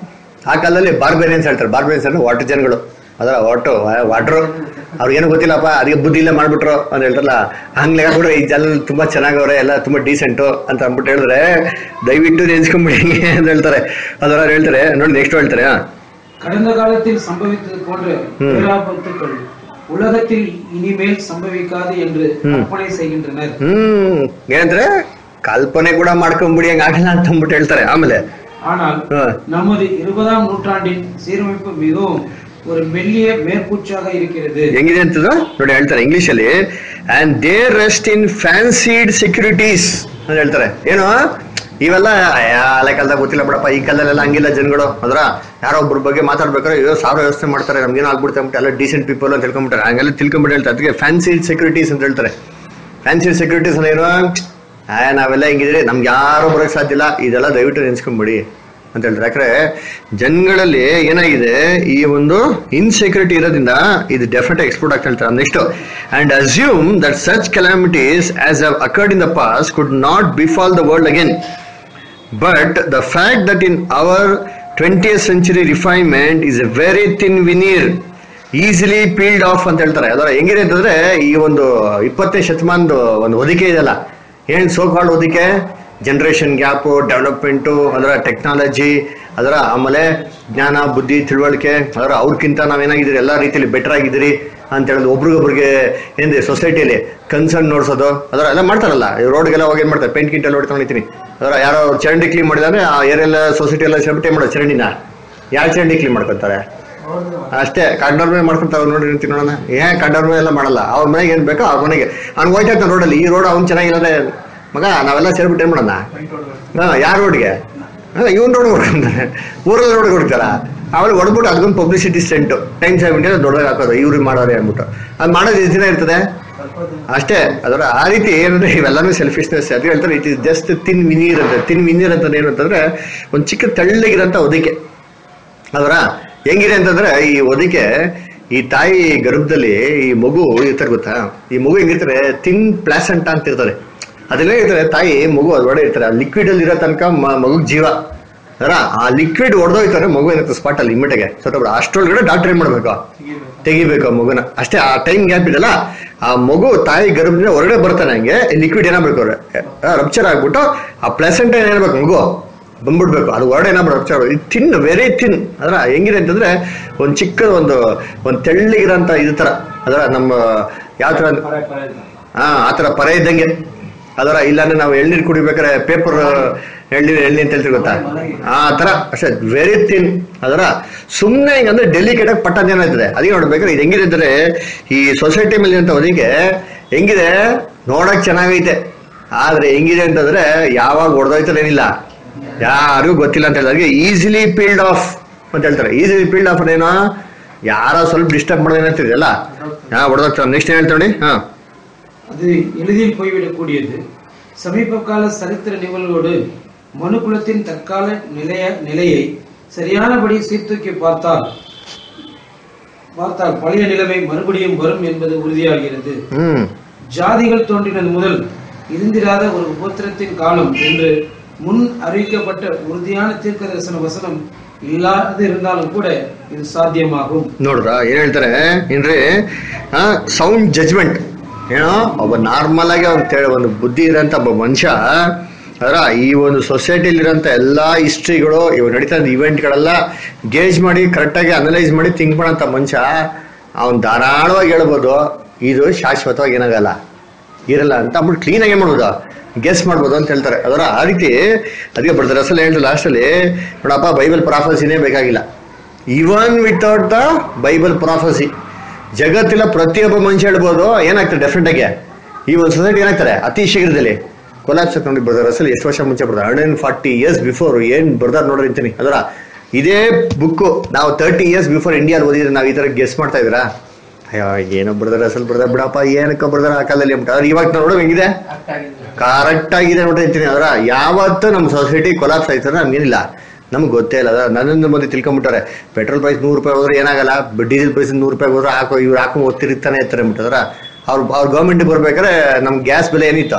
[SPEAKER 2] ಆ ಕಾಲದಲ್ಲಿ ಬಾರ್ಬೇರಿಯನ್ಸ್ ಹೇಳ್ತಾರೆ ಬಾರ್ಬೇರಿಯನ್ಸ್ ಅಂದ್ರೆ ವಾಟರ್ ಜನಗಳು ಅದರ ವಾಟು ವಾಟ್ರು ಅವ್ರಿಗೇನು ಗೊತ್ತಿಲ್ಲಪ್ಪ ಅದಕ್ಕೆ ಬುದ್ಧಿ ಇಲ್ಲ ಮಾಡ್ಬಿಟ್ರು ಅಂತ ಹೇಳ್ತಾರಲ್ಲ ಹಂಗೆ ಕೂಡ ಈ ಜನ ತುಂಬಾ ಚೆನ್ನಾಗವ್ರೆ ಎಲ್ಲ ತುಂಬಾ ಡೀಸೆಂಟು ಅಂತ ಅಂದ್ಬಿಟ್ಟು ಹೇಳಿದ್ರೆ ದಯವಿಟ್ಟು ನೆನ್ಸ್ಕೊಂಬಿಡಿ ಅಂತ ಹೇಳ್ತಾರೆ ಅದರ ಹೇಳ್ತಾರೆ ನೋಡಿ ನೆಕ್ಸ್ಟ್ ಹೇಳ್ತಾರೆ ಹಾ
[SPEAKER 1] கடந்த காலத்தில் சம்பவித்தது போன்ற
[SPEAKER 2] ம்.
[SPEAKER 1] பேராபத்துக்கள் உலகத்தில் இனிமேல் சம்பவிக்காது என்று
[SPEAKER 2] ம்.
[SPEAKER 1] கற்பனை செய்கின்றனர்
[SPEAKER 2] ಹ್ಮ್ ಏನಂದ್ರೆ ಕಲ್ಪನೆ ಕೂಡ ಮಾಡ್ಕೊಂಬಿಡಿ ಹಂಗ ಆಗಲ್ಲ ಅಂತ ಅಂದ್ಬಿಟ್ಟು ಹೇಳ್ತಾರೆ ಆಮೇಲೆ
[SPEAKER 1] ஆனால்
[SPEAKER 2] ಹಾ.
[SPEAKER 1] நமது இருபதாம் நூற்றாண்டின் சீரமைப்பு மிகவும் ஒரு மெல்லிய மேற்பூச்சாக இருக்கிறது
[SPEAKER 2] ಹೆಂಗಿದೆ ಅಂತದ ನೋಡಿ ಹೇಳ್ತಾರೆ ಇಂಗ್ಲಿಷ್ ಅಲ್ಲಿ and they rest in fancied securities ಅಂತ ಹೇಳ್ತಾರೆ ಏನು ಇವೆಲ್ಲ ಯಾ, ಹಳೆ ಕಾಲದಾಗ ಗೊತ್ತಿಲ್ಲ ಬಿಡಪ್ಪ ಈ ಕಾಲದಲ್ಲೆಲ್ಲ ಹಂಗಿಲ್ಲ ಜನಗಳು ಅದ್ರ ಯಾರೋ ಒಬ್ಬರ ಬಗ್ಗೆ ಮಾತಾಡ್ಬೇಕಾದ್ರೆ ಅಯ್ಯೋ ಸಾವಿರ ವ್ಯವಸ್ಥೆ ಮಾಡ್ತಾರೆ ನಮ್ಗೇನು ಆಗ್ಬಿಡುತ್ತೆ ಅಂದ್ಬಿಟ್ಟು ಎಲ್ಲ ಡೀಸೆಂಟ್ ಪೀಪಲ್ ಅಂತ ತಿಳ್ಕೊಂಬಿಟ್ಟಾರೆ ಹಂಗೆಲ್ಲ ತಿಳ್ಕೊಂಬಿಟ್ಟು ಹೇಳ್ತಾರೆ ಅದಕ್ಕೆ ಫ್ಯಾನ್ಸಿಡ್ ಸೆಕ್ಯೂರಿಟೀಸ್ ಅಂತ ಹೇಳ್ತಾರೆ ಫ್ಯಾನ್ಸಿಡ್ ಸೆಕ್ಯೂರಿಟೀಸ್ ಅಂದ್ರೆ ಏನು ಆ, ನಾವೆಲ್ಲ ಹಿಂಗಿದ್ರೆ ನಮ್ಗೆ ಯಾರು ಬರೋಕ್ ಸಾಧ್ಯ ಇಲ್ಲ ಇದೆಲ್ಲ ದಯವಿಟ್ಟು ನೆನ್ಸ್ಕೊಂಬಿಡಿ ಅಂತ ಹೇಳ್ತಾರೆ ಯಾಕಂದ್ರೆ ಜನಗಳಲ್ಲಿ ಏನಾಗಿದೆ ಈ ಒಂದು ಇನ್ಸೆಕ್ಯೂರಿಟಿ ಇರೋದ್ರಿಂದ ಇದು ಡೆಫಿನೆಟ್ ಎಕ್ಸ್ಪೋರ್ಟ್ ಆಗ್ತಾ ಹೇಳ್ತಾರೆ next and assume that such calamities as have occurred in the past could not befall the world again but the fact that in our twentieth century refinement is a very thin veneer easily peeled off ಅಂತ ಹೇಳ್ತಾರೆ ಅದರ ಹೆಂಗಿದೆ ಅಂತಂದ್ರೆ ಈ ಒಂದು ಇಪ್ಪತ್ತನೇ ಶತಮಾನದ ಒಂದು ಹೊದಿಕೆ ಇದೆಯಲ್ಲ ಏನ್ ಸೋಕಾಳ್ ಹೊದಿಕೆ ಜನರೇಷನ್ ಗ್ಯಾಪು ಡೆವಲಪ್ಮೆಂಟು ಅದರ ಟೆಕ್ನಾಲಜಿ ಅದರ ಆಮೇಲೆ ಜ್ಞಾನ ಬುದ್ಧಿ ತಿಳುವಳಿಕೆ ಅದರ ಅವ್ರಕ್ಕಿಂತ ನಾವೇನಾಗಿದ್ದೀರಿ ಎಲ್ಲ ರೀತಿಯಲ್ಲಿ ಬೆಟರ್ ಆಗಿದ್ದೀರಿ ಅಂತ ಹೇಳಿದ್ರು ಒಬ್ರಿಗೊಬ್ರಿಗೆ ಏನಿದೆ ಸೊಸೈಟಿಯಲ್ಲಿ ಕನ್ಸರ್ನ್ ನೋಡ್ಸೋದು ಅದರ ಎಲ್ಲ ಮಾಡ್ತಾರಲ್ಲ ರೋಡ್ಗೆಲ್ಲ ಹೋಗಿ ಏನ್ ಮಾಡ್ತಾರೆ ಪೇಂಟ್ ಗಿಂಟ್ ಎಲ್ಲ ಹೊಡ್ಕೊಂಡಿರ್ತೀನಿ ಅದರ ಯಾರೋ ಚರಂಡಿ ಕ್ಲೀನ್ ಮಾಡಿದ್ರೆ ಆ ಏರಿಯೆಲ್ಲ ಸೊಸೈಟಿ ಎಲ್ಲ ಸೇರ್ಬಿಟ್ಟು ಏನ್ ಮಾಡೋದು ಚರಂಡಿನ ಯಾರು ಚರಂಡಿ ಕ್ಲೀನ್ ಮಾಡ್ಕೊತಾರೆ ಅಷ್ಟೇ ಕಂಡೋರ್ ಮೇಲೆ ಮಾಡ್ಕೊಂತಾವ ನೋಡಿ ನಿಂತೀನಿ ನೋಡೋಣ ಏನ್ ಕಂಡೋರ್ ಮೇಲೆ ಎಲ್ಲ ಮಾಡಲ್ಲ ಅವ್ರ ಮನೆಗೆ ಏನ್ ಬೇಕೋ ಅವ್ರ ಮನೆಗೆ ಅವ್ನು ಹೋಯ್ತಾ ಇರ್ತಾನೆ ರೋಡಲ್ಲಿ ಈ ರೋಡ್ ಅವ್ನು ಚೆನ್ನಾಗಿಲ್ಲದೆ ಮಗ ನಾವೆಲ್ಲ ಸೇರ್ಬಿಟ್ಟು ಏನ್ ಮಾಡೋಣ ಹಾ ಯಾರ ರೋಡ್ಗೆ ಇವನ್ ರೋಡ್ ಹೊಡ್ಕೊಂತಾರೆ ಊರಲ್ಲಿ ರೋಡ್ ಹೊಡ್ತಾರ ಆಮೇಲೆ ಹೊಡ್ಬಿಟ್ಟು ಅದಕ್ಕೊಂದು publicity stunt Times of India ದೊಡ್ಡದಾಗಿ ಹಾಕೋದು ಇವ್ರಿಗೆ ಮಾಡೋರೆ ಅಂದ್ಬಿಟ್ಟು ಅದು ಮಾಡೋದು ಎಷ್ಟು ದಿನ ಇರ್ತದೆ ಅಷ್ಟೇ ಅದರ ಆ ರೀತಿ ಏನಂದ್ರೆ ಇವೆಲ್ಲನೂ ಸೆಲ್ಫಿಶ್ನೆಸ್ ಅದು ಹೇಳ್ತಾರೆ ಇಟ್ ಇಸ್ ಜಸ್ಟ್ ತಿನ್ ವಿನೀರ್ ಅಂತ ತಿನ್ ವಿನೀರ್ ಅಂತ ಏನು ಅಂತಂದ್ರೆ ಒಂದು ಚಿಕ್ಕ ತೆಳ್ಳಗಿರೋಂಥ ಹೊದಿಕೆ ಅದರ ಹೆಂಗಿದೆ ಅಂತಂದ್ರೆ ಈ ಹೊದಿಕೆ ಈ ತಾಯಿ ಗರ್ಭದಲ್ಲಿ ಈ ಮಗು ಇರ್ತಾರೆ ಗೊತ್ತಾ ಈ ಮಗು ಹೆಂಗಿರ್ತಾರೆ ತಿನ್ ಪ್ಲಾಸಂಟ ಅಂತ ಇರ್ತಾರೆ ಅದೆಲ್ಲ ಇರ್ತಾರೆ ತಾಯಿ ಮಗು ಅದ್ರೊಳಗೆ ಇರ್ತಾರೆ ಆ ಲಿಕ್ವಿಡ್ ಅಲ್ಲಿ ಇರೋ ತನಕ ಮಗುಗ್ ಜೀವ ಅದರ ಆ ಲಿಕ್ವಿಡ್ ಹೊಡೆದೋಯ್ತಾರೆ ಮಗು ಏನಾಗ್ತದೆ ಸ್ಪಾಟ್ ಅಲ್ಲಿ ಇಮ್ಮಿಟಗೆ ಸತ್ತೋಗ್ಬಿಡ ಅಷ್ಟರೊಳಗಡೆ ಡಾಕ್ಟರ್ ಏನ್ ಮಾಡ್ಬೇಕು ತೆಗಿಬೇಕು ಆ ಮಗುನ ಅಷ್ಟೇ ಆ ಟೈಮ್ ಗ್ಯಾಪ್ ಇದೆಲ್ಲ ಆ ಮಗು ತಾಯಿ ಗರ್ಭದಿಂದ ಹೊರಗಡೆ ಬರ್ತಾನೆ ಹಂಗೆ ಲಿಕ್ವಿಡ್ ಏನಾಗ್ಬೇಕು ಅವ್ರೆ ರಪ್ಚರ್ ಆಗ್ಬಿಟ್ಟು ಆ ಪ್ಲೆಸೆಂಟ್ ಏನಾಗ್ಬೇಕು ಮಗು ಬಂದ್ಬಿಡ್ಬೇಕು ಅದು ಹೊರಡೆ ಏನಾಗ್ಬಿಡು ರಪ್ಚರ್ ಇದು ತಿನ್ ವೆರಿ ತಿನ್ ಅದರ ಹೆಂಗಿದೆ ಅಂತಂದ್ರೆ ಒಂದು ಚಿಕ್ಕ ಒಂದು ಒಂದು ತೆಳ್ಳಗಿರೋಂಥ ಇದು ತರ ಅದರ ನಮ್ಮ ಯಾವ ತರ ಹಾ ಆ ತರ ಪರ ಇದ್ದಂಗೆ ಅದರ ಇಲ್ಲಾಂದ್ರೆ ನಾವು ಎಳ್ನೀರು ಕುಡಿಬೇಕಾದ್ರೆ ಪೇಪರ್ ಎಳ್ನೀರು ಎಳ್ನೀರು ಅಂತ ಹೇಳ್ತೀವಿ ಗೊತ್ತಾ ಆ ತರ ಅಷ್ಟೇ ವೆರಿ ತಿನ್ ಅದರ ಸುಮ್ಮನೆ ಹಿಂಗಂದ್ರೆ ಡೆಲಿಕೇಟ್ ಆಗಿ ಪಟ್ಟ ಜನ ಇರ್ತದೆ ಅದಕ್ಕೆ ನೋಡ್ಬೇಕಾದ್ರೆ ಇದು ಹೆಂಗಿದೆ ಅಂದ್ರೆ ಈ ಸೊಸೈಟಿ ಮೇಲೆ ಅಂತ ಹೊದಿಗೆ ಹೆಂಗಿದೆ ನೋಡಕ್ ಚೆನ್ನಾಗೈತೆ ಆದ್ರೆ ಹೆಂಗಿದೆ ಅಂತಂದ್ರೆ ಯಾವಾಗ ಹೊಡೆದೋಯ್ತದೇನಿಲ್ಲ ಯಾರಿಗೂ ಗೊತ್ತಿಲ್ಲ ಅಂತ ಹೇಳ್ತಾರೆ ಅದಕ್ಕೆ ಈಸಿಲಿ ಪೀಲ್ಡ್ ಆಫ್ ಅಂತ ಹೇಳ್ತಾರೆ ಈಸಿಲಿ ಪೀಲ್ಡ್ ಆಫ್ ಏನೋ ಯಾರೋ ಸ್ವಲ್ಪ ಡಿಸ್ಟರ್ಬ್ ಮಾಡೋದೇನು ಅಂತಿದೆಯಲ್ಲ ಹಾ ಹೊಡೆದೋಗ್ತಾರೆ ನೆಕ್ಸ್ಟ್ ಏನ್ ಹೇಳ್ತಾವೆ ಹಾ
[SPEAKER 1] அது எளிதில் போய்விடக்கூடியது சமீப கால சரித்திர நிகழ்வோடு மனுக்குலத்தின் தற்கால நிலைய நிலையை சரியானபடி சீர்தூக்கி பார்த்தால் பார்த்தால் பழைய நிலைமை மறுபடியும் வரும் என்பது உறுதியாகிறது
[SPEAKER 2] ಹ್ಮ್
[SPEAKER 1] ஜாதிகள் தோன்றினது முதல் இருந்திராத ஒரு உபத்திரத்தின் காலம் என்று முன் அறிவிக்கப்பட்ட உறுதியான தீர்க்க தரிசன வசனம் இல்லாது இருந்தாலும் கூட இது சாத்தியமாகும்
[SPEAKER 2] ನೋಡ್ರ ಏನ್ ಹೇಳ್ತಾರೆ ಏನ್ರಿ ಸೌಂಡ್ ಜಜ್ಮೆಂಟ್ ಏನೋ ಒಬ್ಬ ನಾರ್ಮಲ್ ಆಗಿ ಅವ್ನ್ ತೇ- ಒಂದು ಬುದ್ಧಿ ಇರೋಂಥ ಒಬ್ಬ ಮನುಷ್ಯ ಅದರ ಈ ಒಂದು ಸೊಸೈಟಿಲಿ ಇರೋಂಥ ಎಲ್ಲಾ ಹಿಸ್ಟ್ರಿಗಳು ಇವ್ ನಡೀತಾ ಇದ್ದ ಇವೆಂಟ್ಗಳೆಲ್ಲ ಗೇಜ್ ಮಾಡಿ ಕರೆಕ್ಟಾಗಿ ಅನಲೈಸ್ ಮಾಡಿ ಥಿಂಕ್ ಮಾಡೋಂಥ ಮನುಷ್ಯ ಅವನ್ ಧಾರಾಳವಾಗಿ ಹೇಳ್ಬೋದು ಇದು ಶಾಶ್ವತವಾಗಿ ಏನಾಗಲ್ಲ ಇರಲ್ಲ ಅಂತ ಅಂದ್ಬಿಟ್ಟು ಕ್ಲೀನಾಗಿ ಏನ್ ಮಾಡ್ಬೋದು ಗೆಸ್ ಮಾಡ್ಬೋದು ಅಂತ ಹೇಳ್ತಾರೆ ಅದರ ಆ ರೀತಿ ಅದಕ್ಕೆ ಬರ್ತಾರೆ ಅಸಲು ಹೇಳಿದ್ರು ಲಾಸ್ಟಲ್ಲಿ ನೋಡಪ್ಪ ಬೈಬಲ್ ಪ್ರಾಫಸಿನೇ ಬೇಕಾಗಿಲ್ಲ even without the Bible prophecy ಜಗತ್ತಿನ ಪ್ರತಿಯೊಬ್ಬ ಮನುಷ್ಯ ಹೇಳ್ಬೋದು ಏನಾಗ್ತದೆ ಡೆಫಿನೆಟ್ ಆಗಿ ಈ ಒಂದು ಸೊಸೈಟಿ ಏನಾಗ್ತಾರೆ ಅತಿ ಶೀಘ್ರದಲ್ಲಿ ಕೊಲಾಪ್ಸ್ ನೋಡಿ ಬರ್ದಾರೆ ಅಸಲು ಎಷ್ಟು ವರ್ಷ ಮುಂಚೆ ಬರ್ತಾರೆ hundred and forty years before ಏನ್ ಬರ್ದಾರ ನೋಡ್ರಿ ಅಂತೀನಿ ಅದರ ಇದೇ ಬುಕ್ ನಾವು ತರ್ಟಿ ಇಯರ್ಸ್ ಬಿಫೋರ್ ಇಂಡಿಯಾಲ್ ಓದಿದ್ರೆ ನಾವು ಈ ತರ ಗೆಸ್ ಮಾಡ್ತಾ ಇದ್ದೀರಾ ಅಯ್ಯೋ ಏನೋ ಬರ್ದಾರ ಅಸಲು ಬರ್ದಾರ ಬಿಡಪ್ಪ ಏನಕ್ಕೆ ಬರ್ದಾರ ಆ ಕಾಲದಲ್ಲಿ ಅಂದ್ಬಿಟ್ಟು ಆದ್ರೆ ಇವಾಗ ನಾವು ನೋಡೋ ಹೆಂಗಿದೆ ಕರೆಕ್ಟ್ ಆಗಿದೆ ನೋಡ್ರಿ ಅಂತೀನಿ ಅದರ ಯಾವತ್ತು ನಮ್ಮ ಸೊಸೈಟಿ ಕೊಲಾಪ್ಸ್ ಆಯ್ತದ ನಮ್ಗೇನಿಲ್ಲ ನಮ್ಗೆ ಗೊತ್ತೇ ಇಲ್ಲ ಅದ ನರೇಂದ್ರ ಮೋದಿ ತಿಳ್ಕೊಂಬಿಟ್ಟಾರೆ ಪೆಟ್ರೋಲ್ ಪ್ರೈಸ್ ನೂರು ರೂಪಾಯಿ ಹೋದ್ರೆ ಏನಾಗಲ್ಲ ಡೀಸೆಲ್ ಪ್ರೈಸ್ ನೂರು ರೂಪಾಯಿ ಹೋದ್ರೆ ಹಾಕೋ ಇವ್ರು ಹಾಕೊಂಡು ಓದ್ತಿರ್ತಾನೆ ಇರ್ತಾರೆ ಅಂದ್ಬಿಟ್ಟದ್ರ ಅವ್ರು ಅವ್ರ ಗೌರ್ಮೆಂಟ್ ಬರ್ಬೇಕಾದ್ರೆ ನಮ್ಗೆ ಗ್ಯಾಸ್ ಬೆಲೆ ಏನಿತ್ತು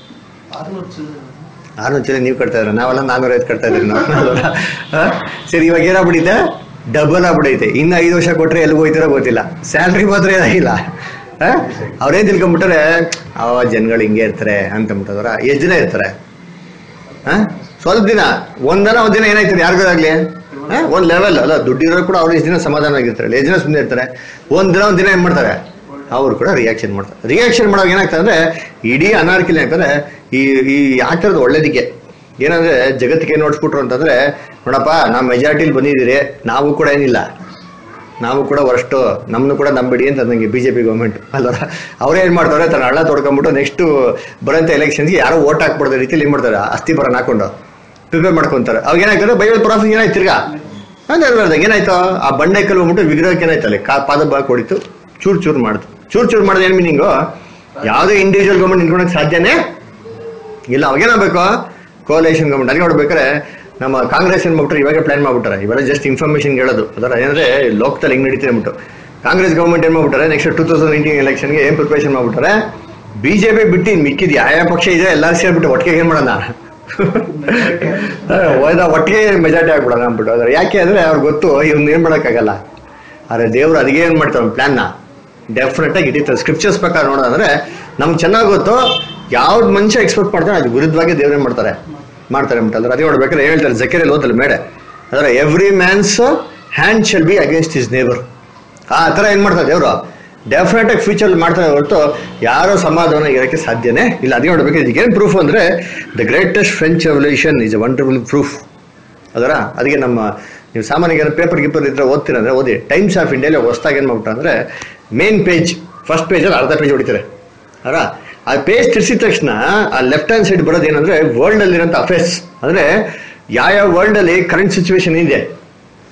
[SPEAKER 2] ಆರ್ನೂರು ಚೀಲ ನೀವು ಕಟ್ತಾ ಇದ್ರೆ ನಾವೆಲ್ಲ ನಾನ್ನೂರ ಐದು ಕಟ್ತಾ ಇದ್ರಿ ನಾವು ಆ? ಸರಿ ಇವಾಗ ಏನಾಗ್ಬಿಟ್ಟಿದೆ ಡಬಲ್ ಆಗ್ಬಿಡೈತೆ ಇನ್ನು ಐದು ವರ್ಷ ಕೊಟ್ರೆ ಎಲ್ಲಿಗೆ ಹೋಯ್ತಾರೋ ಗೊತ್ತಿಲ್ಲ ಸ್ಯಾಲ್ರಿ ಮಾತ್ರ ಏನಾಗಿಲ್ಲ ಆ? ಅವ್ರೇನ್ ತಿಳ್ಕೊಂಬಿಟ್ಟಾರೆ ಅವ ಜನಗಳು ಹಿಂಗೆ ಇರ್ತಾರೆ ಅಂತ ಅಂದ್ಬಿಟ್ಟದ್ರ ಎಷ್ಟು ದಿನ ಇರ್ತಾರೆ ಆ? ಸ್ವಲ್ಪ ದಿನ ಒಂದನ ಒಂದ್ ದಿನ ಏನಾಯ್ತದೆ ಯಾರಿಗಾಗ್ಲಿ ಒಂದ್ ಲೆವೆಲ್ ಅಲ್ಲ ದುಡ್ಡಿರೋರು ಕೂಡ ಅವ್ರು ಎಷ್ಟು ದಿನ ಸಮಾಧಾನ ಆಗಿರ್ತಾರೆ ಎಷ್ಟು ದಿನ ಸುಮ್ಮನೆ ಇರ್ತಾರೆ ಒಂದ್ ದಿನ ಒಂದ್ ದಿನ ಏನ್ ಮಾಡ್ತಾರೆ ಅವ್ರು ಕೂಡ ರಿಯಾಕ್ಷನ್ ಮಾಡ್ತಾರೆ ರಿಯಾಕ್ಷನ್ ಮಾಡೋವಾಗ ಏನಾಗ್ತದೆ ಅಂದ್ರೆ ಇಡೀ ಅನಾರ್ಕಿಲಿ ಆಗ್ತದೆ ಈ ಈ ಆಗ್ತಿರೋದು ಒಳ್ಳೇದಕ್ಕೆ ಏನಂದ್ರೆ ಜಗತ್ತಿಗೆ ಏನ್ ನೋಡ್ಸ್ಬಿಟ್ರು ಅಂತಂದ್ರೆ ನೋಡಪ್ಪ ನಾವು ಮೆಜಾರಿಟಿಲಿ ಬಂದಿದ್ದೀರಿ ನಾವು ಕೂಡ ಏನಿಲ್ಲ ನಾವು ಕೂಡ ವರ್ಷ್ಟು ನಮ್ಮನ್ನು ಕೂಡ ನಂಬಿಡಿ ಅಂತ ನಂಗೆ ಬಿಜೆಪಿ ಗೌರ್ಮೆಂಟ್ ಅಲ್ವರ ಅವ್ರು ಏನ್ ಮಾಡ್ತಾರೆ ತನ್ನ ಹಳ್ಳ ತೊಡ್ಕೊಂಡ್ಬಿಟ್ಟು ನೆಕ್ಸ್ಟ್ ಬರೋಂಥ ಎಲೆಕ್ಷನ್ಗೆ ಯಾರೋ ಓಟ್ ಹಾಕ್ಬಿಡೋದ ರೀತಿಯಲ್ಲಿ ಏನ್ ಮಾಡ್ತಾರೆ ಅಸ್ಥಿ ಬರನ್ ಹಾಕೊಂಡು ಪ್ರಿಪೇರ್ ಮಾಡ್ಕೊಂತಾರೆ ಅವಾಗ ಏನಾಯ್ತಾರೆ ಬೈಬಲ್ ಪ್ರಾಫಿಟ್ ಏನಾಯ್ತು ತಿರ್ಗಾ ಅಂದ್ರೆ ಅದ್ರದಾಗ ಏನಾಯ್ತು ಆ ಬಂಡೆಕಲ್ಲು ಹೋಗ್ಬಿಟ್ಟು ವಿಗ್ರಹಕ್ಕೆ ಏನಾಯ್ತಲ್ಲ ಕಾ ಪಾದ ಬಾಕ್ ಹೊಡಿತು ಚೂರ್ ಚೂರ್ ಮಾಡ್ತು ಚೂರ್ ಚೂರ್ ಮಾಡೋದು ಏನ್ ಮೀನಿಂಗು ಯಾವುದೇ ಇಂಡಿವಿಜುವಲ್ ಗೌರ್ಮೆಂಟ್ ನಿಂತ್ಕೊಳಕ್ ಸಾಧ್ಯನೇ ಇಲ್ಲ ಅವಾಗೇನಾಗಬೇಕು ಕೋಲೇಷನ್ ಗೌರ್ಮೆಂಟ್ ಅಲ್ಲಿ ನೋಡ್ಬೇಕಾದ್ರೆ ನಮ್ಮ ಕಾಂಗ್ರೆಸ್ ಏನ್ ಮಾಡ್ಬಿಟ್ರೆ ಇವಾಗ ಪ್ಲಾನ್ ಮಾಡ್ಬಿಟ್ಟಾರೆ ಇವೆಲ್ಲ ಜಸ್ಟ್ ಇನ್ಫಾರ್ಮೇಶನ್ ಹೇಳೋದು ಅದರ ಏನಂದ್ರೆ ಲೋಕದಲ್ಲಿ ಹೆಂಗ್ ನಡೀತಿದೆ ಅಂದ್ಬಿಟ್ಟು ಕಾಂಗ್ರೆಸ್ ಗೌರ್ಮೆಂಟ್ ಏನ್ ಮಾಡ್ಬಿಟ್ಟಾರೆ ನೆಕ್ಸ್ಟ್ ಟೂ ತೌಸಂಡ್ ನೈನ್ಟೀನ್ ಎಲೆಕ್ಷನ್ಗೆ ಏನ್ ಪ್ರಿಪರೇಷನ್ ಮಾಡ್ಬಿಟ್ಟಾರೆ ಬಿಜೆಪಿ ಬಿಟ್ಟು ಇನ್ ಮಿಕ್ಕಿದ್ ಯಾವ ಯಾವ ಪಕ್ಷ ಇದೆ ಎಲ್ಲರೂ ಸೇರ್ಬಿಟ್ಟು ಒಟ್ಟಿಗೆ ಏನ್ ಮಾಡೋಣ ಹೋದ ಒಟ್ಟಿಗೆ ಮೆಜಾರಿಟಿ ಆಗ್ಬಿಡೋಣ ಅಂದ್ಬಿಟ್ಟು ಅದ್ರ ಯಾಕೆ ಅಂದ್ರೆ ಅವ್ರಿಗೆ ಗೊತ್ತು ಇವ್ನ ಏನ್ ಮಾಡೋಕ್ಕಾಗಲ್ಲ ಆದ್ರೆ ದೇವ್ರು ಅದಕ್ಕೆ ಏನ್ ಮಾಡ್ತಾರೆ ಪ್ಲಾನ್ನ ಡೆಫಿನೆಟ್ ಆಗಿ ಇಟ್ಟಿರ್ತಾರೆ ಸ್ಕ್ರಿಪ್ಚರ್ಸ್ ಪ್ರಕಾರ ನೋಡೋದಂದ್ರೆ ನಮ್ಗೆ ಚೆನ್ನಾಗಿ ಗೊತ್ತು ಯಾವ್ದು ಮನುಷ್ಯ ಎಕ್ಸ್ಪೆಕ್ಟ್ ಮಾಡ್ತಾನೆ ಅದು ವಿರುದ್ಧವಾಗಿ ದೇವ್ರು ಏನ್ ಮಾಡ್ತಾರೆ ಮಾಡ್ತಾರೆ ಅಂತಾರೆ ಅದೇ ನೋಡ್ಬೇಕಾದ್ರೆ ಹೇಳ್ತಾರೆ ಜಕೆರಲ್ಲಿ ಓದಲ್ಲ ಮೇಡೆ ಅಂದ್ರೆ every man's hand shall be against his neighbour ಆ ಥರ ಏನ್ ಮಾಡ್ತಾರೆ ದೇವರು ಡೆಫಿನೆಟ್ ಆಗಿ ಫ್ಯೂಚರ್ ಮಾಡ್ತಾರೆ ಹೊರತು ಯಾರೋ ಸಮಾಧಾನ ಇರೋಕ್ಕೆ ಸಾಧ್ಯನೇ ಇಲ್ಲ ಅದೇ ನೋಡ್ಬೇಕು ಇದಕ್ಕೇನು ಪ್ರೂಫ್ ಅಂದ್ರೆ the greatest French revolution is a wonderful proof ಅದರ ಅದಕ್ಕೆ ನಮ್ಮ ನೀವು ಸಾಮಾನ್ಯ ಪೇಪರ್ ಗಿಪರ್ ಇದ್ರೆ ಓದ್ತೀರಂದ್ರೆ ಓದಿ ಟೈಮ್ಸ್ ಆಫ್ ಇಂಡಿಯಾಲಿ ಹೊಸ್ದಾಗಿ ಏನು ಮಾಡ್ಬಿಟ್ಟು ಅಂದ್ರೆ ಮೇನ್ ಪೇಜ್ ಫಸ್ಟ್ ಪೇಜಲ್ಲಿ ಅರ್ಧ ಪೇಜ್ ಹೊಡಿತಾರೆ ಅದರ ಆ ಪೇಜ್ ತಿರ್ಸಿದ ತಕ್ಷಣ ಆ ಲೆಫ್ಟ್ ಹ್ಯಾಂಡ್ ಸೈಡ್ ಬರೋದು ಏನಂದ್ರೆ ವರ್ಲ್ಡ್ ಅಲ್ಲಿರೋಂಥ ಅಫೇರ್ಸ್ ಅಂದ್ರೆ ಯಾವ ಯಾವ ವರ್ಲ್ಡ್ ಅಲ್ಲಿ ಕರೆಂಟ್ ಸಿಚುವೇಶನ್ ಇದೆ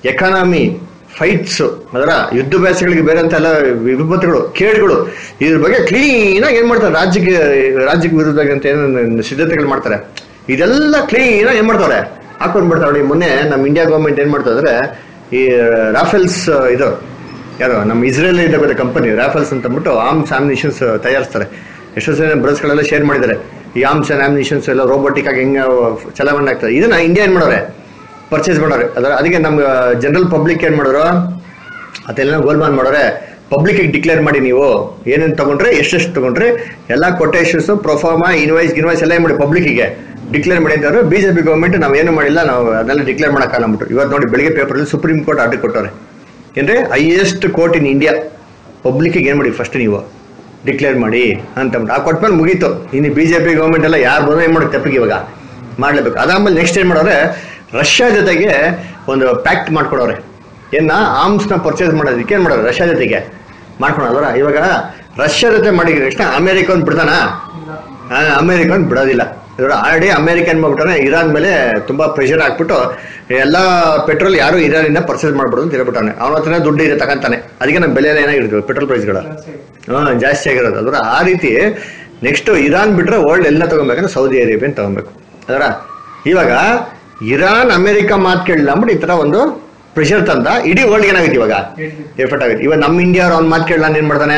[SPEAKER 2] ಎಕಾನಮಿ ಫೈಟ್ಸ್ ಅದರ ಯುದ್ಧ ಅಭ್ಯಾಸಗಳಿಗೆ ಬೇರೆ ಅಂತ ಎಲ್ಲ ವಿಪತ್ತುಗಳು ಕೇಡುಗಳು ಇದ್ರ ಬಗ್ಗೆ ಕ್ಲೀನಾಗಿ ಏನ್ ಮಾಡ್ತಾರೆ ರಾಜ್ಯಕ್ಕೆ ರಾಜ್ಯಕ್ಕೆ ವಿರುದ್ಧ ಅಂತ ಏನು ಸಿದ್ಧತೆಗಳು ಮಾಡ್ತಾರೆ ಇದೆಲ್ಲ ಕ್ಲೀನಾಗಿ ಏನ್ ಮಾಡ್ತಾರೆ ಹಾಕೊಂಡ್ ಬಿಡ್ತಾರೆ ನೋಡಿ ಮೊನ್ನೆ ನಮ್ಮ ಇಂಡಿಯಾ ಗೌರ್ಮೆಂಟ್ ಏನ್ ಮಾಡ್ತಾ ಇದ್ರೆ ಈ ರಾಫೆಲ್ಸ್ ಇದು ಯಾರು ನಮ್ಮ ಇಸ್ರೇಲ್ ಇದೆ ಗೊತ್ತಾ ಕಂಪನಿ ರಾಫೆಲ್ಸ್ ಅಂತ ಅಂದ್ಬಿಟ್ಟು ಆರ್ಮ್ಸ್ ಆಮ್ನಿಷನ್ಸ್ ತಯಾರಿಸ್ತಾರೆ ಎಷ್ಟೋ ಜನ ಬ್ರಸ್ಗಳೆಲ್ಲ ಶೇರ್ ಮಾಡಿದ್ದಾರೆ ಈ ಆರ್ಮ್ಸ್ ಅಂಡ್ ಆಮ್ನಿಷನ್ಸ್ ಎಲ್ಲ ರೋಬೋಟಿಕ್ ಆಗಿ ಹೆಂಗ ಚಲಾವಣೆ ಆಗ್ತದೆ ಇದನ್ನ ಇಂಡಿಯಾ ಏನ್ ಮಾಡೋರೆ ಪರ್ಚೇಸ್ ಮಾಡೋರೆ ಅದರ ಅದಕ್ಕೆ ನಮ್ಮ ಜನರಲ್ ಪಬ್ಲಿಕ್ ಏನ್ ಮಾಡೋರು ಅದೆಲ್ಲ ಗೋಲ್ಮಾನ್ ಮಾಡೋರೆ ಪಬ್ಲಿಕ್ ಡಿಕ್ಲೇರ್ ಮಾಡಿ ನೀವು ಏನೇನು ತಗೊಂಡ್ರೆ ಎಷ್ಟೆಷ್ಟು ತಗೊಂಡ್ರೆ ಎಲ್ಲ ಕೊಟೇಶನ್ಸ್ ಪ್ರೊಫಾರ್ಮಾ ಇನ್ವಾಯ್ಸ್ ಗಿನ್ವಾಯ್ಸ್ ಎಲ್ಲ ಏನ್ ಮಾಡಿ ಪಬ್ಲಿಕ್ಕಿಗೆ ಡಿಕ್ಲೇರ್ ಮಾಡಿದ್ದಾರೆ ಬಿಜೆಪಿ ಗೌರ್ಮೆಂಟ್ ನಾವು ಏನು ಮಾಡಿಲ್ಲ ನಾವು ಅದನ್ನೆಲ್ಲ ಡಿಕ್ಲೇರ್ ಮಾಡಕ್ಕಾಗಲ್ಲ ಅಂದ್ಬಿಟ್ಟು ಇವತ್ತು ನೋಡಿ ಬೆಳಿಗ್ಗೆ ಪೇಪರಲ್ಲಿ ಸುಪ್ರೀಂ ಕೋರ್ಟ್ ಆರ್ಡರ್ ಕೊಟ್ಟವ್ರೆ ಏನ್ರಿ ಹೈಯೆಸ್ಟ್ ಕೋರ್ಟ್ ಇನ್ ಇಂಡಿಯಾ ಪಬ್ಲಿಕ್ಕಿಗೆ ಏನು ಮಾಡಿ ಫಸ್ಟ್ ನೀವು ಡಿಕ್ಲೇರ್ ಮಾಡಿ ಅಂತಂದ್ಬಿಟ್ಟು ಆ ಕೊಟ್ಮೇಲೆ ಮುಗೀತು ಇನ್ನು ಬಿ ಜೆ ಪಿ ಗೌರ್ಮೆಂಟ್ ಎಲ್ಲ ಯಾರು ಬಂದ್ರೆ ಏನು ಮಾಡೋದು ತೆಪ್ಪಿಗೆ ಇವಾಗ ಮಾಡ್ಲೇಬೇಕು ಅದಾದ್ಮೇಲೆ ನೆಕ್ಸ್ಟ್ ಏನು ಮಾಡೋರೆ ರಷ್ಯಾ ಜೊತೆಗೆ ಒಂದು ಪ್ಯಾಕ್ಟ್ ಮಾಡ್ಕೊಡೋರೆ ಏನ ಆರ್ಮ್ಸ್ನ ಪರ್ಚೇಸ್ ಮಾಡೋದಕ್ಕೆ ಏನು ಮಾಡೋರು ರಷ್ಯಾ ಜೊತೆಗೆ ಮಾಡ್ಕೊಳೋದ್ರ ಇವಾಗ ರಷ್ಯಾ ಜೊತೆ ಮಾಡಿದ ತಕ್ಷಣ ಅಮೇರಿಕನ್ ಬಿಡ್ತಾನ ಅಮೇರಿಕನ್ ಬಿಡೋದಿಲ್ಲ ಇವರು ಆಲ್ರೆಡಿ ಅಮೇರಿಕನ್ ಮಾಡ್ಬಿಟ್ಟಾನೆ ಇರಾನ್ ಮೇಲೆ ತುಂಬಾ ಪ್ರೆಷರ್ ಹಾಕ್ಬಿಟ್ಟು ಎಲ್ಲ ಪೆಟ್ರೋಲ್ ಯಾರು ಇರಾನಿಂದ ಪರ್ಚೇಸ್ ಮಾಡ್ಬಿಡೋದು ಅಂತ ಹೇಳ್ಬಿಟ್ಟಾನೆ ಅವನ ಹತ್ರನೇ ದುಡ್ಡು ಇದೆ ತಗೊಂತಾನೆ ಅದಕ್ಕೆ ನಮ್ಮ ಬೆಲೆ ಎಲ್ಲ ಏನಾಗಿರ್ತದೆ ಪೆಟ್ರೋಲ್ ಪ್ರೈಸ್ಗಳು ಹಾ ಜಾಸ್ತಿ ಆಗಿರೋದು ಅದರ ಆ ರೀತಿ ನೆಕ್ಸ್ಟ್ ಇರಾನ್ ಬಿಟ್ರೆ ವರ್ಲ್ಡ್ ಎಲ್ಲ ತಗೊಬೇಕಂದ್ರೆ ಸೌದಿ ಅರೇಬಿಯನ್ ತಗೊಬೇಕು ಅದರ ಇವಾಗ ಇರಾನ್ ಅಮೆರಿಕ ಮಾತು ಕೇಳಿಲ್ಲ ಅಂದ್ಬಿಟ್ಟು ಈ ತರ ಒಂದು ಪ್ರೆಷರ್ ತಂದ ಇಡೀ ವರ್ಲ್ಡ್ ಏನಾಗುತ್ತೆ ಇವಾಗ ಎಫೆಕ್ಟ್ ಆಗುತ್ತೆ ಇವಾಗ ನಮ್ಮ ಇಂಡಿಯಾ ಅವ್ರ ಮಾತು ಕೇಳಲ್ಲ ಏನ್ ಮಾಡ್ತಾನೆ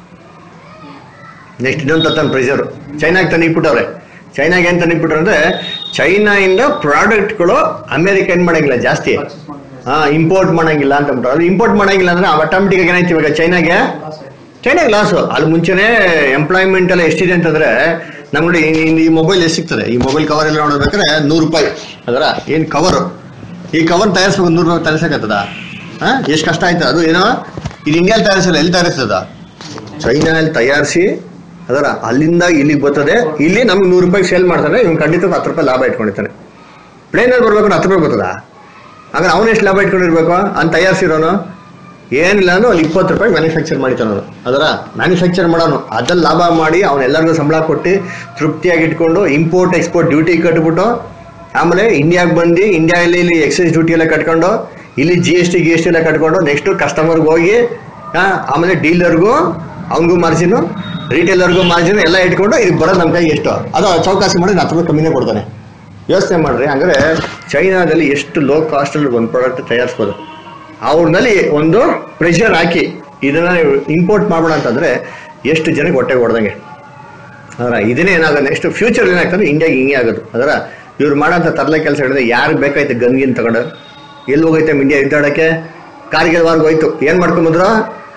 [SPEAKER 2] ನೆಕ್ಸ್ಟ್ ಇನ್ನೊಂದು ತತ್ತಾನ ಪ್ರೆಷರ್ ಚೈನಾಗೆ ತಂದಿಟ್ಬಿಟ್ಟವ್ರೆ ಚೈನಾಗೆ ಏನ್ ತಂದಿಟ್ಬಿಟ್ರು ಅಂದ್ರೆ ಚೈನಾಯಿಂದ ಪ್ರಾಡಕ್ಟ್ಗಳು ಅಮೆರಿಕ ಏನ್ ಮಾಡಂಗಿಲ್ಲ ಜಾಸ್ತಿ ಹಾ ಇಂಪೋರ್ಟ್ ಮಾಡಂಗಿಲ್ಲ ಅಂತ ಅಂದ್ಬಿಟ್ಟು ಅದು ಇಂಪೋರ್ಟ್ ಮಾಡಂಗಿಲ್ಲ ಅಂದ್ರೆ ಆಟೋಮೆಟಿಕ್ ಆಗಿ ಏನಾಯ್ತು ಇವಾಗ ಚೈನಾಗೆ ಚೈನಾಗೆ ಲಾಸು ಅಲ್ಲಿ ಮುಂಚೆನೆ ಎಂಪ್ಲಾಯ್ಮೆಂಟ್ ಎಲ್ಲ ಎಷ್ಟಿದೆ ಅಂತಂದ್ರೆ ನಮ್ಗೆ ನೋಡಿ ಈ- ಈ ಮೊಬೈಲ್ ಎಷ್ಟು ಸಿಗ್ತದೆ ಈ ಮೊಬೈಲ್ ಕವರ್ ಎಲ್ಲ ನೋಡ್ಬೇಕಾದ್ರೆ ನೂರು ರೂಪಾಯಿ ಅದರ ಏನ್ ಕವರ್ ಈ ಕವರ್ ತಯಾರಿಸ್ಬೇಕು ನೂರು ರೂಪಾಯಿ ತಯಾರಿಸಕತ್ತದ ಹಾ ಎಷ್ಟು ಕಷ್ಟ ಆಯ್ತು ಅದು ಏನೋ ಇದು ಇಂಡಿಯಲ್ಲಿ ತಯಾರಿಸಲ್ಲ ಎಲ್ಲಿ ತಯಾರಿಸ್ತದ ಚೈನಾದಲ್ಲಿ ತಯಾರಿಸಿ ಅದರ ಅಲ್ಲಿಂದ ಇಲ್ಲಿಗೆ ಬರ್ತದೆ ಇಲ್ಲಿ ನಮ್ಗೆ ನೂರು ರೂಪಾಯಿ ಸೇಲ್ ಮಾಡ್ತಾನೆ ಇವ್ನು ಖಂಡಿತ ಹತ್ತು ರೂಪಾಯಿ ಲಾಭ ಇಟ್ಕೊಂಡಿರ್ತಾನೆ ಪ್ಲೇನಲ್ಲಿ ಬರ್ಬೇಕು ಹತ್ತು ರೂಪಾಯಿ ಬರ್ತದ ಹಾಗಾದ್ರೆ ಅವನು ಎಷ್ಟು ಲಾಭ ಇಟ್ಕೊಂಡಿರ್ಬೇಕು ಅಂತ ತಯಾರಿಸಿರೋನು ಏನಿಲ್ಲ ಅಂದ್ರೆ ಅಲ್ಲಿ ಇಪ್ಪತ್ತು ರೂಪಾಯಿ ಮ್ಯಾನುಫ್ಯಾಕ್ಚರ್ ಮಾಡಿತಾನು ಅದರ ಮ್ಯಾನುಫ್ಯಾಕ್ಚರ್ ಮಾಡೋನು ಅದಲ್ಲಿ ಲಾಭ ಮಾಡಿ ಅವ್ನು ಎಲ್ಲರಿಗೂ ಸಂಬಳ ಕೊಟ್ಟು ತೃಪ್ತಿಯಾಗಿ ಇಟ್ಕೊಂಡು ಇಂಪೋರ್ಟ್ ಎಕ್ಸ್ಪೋರ್ಟ್ ಡ್ಯೂಟಿ ಕಟ್ಬಿಟ್ಟು ಆಮೇಲೆ ಇಂಡಿಯಾಗೆ ಬಂದು ಇಂಡಿಯಾದಲ್ಲಿ ಇಲ್ಲಿ ಎಕ್ಸೈಸ್ ಡ್ಯೂಟಿ ಎಲ್ಲ ಕಟ್ಕೊಂಡು ಇಲ್ಲಿ ಜಿ ಎಸ್ ಟಿ ಗಿ ಎಸ್ ಟಿ ಎಲ್ಲ ಕಟ್ಕೊಂಡು ನೆಕ್ಸ್ಟ್ ಕಸ್ಟಮರ್ಗೆ ಹೋಗಿ ಆ, ಆಮೇಲೆ ಡೀಲರ್ಗೂ ಅವನಿಗೂ ಮಾರ್ಜಿನು ರಿಟೇಲರ್ಗೂ ಮಾರ್ಜಿನ್ ಎಲ್ಲ ಇಟ್ಕೊಂಡು ಇದು ಬರೋದು ನಮ್ಮ ಕೈಗೆ ಎಷ್ಟು ಅದು ಚೌಕಾಸಿ ಮಾಡಿ ಹತ್ತು ರೂಪಾಯಿ ಕಮ್ಮಿನೇ ಕೊಡ್ತಾನೆ ಯೋಚನೆ ಮಾಡ್ರಿ ಹಂಗಾರೆ ಚೈನಾದಲ್ಲಿ ಎಷ್ಟು ಲೋ ಕಾಸ್ಟಲ್ಲಿ ಒಂದು ಪ್ರಾಡಕ್ಟ್ ತಯಾರಿಸ್ಬೋದು ಅವ್ರನ್ನಲ್ಲಿ ಒಂದು ಪ್ರೆಷರ್ ಹಾಕಿ ಇದನ್ನ ಇಂಪೋರ್ಟ್ ಮಾಡೋಣ ಅಂತಂದ್ರೆ ಎಷ್ಟು ಜನಕ್ಕೆ ಹೊಟ್ಟೆಗೆ ಹೊಡೆದಂಗೆ ಅದರ ಇದನ್ನೇ ಏನಾಗೋದು ನೆಕ್ಸ್ಟ್ ಫ್ಯೂಚರ್ ಏನಾಗ್ತದೆ ಇಂಡಿಯಾಗೆ ಹಿಂಗೆ ಆಗೋದು ಅದರ ಇವ್ರು ಮಾಡೋಂಥ ತರಲೆ ಕೆಲಸ ಹೇಳಿದ್ರೆ ಯಾರಿಗೆ ಬೇಕಾಯ್ತು ಗನ್ಗಿನ್ ತಗೊಂಡು ಎಲ್ಲಿ ಹೋಗೈತೆ ಇಂಡಿಯಾ ಇದ್ದಾಡಕ್ಕೆ ಕಾರ್ಗಿಲ್ ವಾರ್ಗ್ ಹೋಯ್ತು ಏನ್ ಮಾಡ್ಕೊಂಬಂದ್ರು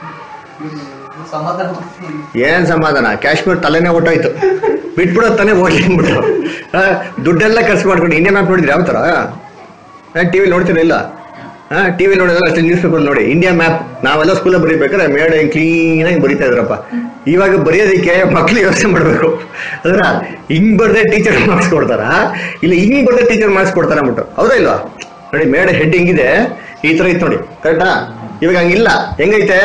[SPEAKER 3] ಸಮಾಧಾನ ಮಾಡ್ತೀನಿ.
[SPEAKER 2] ಏನ್ ಸಮಾಧಾನ ಕಾಶ್ಮೀರ್ ತಲೆನೇ ಹೊಟ್ಟೋಯ್ತು ಬಿಟ್ಬಿಡೋದು ತಾನೇ ಹೋಗ್ಲಿ ಅಂದ್ಬಿಟ್ಟು ಆ, ದುಡ್ಡೆಲ್ಲ ಖರ್ಚು ಮಾಡ್ಕೊಂಡು ಇಂಡಿಯನ್ ಮ್ಯಾಪ್ ನೋಡಿದ್ರಿ ಯಾವ ಥರ ಟಿವಿ ನೋಡ್ತೀರಾ ಇಲ್ಲ ಹಾ ಟಿವಿ ನೋಡಿದ್ರೆ ಅಷ್ಟೇ ನ್ಯೂಸ್ ಪೇಪರ್ ನೋಡಿ ಇಂಡಿಯಾ ಮ್ಯಾಪ್ ನಾವೆಲ್ಲ ಸ್ಕೂಲಲ್ಲಿ ಬರೀಬೇಕಾದ್ರೆ ಮೇಡ ಕ್ಲೀನಾಗಿ ಬರೀತಾ ಇದ್ರಪ್ಪ ಇವಾಗ ಬರೆಯೋದಕ್ಕೆ ಮಕ್ಳು ಯೋಚನೆ ಮಾಡಬೇಕು ಅದರ ಹಿಂಗ್ ಬರ್ದೆ ಟೀಚರ್ ಮಾರ್ಕ್ಸ್ ಕೊಡ್ತಾರ ಇಲ್ಲ ಹಿಂಗ್ ಬರ್ದೆ ಟೀಚರ್ ಮಾರ್ಕ್ಸ್ ಕೊಡ್ತಾರ ಅಂದ್ಬಿಟ್ಟು ಹೌದಾ ಇಲ್ವಾ ನೋಡಿ ಮೇಡ ಹೆಡ್ ಹಿಂಗಿದೆ ಈ ತರ ಇತ್ತು ನೋಡಿ ಕರೆಕ್ಟಾ ಇವಾಗ ಹಂಗಿಲ್ಲ ಹೆಂಗೈತೆ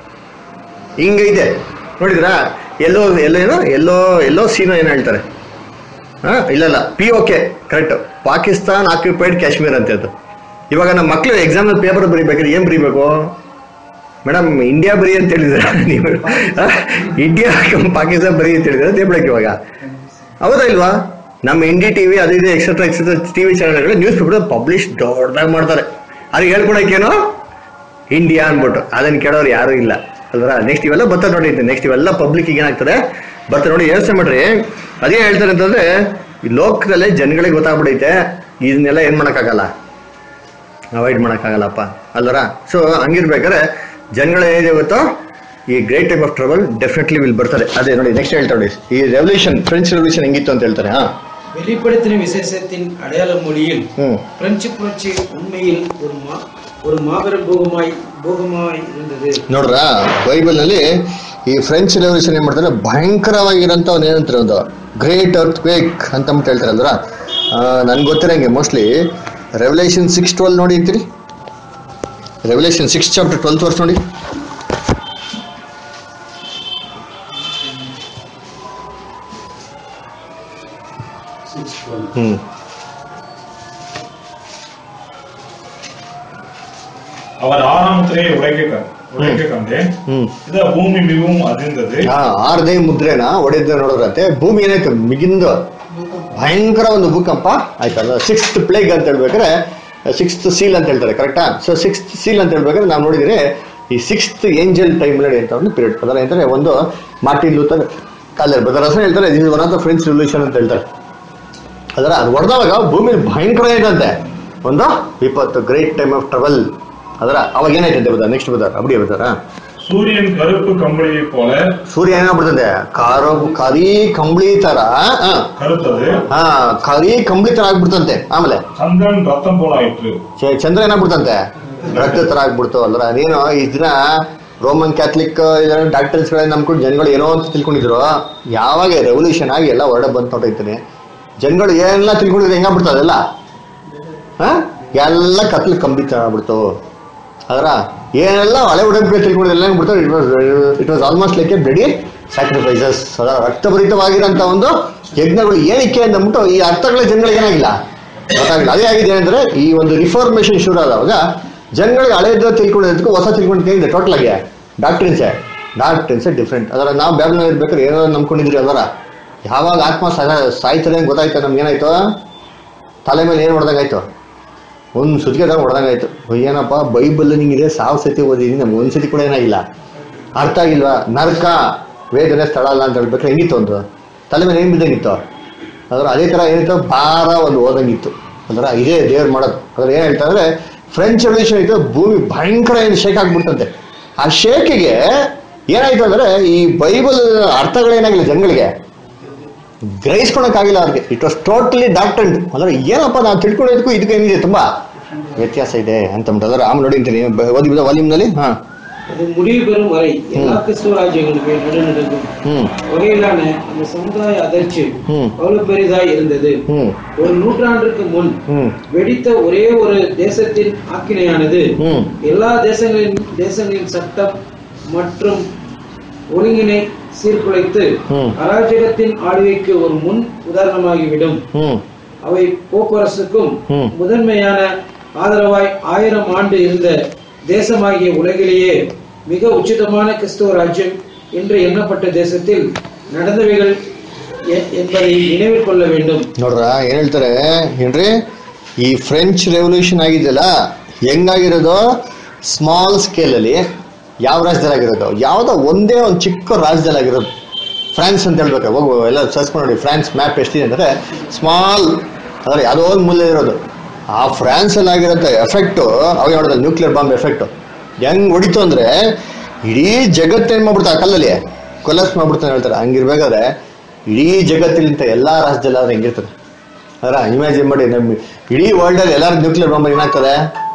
[SPEAKER 2] ಹಿಂಗೈತೆ ನೋಡಿದ್ರಾ ಎಲ್ಲೋ ಎಲ್ಲೋ ಏನೋ ಎಲ್ಲೋ ಎಲ್ಲೋ ಸೀನೋ ಏನೋ ಹೇಳ್ತಾರೆ ಹಾ ಇಲ್ಲ ಇಲ್ಲ P O K correct Pakistan occupied Kashmir ಅಂತ ಅದು ಇವಾಗ ನಮ್ಮ ಮಕ್ಳು ಎಕ್ಸಾಮ್ ಪೇಪರ್ ಬರೀಬೇಕಾದ್ರೆ ಏನ್ ಬರೀಬೇಕು ಮೇಡಮ್ ಇಂಡಿಯಾ ಬರೀ ಅಂತ ಹೇಳಿದ್ರೆ ನೀವು ಆ, ಇಂಡಿಯಾ ಪಾಕಿಸ್ತಾನ್ ಬರೀ ಅಂತ ಹೇಳಿದ್ರೆ ಅದೇ ಬಿಡಕ್ಕೆ ಇವಾಗ ಹೌದಾ ಇಲ್ವಾ ನಮ್ಮ ಇಂಡಿ ಟಿವಿ ಅದು ಇದು ಎಕ್ಸೆಟ್ರಾ ಎಕ್ಸೆಟ್ರಾ ಟಿವಿ ಚಾನಲ್ಗಳು ನ್ಯೂಸ್ ಪೇಪರ್ ಪಬ್ಲಿಷ್ ದೊಡ್ಡದಾಗಿ ಮಾಡ್ತಾರೆ ಅದು ಹೇಳ್ಕೊಳಕ್ಕೇನೋ ಇಂಡಿಯಾ ಅನ್ಬಿಟ್ಟು ಅದನ್ನ ಕೇಳೋರು ಯಾರು ಇಲ್ಲ ಅಲ್ವಾ ನೆಕ್ಸ್ಟ್ ಇವೆಲ್ಲ ಬರ್ತದೆ ನೋಡಿ ನೆಕ್ಸ್ಟ್ ಇವೆಲ್ಲ ಪಬ್ಲಿಕ್ ಏನಾಗ್ತದೆ ಬರ್ತದೆ ನೋಡಿ ಯೋಚನೆ ಮಾಡ್ರಿ ಅದೇ ಹೇಳ್ತಾರೆ ಅಂತಂದ್ರೆ ಈ ಲೋಕದಲ್ಲೇ ಜನಗಳಿಗೆ ಗೊತ್ತಾಗ್ಬಿಡೈತೆ ಇದನ್ನೆಲ್ಲ ಏನ್ ಮಾಡಕ್ಕಾಗಲ್ಲ ಅವಾಯ್ಡ್ ಮಾಡೋಕ್ಕಾಗಲ್ಲಪ್ಪ ಅಲ್ಲರ ಸೊ ಹಂಗಿರ್ಬೇಕಾದ್ರೆ ಜನಗಳು ಏನಿದೆ ಗೊತ್ತೋ ಈ great type of trouble definitely will ಬರ್ತಾರೆ ಅದೇ ನೋಡಿ ನೆಕ್ಸ್ಟ್ ಹೇಳ್ತಾ ನೋಡಿ ಈ ರೆವಲ್ಯೂಷನ್ ಫ್ರೆಂಚ್ ರೆವಲ್ಯೂಷನ್ ಹೆಂಗಿತ್ತು ಅಂತ ಹೇಳ್ತಾರೆ ಹಾ
[SPEAKER 1] வெளிப்படுத்தின விசேஷத்தின் அடையாள மொழியில்
[SPEAKER 2] ಹ್ಮ್
[SPEAKER 1] பிரெஞ்சு புரட்சி உண்மையில் ஒரு மா ஒரு மாபெரும் பூகமாய் பூகமாய் இருந்தது
[SPEAKER 2] ನೋಡ್ರ ಬೈಬಲ್ ನಲ್ಲಿ ಈ ಫ್ರೆಂಚ್ ರೆವಲ್ಯೂಷನ್ ಏನ್ ಮಾಡ್ತಾರೆ ಭಯಂಕರವಾಗಿರೋಂಥ ಒಂದು ಏನಂತಾರೆ ಒಂದು ಗ್ರೇಟ್ ಅರ್ತ್ ಕ್ವೇಕ್ ಅಂತ ಅಂದ್ಬಿಟ್ಟು ಹೇಳ್ತಾರಲ್ರ ನನ್ಗೆ ಗೊತ್ತಿರಂಗೆ ಮೋಸ್ಟ್ಲಿ ರೆವಲ್ಯೂಷನ್ ಸಿಕ್ಸ್ ಟ್ವೆಲ್ ನೋಡಿ ಅಂತೀರಿ ರೆವಲ್ಯೂಷನ್ ಸಿಕ್ಸ್ ಚಾಪ್ಟರ್ ಟ್ವೆಲ್ತ್ ವರ್ಷ ನೋಡಿ ಹ್ಮ್
[SPEAKER 4] அவர் ஆறாம் முத்திரையை உடைக்க உடைக்க கண்டேன்
[SPEAKER 2] ಹ್ಮ್
[SPEAKER 4] இத பூமி மிகவும் அதிர்ந்தது
[SPEAKER 2] ಹಾ ಆರನೇ ಮುದ್ರೆನ ಹೊಡೆದ ನೋಡಿದ್ರಂತೆ ಭೂಮಿ ಏನಾಯ್ತು ಮಿಗಿಂದು ಭಯಂಕರ ಒಂದು ಭೂಕಂಪ ಆಯ್ತಲ್ಲ ಸಿಕ್ಸ್ತ್ ಪ್ಲೇಗ್ ಅಂತ ಹೇಳ್ಬೇಕಾದ್ರೆ ಸಿಕ್ಸ್ತ್ ಸೀಲ್ ಅಂತ ಹೇಳ್ತಾರೆ ಕರೆಕ್ಟಾ ಸೊ ಸಿಕ್ಸ್ತ್ ಸೀಲ್ ಅಂತ ಹೇಳ್ಬೇಕಾದ್ರೆ ನಾವು ನೋಡಿದ್ರೆ ಈ ಸಿಕ್ಸ್ತ್ ಏಂಜಲ್ ಟೈಮ್ ಅಂತ ಒಂದು ಪೀರಿಯಡ್ ಅದರ ಏನಂದ್ರೆ ಒಂದು ಮಾರ್ಟಿನ್ ಲೂಥರ್ ಕಾಲರ್ ಬದರ ಹೆಸರು ಹೇಳ್ತಾರೆ this one of the French revolution ಅಂತ ಹೇಳ್ತಾರೆ ಅದರ ಅದು ಹೊಡೆದಾಗ ಭೂಮಿ ಭಯಂಕರ ಏನಂತೆ ಒಂದು ವಿಪತ್ತು ಗ್ರೇಟ್ ಟೈಮ್ ಆಫ್ ಟ್ರಬಲ್ ಅದರ ಅವಾಗ ಏನಾಯ್ತಂತೆ ಬದ ನೆಕ್ಸ್ಟ್ ಬದಾರ ಅಬಡಿ ಬದಾರ
[SPEAKER 4] சூரியன் கருப்பு கம்பளியை போல
[SPEAKER 2] ಸೂರ್ಯ ಏನಾಗ್ಬಿಡ್ತದೆ ಕಾರು ಕರಿ ಕಂಬಳಿ ತರ ಆ,
[SPEAKER 4] கருத்தது
[SPEAKER 2] ಹಾ ಕರಿ ಕಂಬಳಿ ತರ ಆಗ್ಬಿಡ್ತಂತೆ ಆಮೇಲೆ
[SPEAKER 4] சந்திரன் ரத்தம் போல ஆயிற்று
[SPEAKER 2] ಚ- ಚಂದ್ರ ಏನಾಗ್ಬಿಡ್ತಂತೆ ರಕ್ತ ತರ ಆಗ್ಬಿಡ್ತು ಅಲ್ರ ನೀನು ಈ ದಿನ ರೋಮನ್ ಕ್ಯಾಥಲಿಕ್ ಡಾಕ್ಟರ್ಸ್ ಗಳನ್ನ ನಂಬ್ಕೊಂಡು ಜನಗಳು ಏನೋ ಅಂತ ತಿಳ್ಕೊಂಡಿದ್ರು ಯಾವಾಗ ರೆವಲ್ಯೂಷನ್ ಆಗಿ ಎಲ್ಲ ಹೊರಡೆ ಬಂದು ನೋಡಿರ್ತೀನಿ ಜನಗಳು ಏನೆಲ್ಲ ತಿಳ್ಕೊಂಡಿದ್ರೆ ಹೆಂಗಾಗ್ಬಿಡ್ತು ಅದೆಲ್ಲ ಹಾ ಎಲ್ಲ ಕತ್ಲು ಕಂಬಿ ತರ ಆಗ್ಬಿಡ್ತು ಅದರ ಏನೆಲ್ಲ ಹಳೆ ಉಡಂಬಿ ತಿಳ್ಕೊಂಡಿದ್ರೆ ಎಲ್ಲ ಹೆಂಗ್ಬಿಡ್ತು it was it was almost like a bloody sacrifices ಅದರ ರಕ್ತಭರಿತವಾಗಿರೋಂಥ ಒಂದು ಯಜ್ಞಗಳು ಏನಕ್ಕೆ ಅಂದ್ಬಿಟ್ಟು ಈ ಅರ್ಥಗಳ ಜನಗಳಿಗೆ ಏನಾಗಿಲ್ಲ ಗೊತ್ತಾಗಿಲ್ಲ ಅದೇ ಆಗಿದೆ ಏನಂದ್ರೆ ಈ ಒಂದು ರಿಫಾರ್ಮೇಶನ್ ಶುರು ಆದವಾಗ ಜನಗಳಿಗೆ ಹಳೆಯದ ತಿಳ್ಕೊಂಡಿದ್ದಕ್ಕೂ ಹೊಸ ತಿಳ್ಕೊಂಡು ಏನಿದೆ ಟೋಟಲ್ ಆಗಿ ಡಾಕ್ಟ್ರಿನ್ಸೇ ಡಾಕ್ಟ್ರಿನ್ಸೇ ಡಿಫ್ರೆಂಟ್ ಅದರ ನಾವು ಬ್ಯಾಬ್ಲನ್ ಇರ್ಬೇಕಾದ್ರೆ ಏನೋ ನಂಬ್ಕೊಂಡಿದ್ರಿ ಅದರ ಯಾವಾಗ ಆತ್ಮ ಸಾ- ಸಾಯ್ತದೆ ಅಂತ ಗೊತ್ತಾಯ್ತು ನಮ್ಗೆ ಏನಾಯ್ತು ತಲೆ ಮೇಲೆ ಏನು ಹೊಡೆದಂಗಾಯ್ತು ಒಂದು ಸುತ್ತಿಗೆದಾಗ ಹೊಡೆದಂಗಾಯ್ತು ಏನಪ್ಪ ಬೈಬಲ್ ನಿಂಗಿದೆ ಸಾವು ಸತಿ ಓದಿದೀನಿ ನಮ್ಗೆ ಒಂದು ಸತಿ ಕೂಡ ಏನಾಗಿಲ್ಲ ಅರ್ಥ ಆಗಿಲ್ವಾ ನರಕ ವೇದನೆ ಸ್ಥಳ ಅಲ್ಲ ಅಂತ ಹೇಳ್ಬೇಕಾದ್ರೆ ಹೆಂಗಿತ್ತು ಒಂದು ತಲೆ ಮೇಲೆ ಏನು ಬಿದ್ದಂಗಿತ್ತು ಅದರ ಅದೇ ಥರ ಏನಿತ್ತು ಭಾರ ಒಂದು ಓದಂಗಿತ್ತು ಅದರ ಇದೇ ದೇವ್ರು ಮಾಡೋದು ಅದ್ರ ಏನು ಹೇಳ್ತಾ ಅಂದ್ರೆ ಫ್ರೆಂಚ್ ರೆವಲ್ಯೂಷನ್ ಇತ್ತು ಭೂಮಿ ಭಯಂಕರ ಏನು ಶೇಕ್ ಆಗ್ಬಿಡ್ತಂತೆ ಆ ಶೇಕಿಗೆ ಏನಾಯ್ತು ಅಂದ್ರೆ ಈ ಬೈಬಲ್ ಅರ್ಥಗಳೇನಾಗಿಲ್ಲ ಜನಗಳಿಗೆ ಗ್ರಹಿಸ್ಕೊಳಕ್ಕಾಗಿಲ್ಲ ಅವ್ರಿಗೆ ಇಟ್ ವಾಸ್ ಟೋಟಲಿ ಡಾಕ್ಟರ್ ಅಂದ್ರೆ ಏನಪ್ಪ ನಾವು ತಿಳ್ಕೊಳ್ಳೋದಕ್ಕೂ ಇದಕ್ಕೆ ಏನಿದೆ ತುಂಬಾ ವ್ಯತ್ಯಾಸ ಇದೆ ಅಂತ ಅದರ ಆಮೇಲೆ ನೋಡಿ ಅಂತೀನಿ ಓದಿ ವಾಲ್ಯೂಮ್ನಲ್ಲಿ ಹಾ
[SPEAKER 1] அது முடிவு பெறும் வரை எல்லா கிறிஸ்துவ ராஜ்யங்களுக்கு நடுநடுங்கும்
[SPEAKER 2] ಹ್ಮ್
[SPEAKER 1] வகையிலான அந்த சமுதாய அதிர்ச்சி
[SPEAKER 2] ம்.
[SPEAKER 1] அவ்வளவு பெரிதாய் இருந்தது
[SPEAKER 2] ಹ್ಮ್
[SPEAKER 1] ஒரு நூற்றாண்டிற்கு முன்
[SPEAKER 2] ಹ್ಮ್
[SPEAKER 1] வெடித்த ஒரே ஒரு தேசத்தின் ஆக்கினையானது
[SPEAKER 2] ಹ್ಮ್
[SPEAKER 1] எல்லா தேசங்களின் தேசங்களின் சட்டம் மற்றும் ஒழுங்கினை சீர்குலைத்து
[SPEAKER 2] ம்.
[SPEAKER 1] அராஜகத்தின் ஆளுகைக்கு ஒரு முன் உதாரணமாகிவிடும்
[SPEAKER 2] ಹ್ಮ್
[SPEAKER 1] அவை போக்குவரத்துக்கும்
[SPEAKER 2] ம்.
[SPEAKER 1] முதன்மையான ஆதரவாய் ஆயிரம் ஆண்டு இருந்த தேசமாகிய உலகிலேயே மிக உச்சிதமான கிறிஸ்துவ ராஜ்யம் என்று எண்ணப்பட்ட தேசத்தில் நடந்தவைகள் எ- என்பதை நினைவில் கொள்ள வேண்டும்
[SPEAKER 2] ನೋಡ್ರ ಏನ್ ಹೇಳ್ತಾರೆ ಏನ್ರಿ ಈ ಫ್ರೆಂಚ್ ರೆವಲ್ಯೂಷನ್ ಆಗಿದೆಯಲ್ಲ ಹೆಂಗಾಗಿರೋದು ಸ್ಮಾಲ್ ಸ್ಕೇಲ್ ಅಲ್ಲಿ ಯಾವ ರಾಜ್ಯದಲ್ಲಿ ಆಗಿರೋದು ಯಾವ್ದೋ ಒಂದೇ ಒಂದು ಚಿಕ್ಕ ರಾಜ್ಯದಲ್ಲಿ ಆಗಿರೋದು ಫ್ರಾನ್ಸ್ ಅಂತ ಹೇಳ್ಬೇಕು ಹೋಗು ಎಲ್ಲ ಸರ್ಚ್ ಮಾಡಿ ಫ್ರಾನ್ಸ್ ಮ್ಯಾಪ್ ಎಷ್ಟಿದೆ ಅಂದ್ರೆ ಸ್ಮಾಲ್ ಅಂದ್ರೆ ಯಾವುದೋ ಒಂದು ಮೂಲೆ ಇರೋದು ಆ ಫ್ರಾನ್ಸ್ ಅಲ್ಲಿ ಆಗಿರೋಂಥ ಎಫೆಕ್ಟು ಅವಾಗ ನೋಡಿದ್ರೆ ನ್ಯೂಕ್ಲಿಯರ್ ಬಾಂಬ್ ಎಫೆಕ್ಟು ಹೆಂಗ್ ಹೊಡಿತು ಅಂದ್ರೆ ಇಡೀ ಜಗತ್ತೇನ್ ಮಾಡ್ಬಿಡ್ತಾ ಆ ಕಲ್ಲಲ್ಲಿ ಕೊಲಸ್ ಮಾಡ್ಬಿಡ್ತಾನೆ ಹೇಳ್ತಾರೆ ಹಂಗಿರ್ಬೇಕಾದ್ರೆ ಇಡೀ ಜಗತ್ತಿಲಿಂತ ಎಲ್ಲಾ ರಾಜ್ಯದಲ್ಲಿ ಆದ್ರೆ ಹೆಂಗಿರ್ತದೆ ಅದರ ಇಮ್ಯಾಜಿನ್ ಮಾಡಿ ನಮ್ಮ ಇಡೀ ವರ್ಲ್ಡ್ ಅಲ್ಲಿ ಎಲ್ಲಾರು ನ್ಯೂಕ್ಲಿಯರ್ ಬಾಂಬ್ ಏನಾಗ್ತದೆ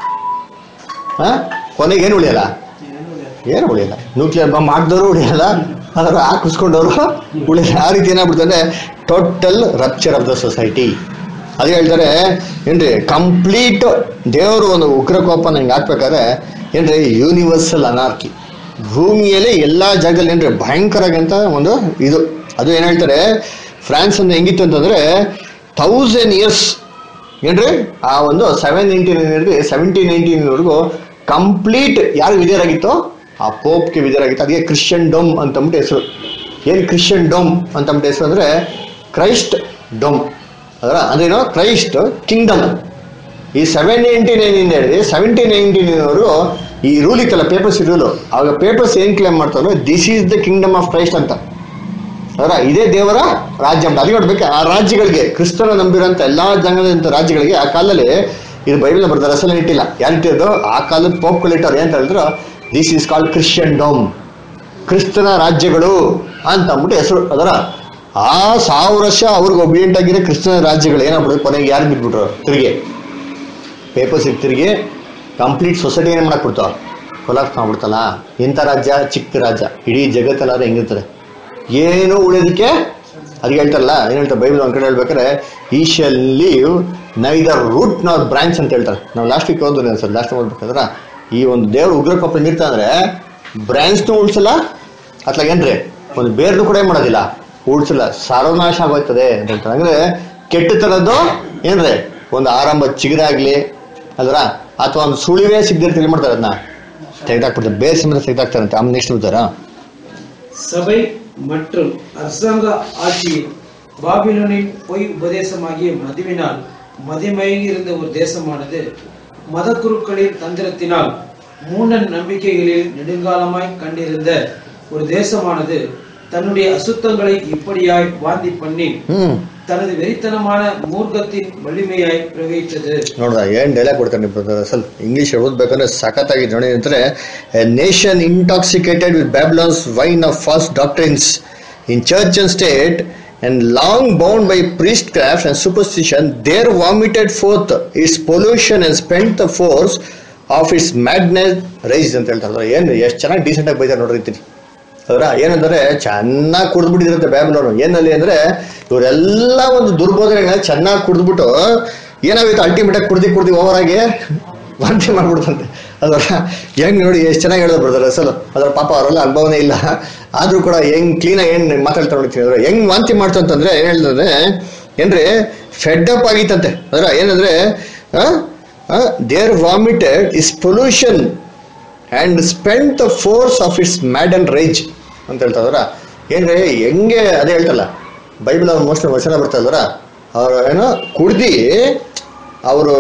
[SPEAKER 2] ಹಾ ಕೊನೆಗೆ ಏನು ಉಳಿಯಲ್ಲ ಏನು ಉಳಿಯಲ್ಲ ನ್ಯೂಕ್ಲಿಯರ್ ಬಾಂಬ್ ಹಾಕ್ದವರು ಉಳಿಯಲ್ಲ ಅದರ ಹಾಕಿಸ್ಕೊಂಡವರು ಉಳಿಯಲ್ಲ ಆ ರೀತಿ ಏನಾಗ್ಬಿಡ್ತಂದ್ರೆ total rupture of the society ಅದೇ ಹೇಳ್ತಾರೆ ಏನ್ರಿ ಕಂಪ್ಲೀಟ್ ದೇವರು ಒಂದು ಉಗ್ರ ಕೋಪನ ಹಿಂಗೆ ಹಾಕ್ಬೇಕಾದ್ರೆ ಏನ್ರಿ ಯೂನಿವರ್ಸಲ್ ಅನಾರ್ಕಿ ಭೂಮಿಯಲ್ಲಿ ಎಲ್ಲಾ ಜಾಗದಲ್ಲಿ ಏನ್ರಿ ಭಯಂಕರ ಅಂತ ಒಂದು ಇದು ಅದು ಏನ್ ಹೇಳ್ತಾರೆ ಫ್ರಾನ್ಸ್ ಅಂದ್ರೆ ಹೆಂಗಿತ್ತು ಅಂತಂದ್ರೆ ಥೌಸಂಡ್ ಇಯರ್ಸ್ ಏನ್ರಿ ಆ ಒಂದು ಸೆವೆನ್ ನೈನ್ಟೀನ್ ಹಿಡಿದು ಸೆವೆಂಟೀನ್ ನೈನ್ಟೀನ್ವರೆಗೂ ಕಂಪ್ಲೀಟ್ ಯಾರು ವಿಧಿಯರಾಗಿತ್ತು ಆ ಪೋಪ್ಗೆ ವಿಧಿಯರಾಗಿತ್ತು ಅದಕ್ಕೆ ಕ್ರಿಶ್ಚಿಯನ್ ಡೋಮ್ ಅಂತಂದ್ಬಿಟ್ಟು ಹೆಸರು ಏನ್ ಕ್ರಿಶ್ಚಿಯನ್ ಡೋಮ್ ಅಂತಂದ್ಬಿಟ್ಟು ಹೆಸರು ಅಂದ್ರೆ ಕ್ರೈಸ್ಟ್ ಡೋಮ್ ಅದರ ಅಂದ್ರೇನು ಕ್ರೈಸ್ಟ್ ಕಿಂಗ್ಡಮ್ ಈ ಸೆವೆನ್ ನೈನ್ಟಿ ನೈನ್ ಇಂದ ಹಿಡಿದು ಸೆವೆಂಟೀನ್ ನೈನ್ಟೀನ್ವರೆಗೂ ಈ ರೂಲ್ ಇತ್ತಲ್ಲ ಪೇಪರ್ಸ್ ರೂಲು ಆವಾಗ ಪೇಪರ್ಸ್ ಏನ್ ಕ್ಲೇಮ್ ಮಾಡ್ತಾರೆ this is the kingdom of Christ ಅಂತ ಅದರ ಇದೇ ದೇವರ ರಾಜ್ಯ ಅಂತ ಅದು ನೋಡ್ಬೇಕು ಆ ರಾಜ್ಯಗಳಿಗೆ ಕ್ರಿಸ್ತನ ನಂಬಿರೋಂಥ ಎಲ್ಲಾ ಜನಾಂಗದಂತ ರಾಜ್ಯಗಳಿಗೆ ಆ ಕಾಲದಲ್ಲಿ ಇದು ಬೈಬಲ್ ಬರ್ತಾರೆ ಅಸಲ ಇಟ್ಟಿಲ್ಲ ಯಾರು ಇಟ್ಟಿದ್ದು ಆ ಕಾಲದ ಪೋಪ್ಗಳು ಇಟ್ಟವ್ರು ಏನಂತ ಹೇಳಿದ್ರು this is called Christendom ಕ್ರಿಸ್ತನ ರಾಜ್ಯಗಳು ಅಂತ ಅಂದ್ಬಿಟ್ಟು ಹೆಸರು ಅದರ ಆ ಸಾವಿರ ವರ್ಷ ಅವ್ರಿಗೆ ಒಬಿಡಿಯಂಟ್ ಆಗಿರೋ ಕ್ರಿಸ್ತನ ರಾಜ್ಯಗಳು ಏನಾಗ್ಬಿಡುತ್ತೆ ಕೊನೆಗೆ ಯಾರು ಬಿದ್ಬಿಟ್ರು ತಿರುಗಿ ಪೇಪರ್ಸ್ ತಿರುಗಿ ಕಂಪ್ಲೀಟ್ ಸೊಸೈಟಿ ಏನು ಮಾಡಕ್ಬಿಡ್ತಾವ ಕೊಲಾಪ್ಸ್ ಮಾಡ್ಬಿಡ್ತಲ್ಲ ಇಂಥ ರಾಜ್ಯ ಚಿಕ್ಕ ರಾಜ್ಯ ಇಡೀ ಜಗತ್ತಲ್ಲಾದ್ರೆ ಹೆಂಗಿರ್ತದೆ ಏನು ಉಳಿಯೋದಕ್ಕೆ ಅದಕ್ಕೆ ಹೇಳ್ತಾರಲ್ಲ ಏನು ಹೇಳ್ತಾರೆ ಬೈಬಲ್ ಒಂದ್ ಕಡೆ ಹೇಳ್ಬೇಕಾದ್ರೆ ಈ shall leave neither root not branch ಅಂತ ಹೇಳ್ತಾರೆ ನಾವು ಲಾಸ್ಟ್ ವೀಕ್ ಓದಿದ್ರೆ ಸರ್ ಲಾಸ್ಟ್ ಓದ್ಬೇಕಾದ್ರೆ ಈ ಒಂದು ದೇವ್ರ ಉಗ್ರ ಕೋಪ ನೀಡ್ತಾ ಅಂದ್ರೆ ಬ್ರಾಂಚ್ನು ಉಳ್ಸಲ್ಲ ಅತ್ಲಾಗ ಏನ್ರಿ ಒಂದು ಬೇರ್ದು ಕೂಡ ಏನ್ ಮಾಡೋದಿಲ್ಲ ಉಳ್ಸಲ್ಲ ಸರ್ವನಾಶ ಆಗೋಯ್ತದೆ ಅಂತ ಹೇಳ್ತಾರೆ ಅಂದ್ರೆ ಕೆಟ್ಟತನದ್ದು ಏನ್ರಿ ಒಂದು ಆರಂಭ ಚಿಗುರಾಗ್ಲಿ ಅಲ್ರ ಅಥವಾ ಒಂದು ಸುಳಿವೇ ಸಿಗದಿರ್ತಾರೆ ಏನು ಮಾಡ್ತಾರೆ ಅದನ್ನ ತೆಗೆದಾಕ್ಬಿಡ್ತಾರೆ ಬೇರೆ ಸಮೇತ ತೆಗೆದಾಕ್ತಾರಂತೆ ಆಮೇಲೆ ನೆಕ್ಸ್ಟ್ ಓದ್ತಾರಾ
[SPEAKER 1] சபை மற்றும் அரசாங்க ஆட்சியில் பாபிலோனின் பொய் உபதேசமாகிய மதுவினால் மதிமயங்கி இருந்த ஒரு தேசமானது மதக்குருக்களின் தந்திரத்தினால் மூட நம்பிக்கைகளில் நெடுங்காலமாய் கண்டிருந்த ஒரு தேசமானது தன்னுடைய அசுத்தங்களை இப்படியாய் வாந்தி பண்ணி
[SPEAKER 2] ಹ್ಮ್
[SPEAKER 1] தனது வெறித்தனமான மூர்க்கத்தின் வலிமையாய் பிரவகித்தது
[SPEAKER 2] ನೋಡ್ದ ಏನ್ ಡೈಲಾಗ್ ಕೊಡ್ತಾನೆ ಬ್ರದರ್ ಸ್ವಲ್ಪ ಇಂಗ್ಲಿಷ್ ಓದ್ಬೇಕಂದ್ರೆ ಸಖತ್ತಾಗಿ ನೋಡಿ ಅಂದ್ರೆ nation intoxicated with Babylon's wine of false doctrines in church and state and long bound by priestcraft and superstition there vomited forth its pollution and spend the force of its madness rise ಅಂತ ಹೇಳ್ತಾರೆ ಏನು ಎಷ್ಟು ಚೆನ್ನಾಗಿ decent ಆಗಿ ಬೈತಾರೆ ನೋಡಿರ್ತೀನಿ ಅದರ ಏನಂದ್ರೆ ಚೆನ್ನಾಗಿ ಕುಡಿದ್ಬಿಟ್ಟಿರುತ್ತೆ ಬ್ಯಾಬ್ಲೋನು ಏನಲ್ಲಿ ಅಂದ್ರೆ ಇವರೆಲ್ಲ ಒಂದು ದುರ್ಬೋಧನೆಗಳನ್ನ ಚೆನ್ನಾಗಿ ಕುಡಿದ್ಬಿಟ್ಟು ಏನಾಗುತ್ತೆ ಅಲ್ಟಿಮೇಟ್ ಆಗಿ ಕುಡ್ದಿ ಕುಡ್ದಿ ಓವರ್ ಆಗಿ ವಾಂತಿ ಮಾಡ್ಬಿಡ್ತಂತೆ ಅದರ ಹೆಂಗ್ ನೋಡಿ ಎಷ್ಟು ಚೆನ್ನಾಗಿ ಹೇಳಿದ್ರು ಬರ್ತಾರೆ ಅಸಲು ಅದರ ಪಾಪ ಅವರೆಲ್ಲ ಅನುಭವನೇ ಇಲ್ಲ ಆದ್ರೂ ಕೂಡ ಹೆಂಗ್ ಕ್ಲೀನಾಗಿ ಏನ್ ಮಾತಾಡ್ತಾ ನೋಡ್ತೀನಿ ಅಂದ್ರೆ ಹೆಂಗ್ ವಾಂತಿ ಮಾಡ್ತಂತಂದ್ರೆ ಏನ್ ಹೇಳ್ತಂದ್ರೆ ಏನ್ರಿ ಫೆಡ್ ಅಪ್ ಆಗಿತ್ತಂತೆ ಅದರ ಏನಂದ್ರೆ there vomited is pollution and spend the force of its mad and rise ಅಂತ ಹೇಳ್ತಾರ ಏನ್ರಿ ಹೆಂಗೆ ಅದೇ ಹೇಳ್ತಲ್ಲ ಬೈಬಲ್ ಅವ್ರ ಮೋಸ್ಟ್ ವಚನ ಬರ್ತಾರಲ್ಲ ಅವ್ರು ಏನೋ ಕುಡ್ದಿ ಅವರು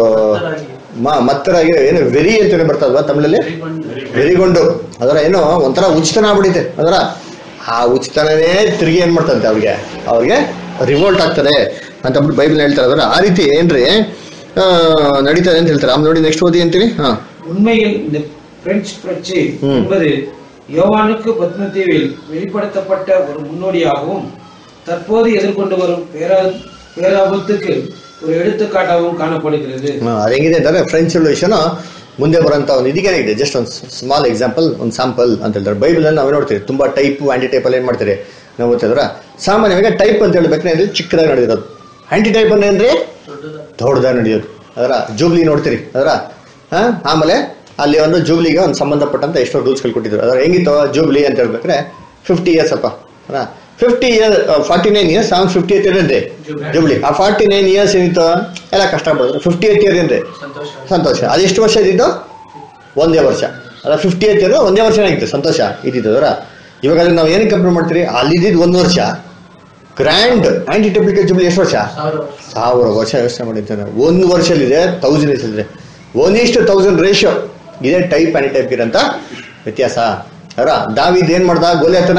[SPEAKER 2] ಮತ್ತರಾಗಿ ಏನು ವೆರಿ ಅಂತ ಬರ್ತಲ್ವಾ ತಮಿಳಲ್ಲಿ ವೆರಿಗೊಂಡು ಅದರ ಏನೋ ಒಂಥರ ಉಚಿತನ ಆಗ್ಬಿಟ್ಟಿದೆ ಅದರ ಆ ಉಚಿತನೇ ತಿರುಗಿ ಏನ್ ಮಾಡ್ತಂತೆ ಅವ್ರಿಗೆ ಅವ್ರಿಗೆ ರಿವೋಲ್ಟ್ ಆಗ್ತದೆ ಅಂತ ಅಂದ್ಬಿಟ್ಟು ಬೈಬಲ್ ಹೇಳ್ತಾರೆ ಅದರ ಆ ರೀತಿ ಏನ್ರಿ ಆ, ನಡೀತದೆ ಅಂತ ಹೇಳ್ತಾರೆ ಆಮೇಲೆ ನೋಡಿ ನೆಕ್ಸ್ಟ್ ಓದಿ ಅಂತೀನಿ ಹಾ
[SPEAKER 1] உண்மையில் இந்த பிரெஞ்சு புரட்சி
[SPEAKER 2] ம்.
[SPEAKER 1] என்பது யோவானுக்கு பத்மதீவில் வெளிப்படுத்தப்பட்ட ஒரு முன்னோடியாகவும் தற்போது எதிர்கொண்டு வரும் பேரா பேராபத்துக்கு ஒரு எடுத்துக்காட்டாகவும் காணப்படுகிறது
[SPEAKER 2] ಹಾ, ಅದು ಹೆಂಗಿದೆ ಅಂತಂದ್ರೆ ಫ್ರೆಂಚ್ ರೆವಲ್ಯೂಷನ್ ಮುಂದೆ ಬರೋಂಥ ಒಂದು ಇದಕ್ಕೇನಿದೆ ಜಸ್ಟ್ ಒಂದು ಸ್ಮಾಲ್ ಎಕ್ಸಾಂಪಲ್ ಒಂದು ಸ್ಯಾಂಪಲ್ ಅಂತ ಹೇಳ್ತಾರೆ ಬೈಬಲ್ ಅಲ್ಲಿ ನಾವು ನೋಡ್ತೀವಿ ತುಂಬಾ ಟೈಪ್ ಆಂಟಿ ಟೈಪ್ ಅಲ್ಲಿ ಏನ್ ಮಾಡ್ತೀರಿ ನಾವು ಓದ್ತಿದ್ರ ಸಾಮಾನ್ಯವಾಗಿ ಟೈಪ್ ಅಂತ ಹೇಳ್ಬೇಕಂದ್ರೆ ಇದು ಚಿಕ್ಕದಾಗಿ ನಡೆದಿರೋದು ಆಂಟಿ ಟೈಪ್ ಅಂದ್ರೆ ಏನ್ರಿ ದೊಡ್ಡದಾಗಿ ನಡೆಯೋದು ಅದರ ಜೂಬ್ಲಿ ನೋಡ್ತೀರಿ ಅದರ ಹಾ ಆಮೇಲೆ ಅಲ್ಲಿ ಒಂದು ಜೂಬ್ಲಿಗೆ ಒಂದು ಸಂಬಂಧಪಟ್ಟಂತ ಎಷ್ಟೋ ರೂಲ್ಸ್ಗಳು ಕೊಟ್ಟಿದ್ರು ಅದರ ಹೆಂಗಿತ್ತು ಜೂಬ್ಲಿ ಅಂತ ಹೇಳ್ಬೇಕ್ರೆ ಫಿಫ್ಟಿ ಇಯರ್ಸ್ ಅಪ್ಪ fifty year forty nine years ಅವ್ನು ಫಿಫ್ಟಿ ಏತ್ ಇಯರ್ ಏನ್ರಿ ಜೂಬ್ಲಿ ಆ ಫಾರ್ಟಿ ನೈನ್ ಇಯರ್ಸ್ ಏನಿತ್ತು ಎಲ್ಲ ಕಷ್ಟಪಡಿದ್ರು ಫಿಫ್ಟಿ ಏತ್ ಇಯರ್ ಏನ್ರಿ
[SPEAKER 3] ಸಂತೋಷ
[SPEAKER 2] ಸಂತೋಷ ಅದೆಷ್ಟು ವರ್ಷ ಇದ್ದಿದ್ದು ಒಂದೇ ವರ್ಷ ಅಲ್ಲ ಫಿಫ್ಟಿ ಏತ್ ಇಯರ್ ಒಂದೇ ವರ್ಷ ಆಗಿತ್ತು ಸಂತೋಷ ಇದ್ದಿದ್ದು ಅದರ ಇವಾಗ ಅದನ್ನ ನಾವು ಏನಕ್ಕೆ ಕಂಪೇರ್ ಮಾಡ್ತೀರಿ ಅಲ್ಲಿದ್ದಿದ್ದು ಒಂದು ವರ್ಷ ಗ್ರ್ಯಾಂಡ್ ಆಂಟಿ ಟೆಪ್ಲಿಕಲ್ ಜೂಬ್ಲಿ ಎಷ್ಟು ವರ್ಷ
[SPEAKER 3] ಸಾವಿರ
[SPEAKER 2] ಸಾವಿರ ವರ್ಷ ಯೋಚನೆ ಮಾಡಿದ್ದಾನೆ ಒಂದು ವರ್ಷದಲ್ಲಿದೆ ತೌಸಂಡ್ ಇದ್ರೆ ಒನ್ ಇಷ್ಟು ತೌಸಂಡ್ ರೇಷಿಯೋ ಇದೇ ಟೈಪ್ ಆ್ಯಂಟಿ ಟೈಪ್ ಇರೋಂಥ ವ್ಯತ್ಯಾಸ ಅದರ ದಾವಿದ್ ಏನ್ ಮಾಡ್ದ ಗೋಲಿಯತನ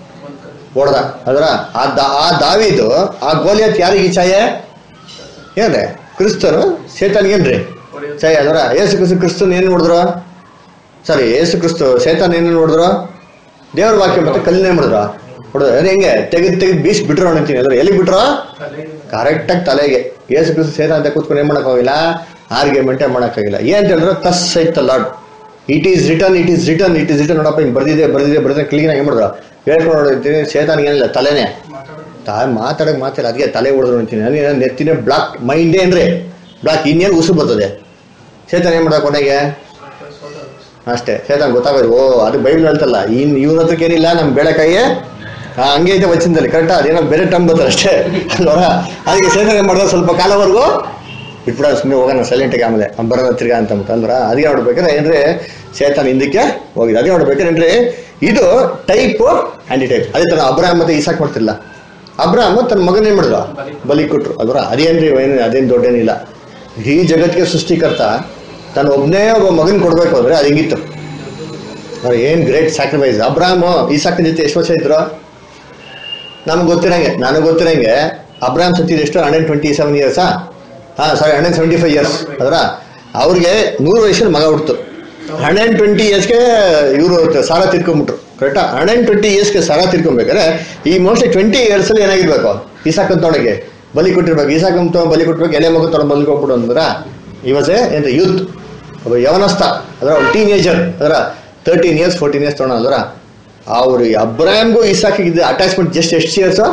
[SPEAKER 2] ಹೊಡ್ದ ಅದರ ಆ ದಾ- ಆ ದಾವಿದು ಆ ಗೋಲಿಯತ್ ಯಾರಿಗೆ ಛಾಯೆ ಏನ್ರಿ ಕ್ರಿಸ್ತನು ಸೇತನ್ಗೇನ್ರಿ ಛಾಯೆ ಅದರ ಏಸು ಕ್ರಿಸ್ತು ಕ್ರಿಸ್ತನ್ ಏನ್ ನೋಡಿದ್ರು ಸಾರಿ ಏಸು ಕ್ರಿಸ್ತು ಸೇತನ್ ಏನ್ ನೋಡಿದ್ರು ದೇವ್ರ ವಾಕ್ಯ ಮತ್ತೆ ಕಲ್ಲಿನೇ ಮಾಡಿದ್ರು ಹೊಡೆದ ಹೆಂಗೆ ತೆಗೆದು ತೆಗೆದು ಬೀಸ್ ಬಿಟ್ರು ಅಂತೀನಿ ಅದ್ರ ಎಲ್ಲಿ ಬಿಟ್ರು ಕರೆಕ್ಟಾಗಿ ತಲೆಗೆ ಏಸು ಕ್ರಿಸ್ತು ಸೇತ ಅಂತ ಕೂತ್ಕೊಂಡು ಏನ್ ಮಾಡೋಕ್ಕಾಗಿಲ್ಲ ಆರ್ಗ್ಯುಮೆಂಟೇ ಮಾಡೋಕ್ಕಾಗಿಲ್ಲ ಏನ್ ಹೇಳಿದ್ರು thus saith Lord it is return it is return it is return ನೋಡಪ್ಪ ಹಿಂಗೆ ಬರ್ದಿದೆ ಬರ್ದಿದೆ ಬರ್ದಿದೆ ಕ್ಲೀನ್ ಆಗಿ ಮಾಡಿದ್ರು ಹೇಳ್ಕೊಂಡು ನೋಡಿರ್ತೀನಿ ಸೇತಾನಿಗೆ ಏನಿಲ್ಲ ತಲೆನೇ ತಾ ಮಾತಾಡಕ್ ಮಾತಿಲ್ಲ ಅದಕ್ಕೆ ತಲೆ ಹೊಡೆದ್ರು ಅಂತೀನಿ ನನಗೆ ನೆತ್ತಿನ ಬ್ಲಾಕ್ ಮೈಂಡೇ ಅಂದ್ರೆ ಬ್ಲಾಕ್ ಇನ್ನೇನು ಉಸು ಬರ್ತದೆ ಸೇತಾನ್ ಏನ್ ಮಾಡೋದು ಕೊನೆಗೆ ಅಷ್ಟೇ ಸೇತಾನ್ ಗೊತ್ತಾಗೋದು ಓ ಅದು ಬೈಬಲ್ ಹೇಳ್ತಲ್ಲ ಇನ್ ಇವ್ರ ಹತ್ರಕ್ಕೆ ಏನಿಲ್ಲ ನಮ್ ಬೇಳೆಕಾಯಿ ಆ, ಹಂಗೆ ಐತೆ ವಚನದಲ್ಲಿ ಕರೆಕ್ಟಾ ಅದೇನೋ ಬೇರೆ ಟಮ್ ಬರ್ತಾರೆ ಅಷ್ಟೇ ಅಲ್ವಾ ಅದಕ್ಕೆ ಸೇತಾನ್ ಏನ್ ಮಾಡ್ದ ಸ್ವಲ್ಪ ಕಾಲವರೆಗೂ ಬಿಟ್ಬಿಡ ಸುಮ್ಮನೆ ಹೋಗೋಣ ಸೈಲೆಂಟ್ಗೆ ಆಮೇಲೆ ಅವ್ನ್ ಬರೋಣ ತಿರ್ಗಾ ಅಂತ ಅಂದ್ಬಿಟ್ಟು ಅಂದ್ರ ಅದಕ್ಕೆ ನೋಡ್ಬೇಕಾದ್ರೆ ಏನ್ರಿ ಸೇತಾನ್ ಹಿಂದಕ್ಕೆ ಹೋಗಿದೆ ಅದೇ ನೋಡ್ಬೇಕಾದ್ರೆ ಏನ್ರಿ ಇದು ಟೈಪ್ ಆಂಟಿ ಟೈಪ್ ಅದೇ ತರ ಅಬ್ರಾಹಂ ಮತ್ತೆ ಇಸಾಕ್ ಮಾಡ್ತಿಲ್ಲ ಅಬ್ರಾಹಂ ತನ್ನ ಮಗನ ಏನ್ ಮಾಡಿದ್ರು ಬಲಿ ಕೊಟ್ರು ಅಲ್ವರ ಅದೇನ್ರಿ ಏನು ಅದೇನ್ ದೊಡ್ಡೇನಿಲ್ಲ ಇಡೀ ಜಗತ್ತಿಗೆ ಸೃಷ್ಟಿಕರ್ತ ತನ್ನ ಒಬ್ಬನೇ ಒಬ್ಬ ಮಗನ್ ಕೊಡ್ಬೇಕು ಅಂದ್ರೆ ಅದು ಹೆಂಗಿತ್ತು ಅವ್ರು ಏನ್ ಗ್ರೇಟ್ ಸ್ಯಾಕ್ರಿಫೈಸ್ ಅಬ್ರಾಹಮ್ ಈಸಾಕನ ಜೊತೆ ಎಷ್ಟು ವರ್ಷ ಇದ್ರು ನಮ್ಗೆ ಗೊತ್ತಿರಂಗೆ ನನಗೆ ಗೊತ್ತಿರಂಗೆ ಅಬ್ರಾಹಂ ಸತ್ತಿದ ಎಷ್ಟು ಹಂಡ್ರೆಡ್ ಟ್ವೆಂಟಿ ಸೆವೆನ್ ಇಯರ್ಸಾ ಹಾ sorry hundred seventy five years ಅದರ ಅವ್ರಿಗೆ ನೂರು ವಯಸ್ಸಲ್ಲಿ ಮಗ ಹುಡ್ತು ಹಂಡ್ರೆಡ್ ಟ್ವೆಂಟಿ ಇಯರ್ಸ್ಗೆ ಇವರು ಸಾಲ ತಿರ್ಕೊಂಬಿಟ್ರು ಕರೆಕ್ಟಾ ಹಂಡ್ರೆಡ್ ಟ್ವೆಂಟಿ ಇಯರ್ಸ್ಗೆ ಸಾಲ ತಿರ್ಕೊಬೇಕಾದ್ರೆ ಈ ಮೋಸ್ಟ್ಲಿ ಟ್ವೆಂಟಿ ಇಯರ್ಸಲ್ಲಿ ಏನಾಗಿರ್ಬೇಕು ಈಸಾಕನ್ ತೊಡಗೆ ಬಲಿ ಕೊಟ್ಟಿರ್ಬೇಕು ಈಸಾಕನ್ ತೊಗೊಂಡು ಬಲಿ ಕೊಟ್ಟಿರ್ಬೇಕು ಎಲೆ ಮಗು ತೊಗೊಂಡು ಬಲಿ ಕೊಟ್ಬಿಡು ಅಂದ್ರ ಇವಸೆ ಎಂತ ಯೂತ್ ಒಬ್ಬ ಯವನಸ್ಥ ಅದರ ಟೀನೇಜರ್ ಅದರ ತರ್ಟೀನ್ ಇಯರ್ಸ್ ಫೋರ್ಟೀನ್ ಇಯರ್ಸ್ ತೊಗೊಂಡ ಅದರ ಅವ್ರು ಅಬ್ರಾಮ್ಗೂ ಇಸಾಕಿಗೆ ಅಟ್ಯಾಚ್ಮೆಂಟ್ ಜಸ್ಟ್ ಎಷ್ಟು years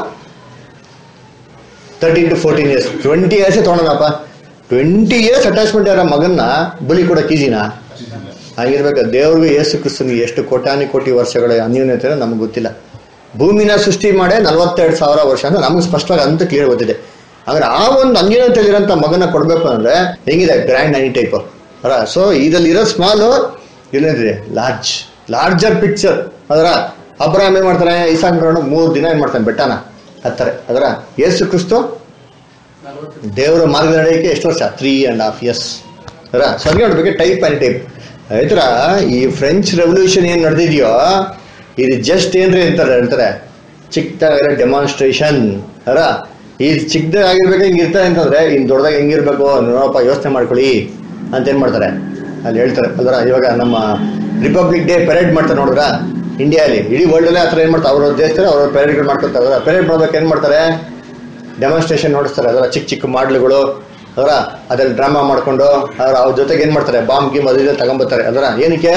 [SPEAKER 2] thirteen to fourteen years twenty ಇಯರ್ಸೇ ತೊಗೊಳಪ್ಪ ಟ್ವೆಂಟಿ ಇಯರ್ಸ್ ಅಟ್ಯಾಚ್ಮೆಂಟ್ ಯಾರ ಮಗನ್ನ ಬಲಿ ಕೊಡಕ್ಕೆ ಈಜಿನಾ ಹಾಗಿರ್ಬೇಕು ದೇವ್ರಿಗೂ ಯೇಸು ಕ್ರಿಸ್ತನಿಗೆ ಎಷ್ಟು ಕೋಟಾನಿ ಕೋಟಿ ವರ್ಷಗಳ ಅನ್ಯೂನ್ಯತೆ ನಮ್ಗೆ ಗೊತ್ತಿಲ್ಲ ಭೂಮಿನ ಸೃಷ್ಟಿ ಮಾಡೇ ನಲವತ್ತೆರಡು ಸಾವಿರ ವರ್ಷ ಅಂತ ನಮ್ಗೆ ಸ್ಪಷ್ಟವಾಗಿ ಅಂತ ಕ್ಲಿಯರ್ ಗೊತ್ತಿದೆ ಹಾಗಾದ್ರೆ ಆ ಒಂದು ಅನ್ಯೂನ್ಯತೆಯಲ್ಲಿರೋಂಥ ಮಗನ ಕೊಡ್ಬೇಕು ಅಂದ್ರೆ ಹೆಂಗಿದೆ ಗ್ರ್ಯಾಂಡ್ ಆನಿ ಟೈಪ್ ಅದರ ಸೊ ಇದ್ರಲ್ಲಿ ಇರೋ ಸ್ಮಾಲು ಇಲ್ಲೇನ್ರಿ ಲಾರ್ಜ್ ಲಾರ್ಜರ್ ಪಿಕ್ಚರ್ ಅದರ ಅಬ್ರಾಹಂ ಏನ್ ಮಾಡ್ತಾನೆ ಇಸಾಕ್ ನೋಡು ಮೂರು ದಿನ ಏನ್ ಮಾಡ್ತಾನೆ ಬೆಟ್ಟನ ಹತ್ತಾರೆ ಅದರ ಯೇಸು ಕ್ರಿಸ್ತು ದೇವರ ಮಾರ್ಗ ನಡೆಯಕ್ಕೆ ಎಷ್ಟು ವರ್ಷ ತ್ರೀ ಅಂಡ್ ಹಾಫ್ ಇಯರ್ಸ್ ಅದರ ಸರಿ ನೋಡ್ಬೇಕು ಟೈಪ್ ಆ್ಯಂಡ್ ಟೈಪ್ ಆಯ್ತರ ಈ ಫ್ರೆಂಚ್ ರೆವಲ್ಯೂಷನ್ ಏನ್ ನಡೆದಿದೆಯೋ ಇದು ಜಸ್ಟ್ ಏನ್ರಿ ಅಂತಾರೆ ಹೇಳ್ತಾರೆ ಚಿಕ್ಕದಾಗಿರೋ ಡೆಮಾನ್ಸ್ಟ್ರೇಷನ್ ಅರ ಈ ಚಿಕ್ಕದಾಗಿರ್ಬೇಕು ಹಿಂಗೆ ಇರ್ತಾರೆ ಅಂತಂದ್ರೆ ಇನ್ ದೊಡ್ಡದಾಗ ಹೆಂಗಿರ್ಬೇಕು ನೋಡಪ್ಪ ಯೋಚನೆ ಮಾಡ್ಕೊಳ್ಳಿ ಅಂತ ಏನ್ ಮಾಡ್ತಾರೆ ಅಲ್ಲಿ ಹೇಳ್ತಾರೆ ಅಲ್ವರ ಇವಾಗ ನಮ್ಮ ರಿಪಬ್ಲಿಕ್ ಡೇ ಪೆರೇಡ್ ಮಾಡ್ತಾರೆ ನೋಡಿದ್ರ ಇಂಡಿಯಾಲಿ ಇಡೀ ವರ್ಲ್ಡ್ ಅಲ್ಲೇ ಹತ್ರ ಏನ್ ಮಾಡ್ತಾರೆ ಅವ್ರ ದೇಶದಲ್ಲಿ ಅವ್ರ ಪೆರೇಡ್ಗಳು ಮಾಡ್ಕೊತಾರೆ ಅದರ ಪೆರೇಡ್ ಮಾಡ್ಬೇಕು ಏನ್ ಮಾಡ್ತಾರೆ ಡೆಮಾನ್ಸ್ಟ್ರೇಷನ್ ನೋಡಿಸ್ತಾರೆ ಅದರ ಚಿಕ್ಕ ಚಿಕ್ಕ ಮಾಡ್ಲುಗಳು ಅದರ ಅದ್ರಲ್ಲಿ ಡ್ರಾಮಾ ಮಾಡ್ಕೊಂಡು ಅದರ ಅವ್ರ ಜೊತೆಗೆ ಏನ್ ಮಾಡ್ತಾರೆ ಬಾಂಬ್ ಗಿಮ್ ಅದು ಇದು ತಗೊಂಬರ್ತಾರೆ ಅದರ ಏನಕ್ಕೆ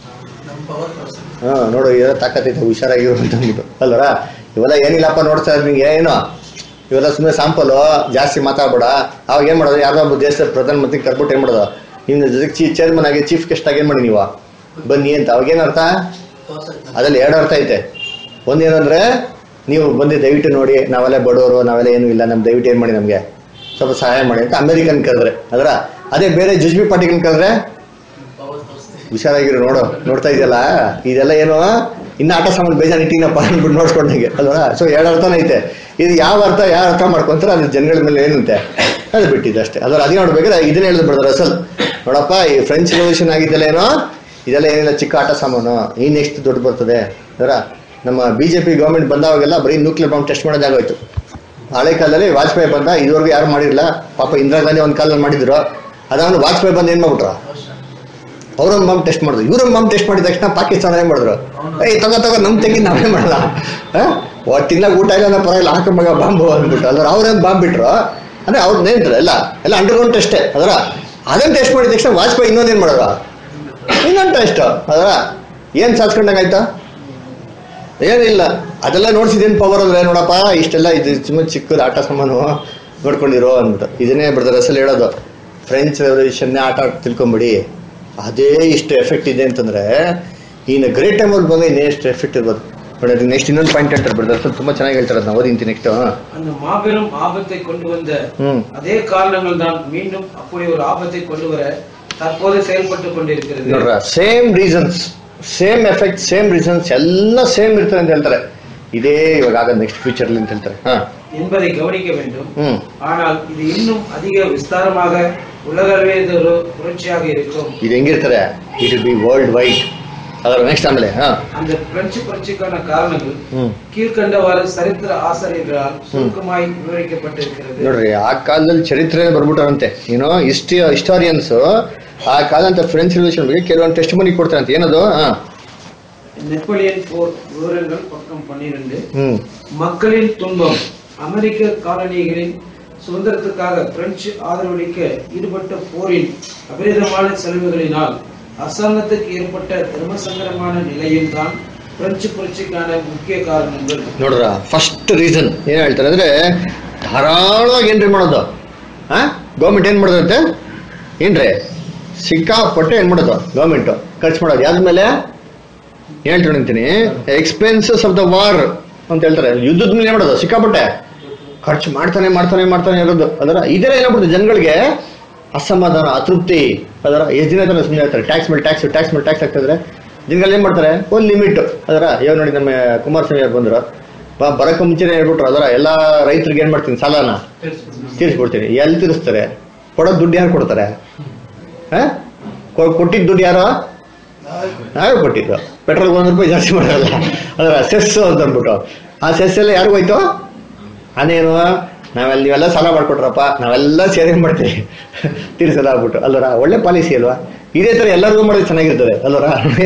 [SPEAKER 2] ಹಾ ನೋಡು ಇದೆಲ್ಲ ತಾಕತ್ತೈತೆ ಹುಷಾರಾಗಿರು ಅಂತ ಅಂದ್ಬಿಟ್ಟು ಅಲ್ವರ ಇವೆಲ್ಲ ಏನಿಲ್ಲಪ್ಪ ನೋಡ್ತಾ ಇದ್ ನಿಂಗೆ ಏನು ಇವೆಲ್ಲ ಸುಮ್ಮನೆ ಸ್ಯಾಂಪಲ್ ಜಾಸ್ತಿ ಮಾತಾಡ್ಬೇಡ ಅವಾಗ ಏನ್ ಮಾಡೋದು ಯಾವ್ದೋ ಒಬ್ಬ ದೇಶದ ಪ್ರಧಾನಮಂತ್ರಿ ಕರ್ಬಿಟ್ಟು ಏನ್ ಮಾಡೋದು ನಿಮ್ ಜೊತೆಗೆ ಚೀಫ್ ಚೇರ್ಮನ್ ಆಗಿ ಚೀಫ್ ಗೆಸ್ಟ್ ಆಗಿ ಏನ್ ಮಾಡಿ ನೀವು ಬನ್ನಿ ಅಂತ ಅವಾಗೇನ್ ಅರ್ಥ ಅದ್ರಲ್ಲಿ ಎರಡು ಅರ್ಥ ಐತೆ ಒಂದೇನಂದ್ರೆ ನೀವು ಬಂದು ದಯವಿಟ್ಟು ನೋಡಿ ನಾವೆಲ್ಲ ಬಡವರು ನಾವೆಲ್ಲ ಏನೂ ಇಲ್ಲ ನಮ್ ದಯವಿಟ್ಟು ಏನ್ ಮಾಡಿ ನಮ್ಗೆ ಸ್ವಲ್ಪ ಸಹಾಯ ಮಾಡಿ ಅಂತ ಅಮೆರಿಕನ್ ಕರೆದ್ರೆ ಅದರ ಅದೇ ಬೇರೆ ಜುಜ್ಬಿ ಪಾರ್ಟಿಗನ್ ಕರೆದ್ರೆ ಹುಷಾರಾಗಿರು ನೋಡು ನೋಡ್ತಾ ಇದೆಯಲ್ಲ ಇದೆಲ್ಲ ಏನು ಇನ್ನ ಆಟ ಸಾಮಾನು ಬೇಜಾನ್ ಇಟ್ಟಿನಪ್ಪ ಅಂದ್ಬಿಟ್ಟು ನೋಡ್ಕೊಂಡಂಗೆ ಅಲ್ವಾ ಸೊ ಎರಡು ಅರ್ಥನೇ ಐತೆ ಇದು ಯಾವ ಅರ್ಥ ಯಾವ ಅರ್ಥ ಮಾಡ್ಕೊಂತಾರೆ ಅದು ಜನಗಳ ಮೇಲೆ ಏನಂತೆ ಅದು ಬಿಟ್ಟಿದೆ ಅಷ್ಟೇ ಅದ್ರ ಅದೇ ನೋಡ್ಬೇಕಾದ್ರೆ ಇದನ್ನ ಹೇಳಿದ್ ಬಿಡ್ತಾರೆ ಅಸಲ್ ನೋಡಪ್ಪ ಈ ಫ್ರೆಂಚ್ ರೆವಲ್ಯೂಷನ್ ಆಗಿದ್ದೆಲ್ಲ ಏನೋ ಇದೆಲ್ಲ ಏನಿಲ್ಲ ಚಿಕ್ಕ ಆಟ ಸಾಮಾನು ಈ ನೆಕ್ಸ್ಟ್ ದೊಡ್ಡ ಬರ್ತದೆ ಅದರ ನಮ್ಮ ಬಿಜೆಪಿ ಗೌರ್ಮೆಂಟ್ ಬಂದಾಗೆಲ್ಲ ಬರೀ ನ್ಯೂಕ್ಲಿಯರ್ ಬಾಂಬ್ ಟೆಸ್ಟ್ ಮಾಡೋದಾಗೋಯ್ತು ಹಳೆ ಕಾಲದಲ್ಲಿ ವಾಜಪೇಯಿ ಬಂದ ಇದುವರೆಗೂ ಯಾರು ಮಾಡಿರಲಿಲ್ಲ ಪಾಪ ಇಂದಿರಾ ಗಾಂಧಿ ಒಂದು ಕಾಲದಲ್ಲಿ ಮಾಡಿದ್ರು ಅದಾದ್ಮೇಲೆ ವಾಜಪೇಯಿ ಬಂದು ಏನ್ ಮಾಡ್ಬಿಟ್ರು ಅವ್ರೊಂದು ಬಾಂಬ್ ಟೆಸ್ಟ್ ಮಾಡಿದ್ರು ಇವ್ರೊಂದು ಬಾಂಬ್ ಟೆಸ್ಟ್ ಮಾಡಿದ ತಕ್ಷಣ ಪಾಕಿಸ್ತಾನ ಏನ್ ಮಾಡಿದ್ರು ಏಯ್ ತಗೋ ತಗೋ ನಮ್ ತೆಗಿ ನಾವೇ ಮಾಡಲ್ಲ ತಿನ್ನಾಗ ಊಟ ಇಲ್ಲ ಅಂದ್ರೆ ಪರವಾಗಿಲ್ಲ ಹಾಕ ಮಗ ಬಾಂಬು ಅಂದ್ಬಿಟ್ಟು ಅದ್ರ ಅವ್ರೇನ್ ಬಾಂಬ್ ಬಿಟ್ರು ಅಂದ್ರೆ ಅವ್ರು ನೇಂತ್ರ ಎಲ್ಲ ಎಲ್ಲ ಅಂಡರ್ಗ್ರೌಂಡ್ ಟೆಸ್ಟೇ ಅದರ ಅದನ್ನ ಟೆಸ್ಟ್ ಮಾಡಿದ ತಕ್ಷಣ ವಾಜಪೇಯಿ ಇನ್ನೊಂದೇನ್ ಮಾಡೋದು ಇನ್ನೊಂದು ಟೆಸ್ಟ್ ಅದರ ಏನ್ ಸಾಧಿಸ್ಕೊಂಡಾಗಾಯ್ತಾ ಏನಿಲ್ಲ ಅದೆಲ್ಲ ನೋಡ್ಸಿದೇನು ಪವರ್ ಅಂದ್ರೆ ನೋಡಪ್ಪ ಇಷ್ಟೆಲ್ಲ ಇದು ಸುಮ್ಮನೆ ಚಿಕ್ಕದು ಆಟ ಸಾಮಾನು ನೋಡ್ಕೊಂಡಿರೋ ಅಂದ್ಬಿಟ್ಟು ಇದನ್ನೇ ಬಿಡ್ತಾರೆ ಅಸಲು ಹೇಳೋದು ಫ್ರೆಂಚ್ ರೆವಲ್ಯೂಷನ್ನೇ ಆಟ ಆಡ್ ತಿಳ್ಕೊಂಬಿಡಿ ಅದೇ ಇಷ್ಟು ಎಫೆಕ್ಟ್ ಇದೆ ಅಂತಂದ್ರೆ ಇನ್ನು ಗ್ರೇಟ್ ಟೈಮಲ್ಲಿ ಬಂದ್ರೆ ಇನ್ನೆಷ್ಟು ಎಫೆಕ್ಟ್ ಇರ್ಬೋದು ನೋಡಿ ಅದಕ್ಕೆ ನೆಕ್ಸ್ಟ್ ಇನ್ನೊಂದು ಪಾಯಿಂಟ್ ಹೇಳ್ತಾರೆ ಬಿಡ್ತಾರೆ ಅಸಲು ತುಂಬಾ ಚೆನ್ನಾಗಿ ಹೇಳ್ತಾರೆ ಅದನ್ನ ಓದಿಂತಿ ನೆಕ್ಸ್ಟ್
[SPEAKER 1] அந்த மாபெரும் ஆபத்தை கொண்டு வந்த
[SPEAKER 2] ம்.
[SPEAKER 1] அதே காரணங்கள் தான் மீண்டும் அப்படி ஒரு ஆபத்தை கொண்டு வர தற்போது செயல்பட்டு கொண்டிருக்கிறது
[SPEAKER 2] ನೋಡ್ರ same reasons same effect same reasons ಎಲ್ಲ ಸೇಮ್ ಇರ್ತದೆ ಅಂತ ಹೇಳ್ತಾರೆ ಇದೇ ಇವಾಗ ಆಗೋದು ನೆಕ್ಸ್ಟ್ ಫ್ಯೂಚರ್ ಅಂತ ಹೇಳ್ತಾರೆ ಹಾ
[SPEAKER 1] என்பதை கவனிக்க வேண்டும்
[SPEAKER 2] ಹ್ಮ್
[SPEAKER 1] ஆனால் இது இன்னும் அதிக விஸ்தாரமாக உலகளவியதொரு புரட்சியாக இருக்கும்
[SPEAKER 2] ಇದು ಹೆಂಗಿರ್ತಾರೆ it will be world wide ಅದರ ನೆಕ್ಸ್ಟ್ ಆಮೇಲೆ ಹಾ
[SPEAKER 1] அந்த பிரெஞ்சு புரட்சிக்கான காரணங்கள்
[SPEAKER 2] ಹ್ಮ್
[SPEAKER 1] கீழ்கண்டவாறு சரித்திர ஆசிரியர்களால் சுருக்கமாய் விவரிக்கப்பட்டிருக்கிறது
[SPEAKER 2] ನೋಡ್ರಿ ಆ ಕಾಲದಲ್ಲಿ ಚರಿತ್ರೆ ಬರ್ಬಿಟ್ಟಾರಂತೆ ಏನೋ ಹಿಸ್ಟಿ ಹಿಸ್ಟಾರಿಯನ್ಸ್ ಆ ಕಾಲ ಅಂತ ಫ್ರೆಂಚ್ ರಿವಲ್ಯೂಷನ್ ಬಗ್ಗೆ ಕೆಲವೊಂದು ಟೆಸ್ಟ್ ಮನಿ ಕೊಡ್ತಾರಂತೆ ಏನದು ಹಾ
[SPEAKER 1] நெப்போலியன் போர் விவரங்கள் பக்கம் பன்னிரண்டு
[SPEAKER 2] ಹ್ಮ್
[SPEAKER 1] மக்களின் துன்பம் அமெரிக்க காலனிகளின் சுதந்திரத்துக்காக பிரெஞ்சு ஆதரவளிக்க ஈடுபட்ட போரின் அபரிதமான செலவுகளினால் அரசாங்கத்துக்கு ஏற்பட்ட தர்மசங்கரமான நிலையும் தான் பிரெஞ்சு புரட்சிக்கான முக்கிய காரணங்கள்
[SPEAKER 2] ನೋಡ್ರ ಫಸ್ಟ್ ರೀಸನ್ ಏನ್ ಹೇಳ್ತಾರೆ ಅಂದ್ರೆ ಧಾರಾಳವಾಗಿ ಏನ್ರಿ ಮಾಡೋದು ಹಾ ಗೌರ್ಮೆಂಟ್ ಏನ್ ಮಾಡೋದಂತೆ ಏನ್ರಿ ಸಿಕ್ಕಾಪಟ್ಟೆ ಏನ್ ಮಾಡೋದು ಗೌರ್ಮೆಂಟ್ ಖರ್ಚು ಮಾಡೋದು ಯಾವ್ದ್ಮೇಲೆ ಹೇಳ್ತೀನಿ ಅಂತೀನಿ ಎಕ್ಸ್ಪೆನ್ಸಸ್ ಆಫ್ ದ ವಾರ್ ಅಂತ ಹೇಳ್ತಾರೆ ಯುದ್ಧದ ಮೇಲೆ ಏನ್ ಮಾಡೋದು ಸಿಕ್ಕಾಪಟ್ಟೆ ಖರ್ಚು ಮಾಡ್ತಾನೆ ಮಾಡ್ತಾನೆ ಮಾಡ್ತಾನೆ ಇರೋದು ಅದರ ಇದರ ಏನಾಗ್ಬಿಡುತ್ತೆ ಜನಗಳಿಗೆ ಅಸಮಾಧಾನ ಅತೃಪ್ತಿ ಅದರ ಎಷ್ಟು ದಿನ ತಾನೆ ಸುಮ್ಮನೆ ಹೇಳ್ತಾರೆ ಟ್ಯಾಕ್ಸ್ ಮೇಲೆ ಟ್ಯಾಕ್ಸ್ ಟ್ಯಾಕ್ಸ್ ಮೇಲೆ ಟ್ಯಾಕ್ಸ್ ಹಾಕ್ತಿದ್ರೆ ಜನಗಳು ಏನ್ ಮಾಡ್ತಾರೆ ಒಂದು ಲಿಮಿಟ್ ಅದರ ಯಾವ ನೋಡಿ ನಮ್ಮ ಕುಮಾರಸ್ವಾಮಿ ಅವ್ರು ಬಂದ್ರು ಬ- ಬರಕ್ಕೆ ಮುಂಚೆನೆ ಹೇಳ್ಬಿಟ್ರು ಅದರ ಎಲ್ಲ ರೈತರಿಗೆ ಏನ್ ಮಾಡ್ತೀನಿ ಸಾಲನ ತೀರಿಸ್ಬಿಡ್ತೀನಿ ಎಲ್ಲಿ ತೀರಿಸ್ತಾರೆ ಕೊಡೋದು ದುಡ್ಡು ಯಾರು ಕೊಡ್ತಾರೆ ಹಾ ಕೊಟ್ಟಿದ್ದ ದುಡ್ಡು ಯಾರು ನಾವೇ ಕೊಟ್ಟಿದ್ದು ಪೆಟ್ರೋಲ್ ಒಂದು ರೂಪಾಯಿ ಜಾಸ್ತಿ ಮಾಡಲ್ಲ ಅದರ ಸೆಸ್ ಅಂತ ಅಂದ್ಬಿಟ್ಟು ಆ ಸೆಸ್ ಎಲ್ಲ ಯಾರಿಗೂ ಹೋಯ್ತು ಅದೇನು ನಾವೆಲ್ಲ ನೀವೆಲ್ಲ ಸಾಲ ಮಾಡ್ಕೊಟ್ರಪ್ಪ ನಾವೆಲ್ಲ ಸೇರಿ ಮಾಡ್ತೀವಿ ತೀರ್ಸಲ್ಲ ಆಗ್ಬಿಟ್ಟು ಅಲ್ಲರ ಒಳ್ಳೆ ಪಾಲಿಸಿ ಅಲ್ವಾ ಇದೇ ತರ ಎಲ್ಲರಿಗೂ ಮಾಡೋದು ಚೆನ್ನಾಗಿರ್ತದೆ ಅಲ್ವರ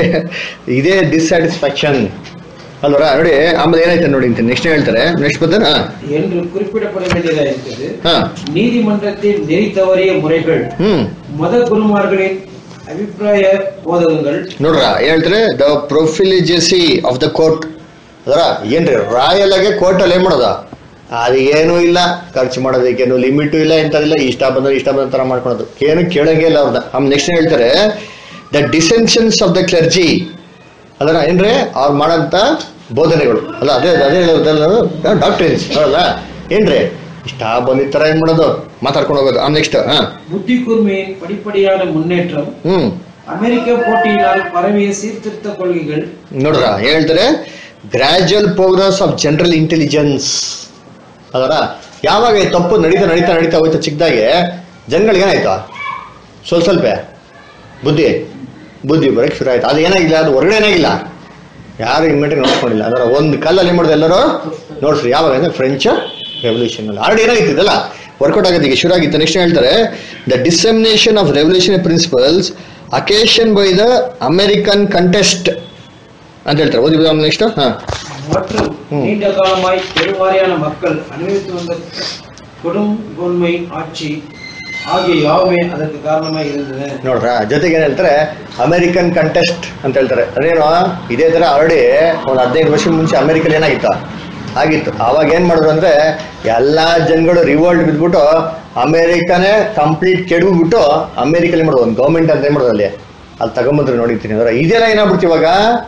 [SPEAKER 2] ಇದೇ ಡಿಸ್ಸ್ಯಾಟಿಸ್ಫ್ಯಾಕ್ಷನ್ ಅಲ್ವರ ನೋಡಿ ಆಮೇಲೆ ಏನಾಯ್ತು ನೋಡಿ ನೆಕ್ಸ್ಟ್ ಹೇಳ್ತಾರೆ ನೆಕ್ಸ್ಟ್ ಬರ್ತೇನೆ
[SPEAKER 1] என்று குறிப்பிடப்பட வேண்டியதாக இருக்குது
[SPEAKER 2] ಹಾ
[SPEAKER 1] நீதிமன்றத்தின் நெறி தவறிய முறைகள்
[SPEAKER 2] ಹ್ಮ್
[SPEAKER 1] மத குருமார்களின் அபிப்பிராய போதகங்கள்
[SPEAKER 2] ನೋಡ್ರ ಏನ್ ಹೇಳ್ತಾರೆ the profligacy of the court ಅದರ ಏನ್ರಿ ರಾಯಲ್ ಆಗಿ ಕೋರ್ಟ್ ಅಲ್ಲಿ ಏನ್ ಮಾಡೋದ ಅದು ಏನೂ ಇಲ್ಲ ಖರ್ಚು ಮಾಡೋದಕ್ಕೇನು ಲಿಮಿಟು ಇಲ್ಲ ಎಂತದಿಲ್ಲ ಇಷ್ಟ ಬಂದ್ರೆ ಇಷ್ಟ ಬಂದ ತರ ಮಾಡ್ಕೊಳೋದು ಏನು ಕೇಳಂಗೆ ಇಲ್ಲ ಅವ್ರನ್ನ ಆಮೇಲೆ ನೆಕ್ಸ್ಟ್ ಹೇಳ್ತಾರೆ the dissensions of the clergy ಅದರ ಏನ್ರಿ ಅವ್ರು ಮಾಡಂತ ಬೋಧನೆಗಳು ಅಲ್ಲ ಅದೇ ಅದೇ ಡಾಕ್ಟ್ರಿನ್ಸ್ ಅಲ್ಲ ಏನ್ರಿ ಇಷ್ಟ ಬಂದಿತ್ತಾರ ಏನ್ ಮಾಡೋದು ಮಾತಾಡ್ಕೊಂಡು ಹೋಗೋದು ಆ ನೆಕ್ಸ್ಟ್ ಹಾ
[SPEAKER 1] புத்தி கூர்மையின் படிப்படியான முன்னேற்றம்
[SPEAKER 2] ಹ್ಮ್
[SPEAKER 1] அமெரிக்க போட்டியினால் பரவிய சீர்திருத்த கொள்கைகள்
[SPEAKER 2] ನೋಡ್ರ ಹೇಳ್ತಾರೆ gradual progress of general intelligence ಅದರ ಯಾವಾಗ ಈ ತಪ್ಪು ನಡೀತಾ ನಡೀತಾ ನಡೀತಾ ಹೋಯ್ತು ಚಿಕ್ಕದಾಗೆ ಜನಗಳಿಗೆ ಏನಾಯ್ತು ಸ್ವಲ್ಪ ಸ್ವಲ್ಪ ಬುದ್ಧಿ ಬುದ್ಧಿ ಬರಕ್ಕೆ ಶುರು ಆಯ್ತು ಅದು ಏನಾಗಿಲ್ಲ ಅದು ಹೊರಗಡೆ ಏನಾಗಿಲ್ಲ ಯಾರು ಇಮ್ಮಿಡಿಯೇಟ್ ನೋಡ್ಕೊಂಡಿಲ್ಲ ಅದರ ಒಂದು ಕಾಲಲ್ಲಿ ಏನ್ ಮಾಡಿದೆ ಎಲ್ಲರೂ ನೋಡ್ಸ್ರಿ ಯಾವಾಗ ಅಂದ್ರೆ ಫ್ರೆಂಚ್ ರೆವಲ್ಯೂಷನ್ ಅಲ್ಲಿ ಆಲ್ರೆಡಿ ಏನಾಗಿತ್ತು ಇದೆಲ್ಲ ವರ್ಕೌಟ್ ಆಗೋದಕ್ಕೆ ಶುರು ಆಗಿತ್ತು ನೆಕ್ಸ್ಟ್ ಹೇಳ್ತಾರೆ the dissemination of revolution principles occasion by the American contest ಅಂತ ಹೇಳ್ತಾರೆ ಓದಿ ನೆಕ್ಸ್ಟ್ ಹಾ
[SPEAKER 1] மற்றும் நீண்ட காலமாய் பெருவாரியான மக்கள் அனுபவித்து வந்த கொடுங்கொன்மை ஆட்சி ஆகிய யாவுமே அதற்கு காரணமாய் இருந்தது
[SPEAKER 2] ನೋಡ್ರ ಜೊತೆಗೆ ಏನ್ ಹೇಳ್ತಾರೆ ಅಮೆರಿಕನ್ ಕಂಟೆಸ್ಟ್ ಅಂತ ಹೇಳ್ತಾರೆ ಅದೇನೋ ಇದೇ ತರ ಆಲ್ರೆಡಿ ಒಂದು ಹದಿನೈದು ವರ್ಷ ಮುಂಚೆ ಅಮೆರಿಕಲ್ಲಿ ಏನಾಗಿತ್ತು ಆಗಿತ್ತು ಅವಾಗ ಏನ್ ಮಾಡಿದ್ರು ಅಂದ್ರೆ ಎಲ್ಲಾ ಜನಗಳು ರಿವೋಲ್ಟ್ ಬಿದ್ಬಿಟ್ಟು ಅಮೆರಿಕನೇ ಕಂಪ್ಲೀಟ್ ಕೆಡವಿಬಿಟ್ಟು ಅಮೆರಿಕಲ್ಲಿ ಮಾಡೋದು ಒಂದು ಗೌರ್ಮೆಂಟ್ ಅಂತ ಏನ್ ಮಾಡೋದು ಅಲ್ಲಿ ಅಲ್ಲಿ ತಗೊಂಬಂದ್ರೆ ನೋಡಿರ್ತೀನಿ ಅಂದ್ರೆ ಇದೆಲ್ಲ ಏನಾಗ್ಬಿಡ್ತು ಇವಾಗ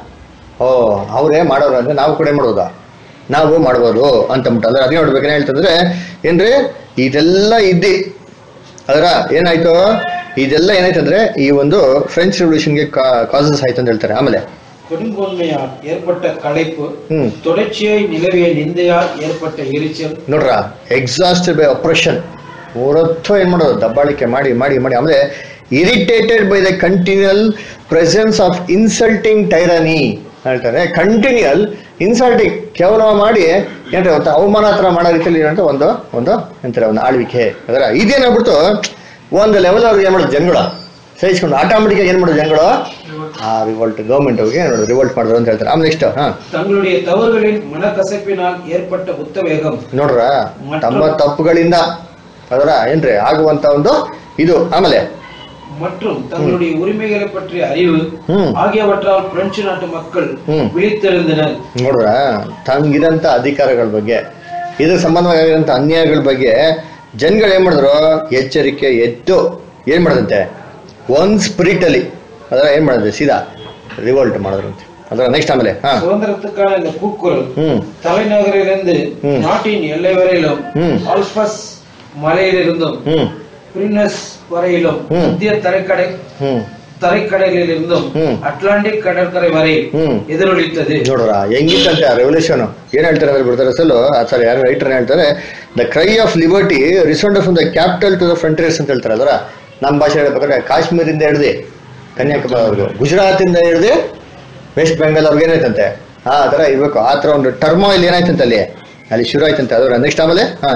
[SPEAKER 2] ಓ ಅವರೇ ಮಾಡೋರು ಅಂದ್ರೆ ನಾವು ಕೂಡ ಏನ್ ಮಾಡ್ಬೋದಾ ನಾವು ಮಾಡ್ಬೋದು ಅಂತಂದ್ಬಿಟ್ಟು ಅಂದ್ರೆ ಅದೇ ನೋಡ್ಬೇಕೇನು ಹೇಳ್ತಂದ್ರೆ ಏನ್ರಿ ಇದೆಲ್ಲ ಇದ್ದಿ ಅದರ ಏನಾಯ್ತು ಇದೆಲ್ಲ ಏನಾಯ್ತಂದ್ರೆ ಈ ಒಂದು ಫ್ರೆಂಚ್ ರೆವಲ್ಯೂಷನ್ಗೆ ಕಾಸಸ್ ಆಯ್ತು ಅಂತ ಹೇಳ್ತಾರೆ ಆಮೇಲೆ
[SPEAKER 1] கொடுங்கொன்மையால் ஏற்பட்ட களைப்பு
[SPEAKER 2] ಹ್ಮ್
[SPEAKER 1] தொடர்ச்சியாய் நிலவிய நிந்தையால் ஏற்பட்ட எரிச்சல்
[SPEAKER 2] ನೋಡ್ರ ಎಕ್ಸಾಸ್ಟ್ ಬೈ ಅಪ್ರೆಷನ್ ಮೂರೊತ್ತು ಏನ್ ಮಾಡೋದು ದಬ್ಬಾಳಿಕೆ ಮಾಡಿ ಮಾಡಿ ಮಾಡಿ ಆಮೇಲೆ irritated by the continual presence of insulting tyranny ಹೇಳ್ತಾರೆ ಕಂಟಿನ್ಯೂಯಲ್ ಇನ್ಸಲ್ಟಿಂಗ್ ಕೇವಲ ಮಾಡಿ ಏನ್ರಿ ಗೊತ್ತಾ ಅವಮಾನ ಹತ್ರ ಮಾಡೋ ರೀತಿಯಲ್ಲಿ ಏನಂತ ಒಂದು ಒಂದು ಎಂತಾರೆ ಒಂದು ಆಳ್ವಿಕೆ ಅದರ ಇದೇನಾಗ್ಬಿಡ್ತು ಒಂದು ಲೆವೆಲ್ ಅವ್ರಿಗೆ ಏನ್ ಮಾಡೋದು ಜನಗಳು ಸಹಿಸ್ಕೊಂಡು ಆಟೋಮೆಟಿಕ್ ಏನ್ ಮಾಡೋದು ಜನಗಳು ಆ ರಿವೋಲ್ಟ್ ಗೌರ್ಮೆಂಟ್ ಅವ್ರಿಗೆ ಏನ್ ಮಾಡೋದು ರಿವೋಲ್ಟ್ ಮಾಡಿದ್ರು ಅಂತ ಹೇಳ್ತಾರೆ ಆಮೇಲೆ ನೆಕ್ಸ್ಟ್ ಹಾ
[SPEAKER 1] தங்களுடைய தவறுகளின் மனக்கசப்பினால் ஏற்பட்ட புத்தவேகம்
[SPEAKER 2] ನೋಡ್ರ ತಮ್ಮ ತಪ್ಪುಗಳಿಂದ ಅದರ ಏನ್ರಿ ಆಗುವಂತ ಒಂದು ಇದು ಆಮೇಲೆ
[SPEAKER 1] மற்றும் தங்களுடைய உரிமைகளை பற்றிய அறிவு
[SPEAKER 2] ಹ್ಮ್
[SPEAKER 1] ஆகியவற்றால் பிரெஞ்சு நாட்டு மக்கள்
[SPEAKER 2] ಹ್ಮ್.
[SPEAKER 1] விழித்தெழுந்தனர்
[SPEAKER 2] ನೋಡ್ರ ತಮ್ಗಿರಂತ ಅಧಿಕಾರಗಳ ಬಗ್ಗೆ ಇದ್ರ ಸಂಬಂಧವಾಗಿರಂತ ಅನ್ಯಾಯಗಳ ಬಗ್ಗೆ ಜನಗಳು ಏನ್ ಮಾಡಿದ್ರು ಎಚ್ಚರಿಕೆ ಎದ್ದು ಏನ್ ಮಾಡದಂತೆ ಒಂದ್ ಸ್ಪಿರಿಟ್ ಅಲ್ಲಿ ಅದರ ಏನ್ ಮಾಡಿದ್ರೆ ಸೀದಾ ರಿವೋಲ್ಟ್ ಮಾಡಿದ್ರಂತೆ ಅದರ ನೆಕ್ಸ್ಟ್ ಆಮೇಲೆ ಹಾ
[SPEAKER 1] சுதந்திரத்துக்கான இந்த கூக்குரல்
[SPEAKER 2] ಹ್ಮ್
[SPEAKER 1] தலைநகரிலிருந்து
[SPEAKER 2] ம்.
[SPEAKER 1] நாட்டின் எல்லை வரையிலும்
[SPEAKER 2] ம்.
[SPEAKER 1] ஆல்பஸ் மலையிலிருந்தும்
[SPEAKER 2] ಹ್ಮ್
[SPEAKER 1] பிரினஸ் வரையிலும்
[SPEAKER 2] ம்.
[SPEAKER 1] மத்திய தரைக்கடை
[SPEAKER 2] ಹ್ಮ್
[SPEAKER 1] தரைக்கடலிலிருந்தும்
[SPEAKER 2] ம்.
[SPEAKER 1] அட்லாண்டிக் கடற்கரை வரை
[SPEAKER 2] ಹ್ಮ್
[SPEAKER 1] எதிரொலித்தது
[SPEAKER 2] ನೋಡ್ರ ಹೆಂಗಿತ್ತಂತೆ ಆ ರೆವಲ್ಯೂಷನ್ ಏನ್ ಹೇಳ್ತಾರೆ ಅಂದ್ರೆ ಬಿಡ್ತಾರೆ ಅಸಲು ಸಾರಿ ಯಾರು ರೈಟರ್ ಹೇಳ್ತಾರೆ the cry of liberty resound from the capital to the frontiers ಅಂತ ಹೇಳ್ತಾರೆ ಅದರ ನಮ್ಮ ಭಾಷೆ ಹೇಳ್ಬೇಕಾದ್ರೆ ಕಾಶ್ಮೀರಿಂದ ಹಿಡ್ದು ಕನ್ಯಾಕುಮಾರಿವರೆಗೂ ಗುಜರಾತಿಂದ ಹಿಡ್ದು ವೆಸ್ಟ್ ಬೆಂಗಾಲ್ ಅವ್ರಿಗೆ ಏನಾಯ್ತಂತೆ ಆ ತರ ಇರ್ಬೇಕು ಆ ತರ ಒಂದು ಟರ್ಮಾಯಿಲ್ ಏನಾಯ್ತಂತೆ ಅಲ್ಲಿ ಅಲ್ಲಿ ಶುರು ಆಯ್ತಂತೆ ಅದರ ನೆಕ್ಸ್ಟ್ ಆಮೇಲೆ ಹಾ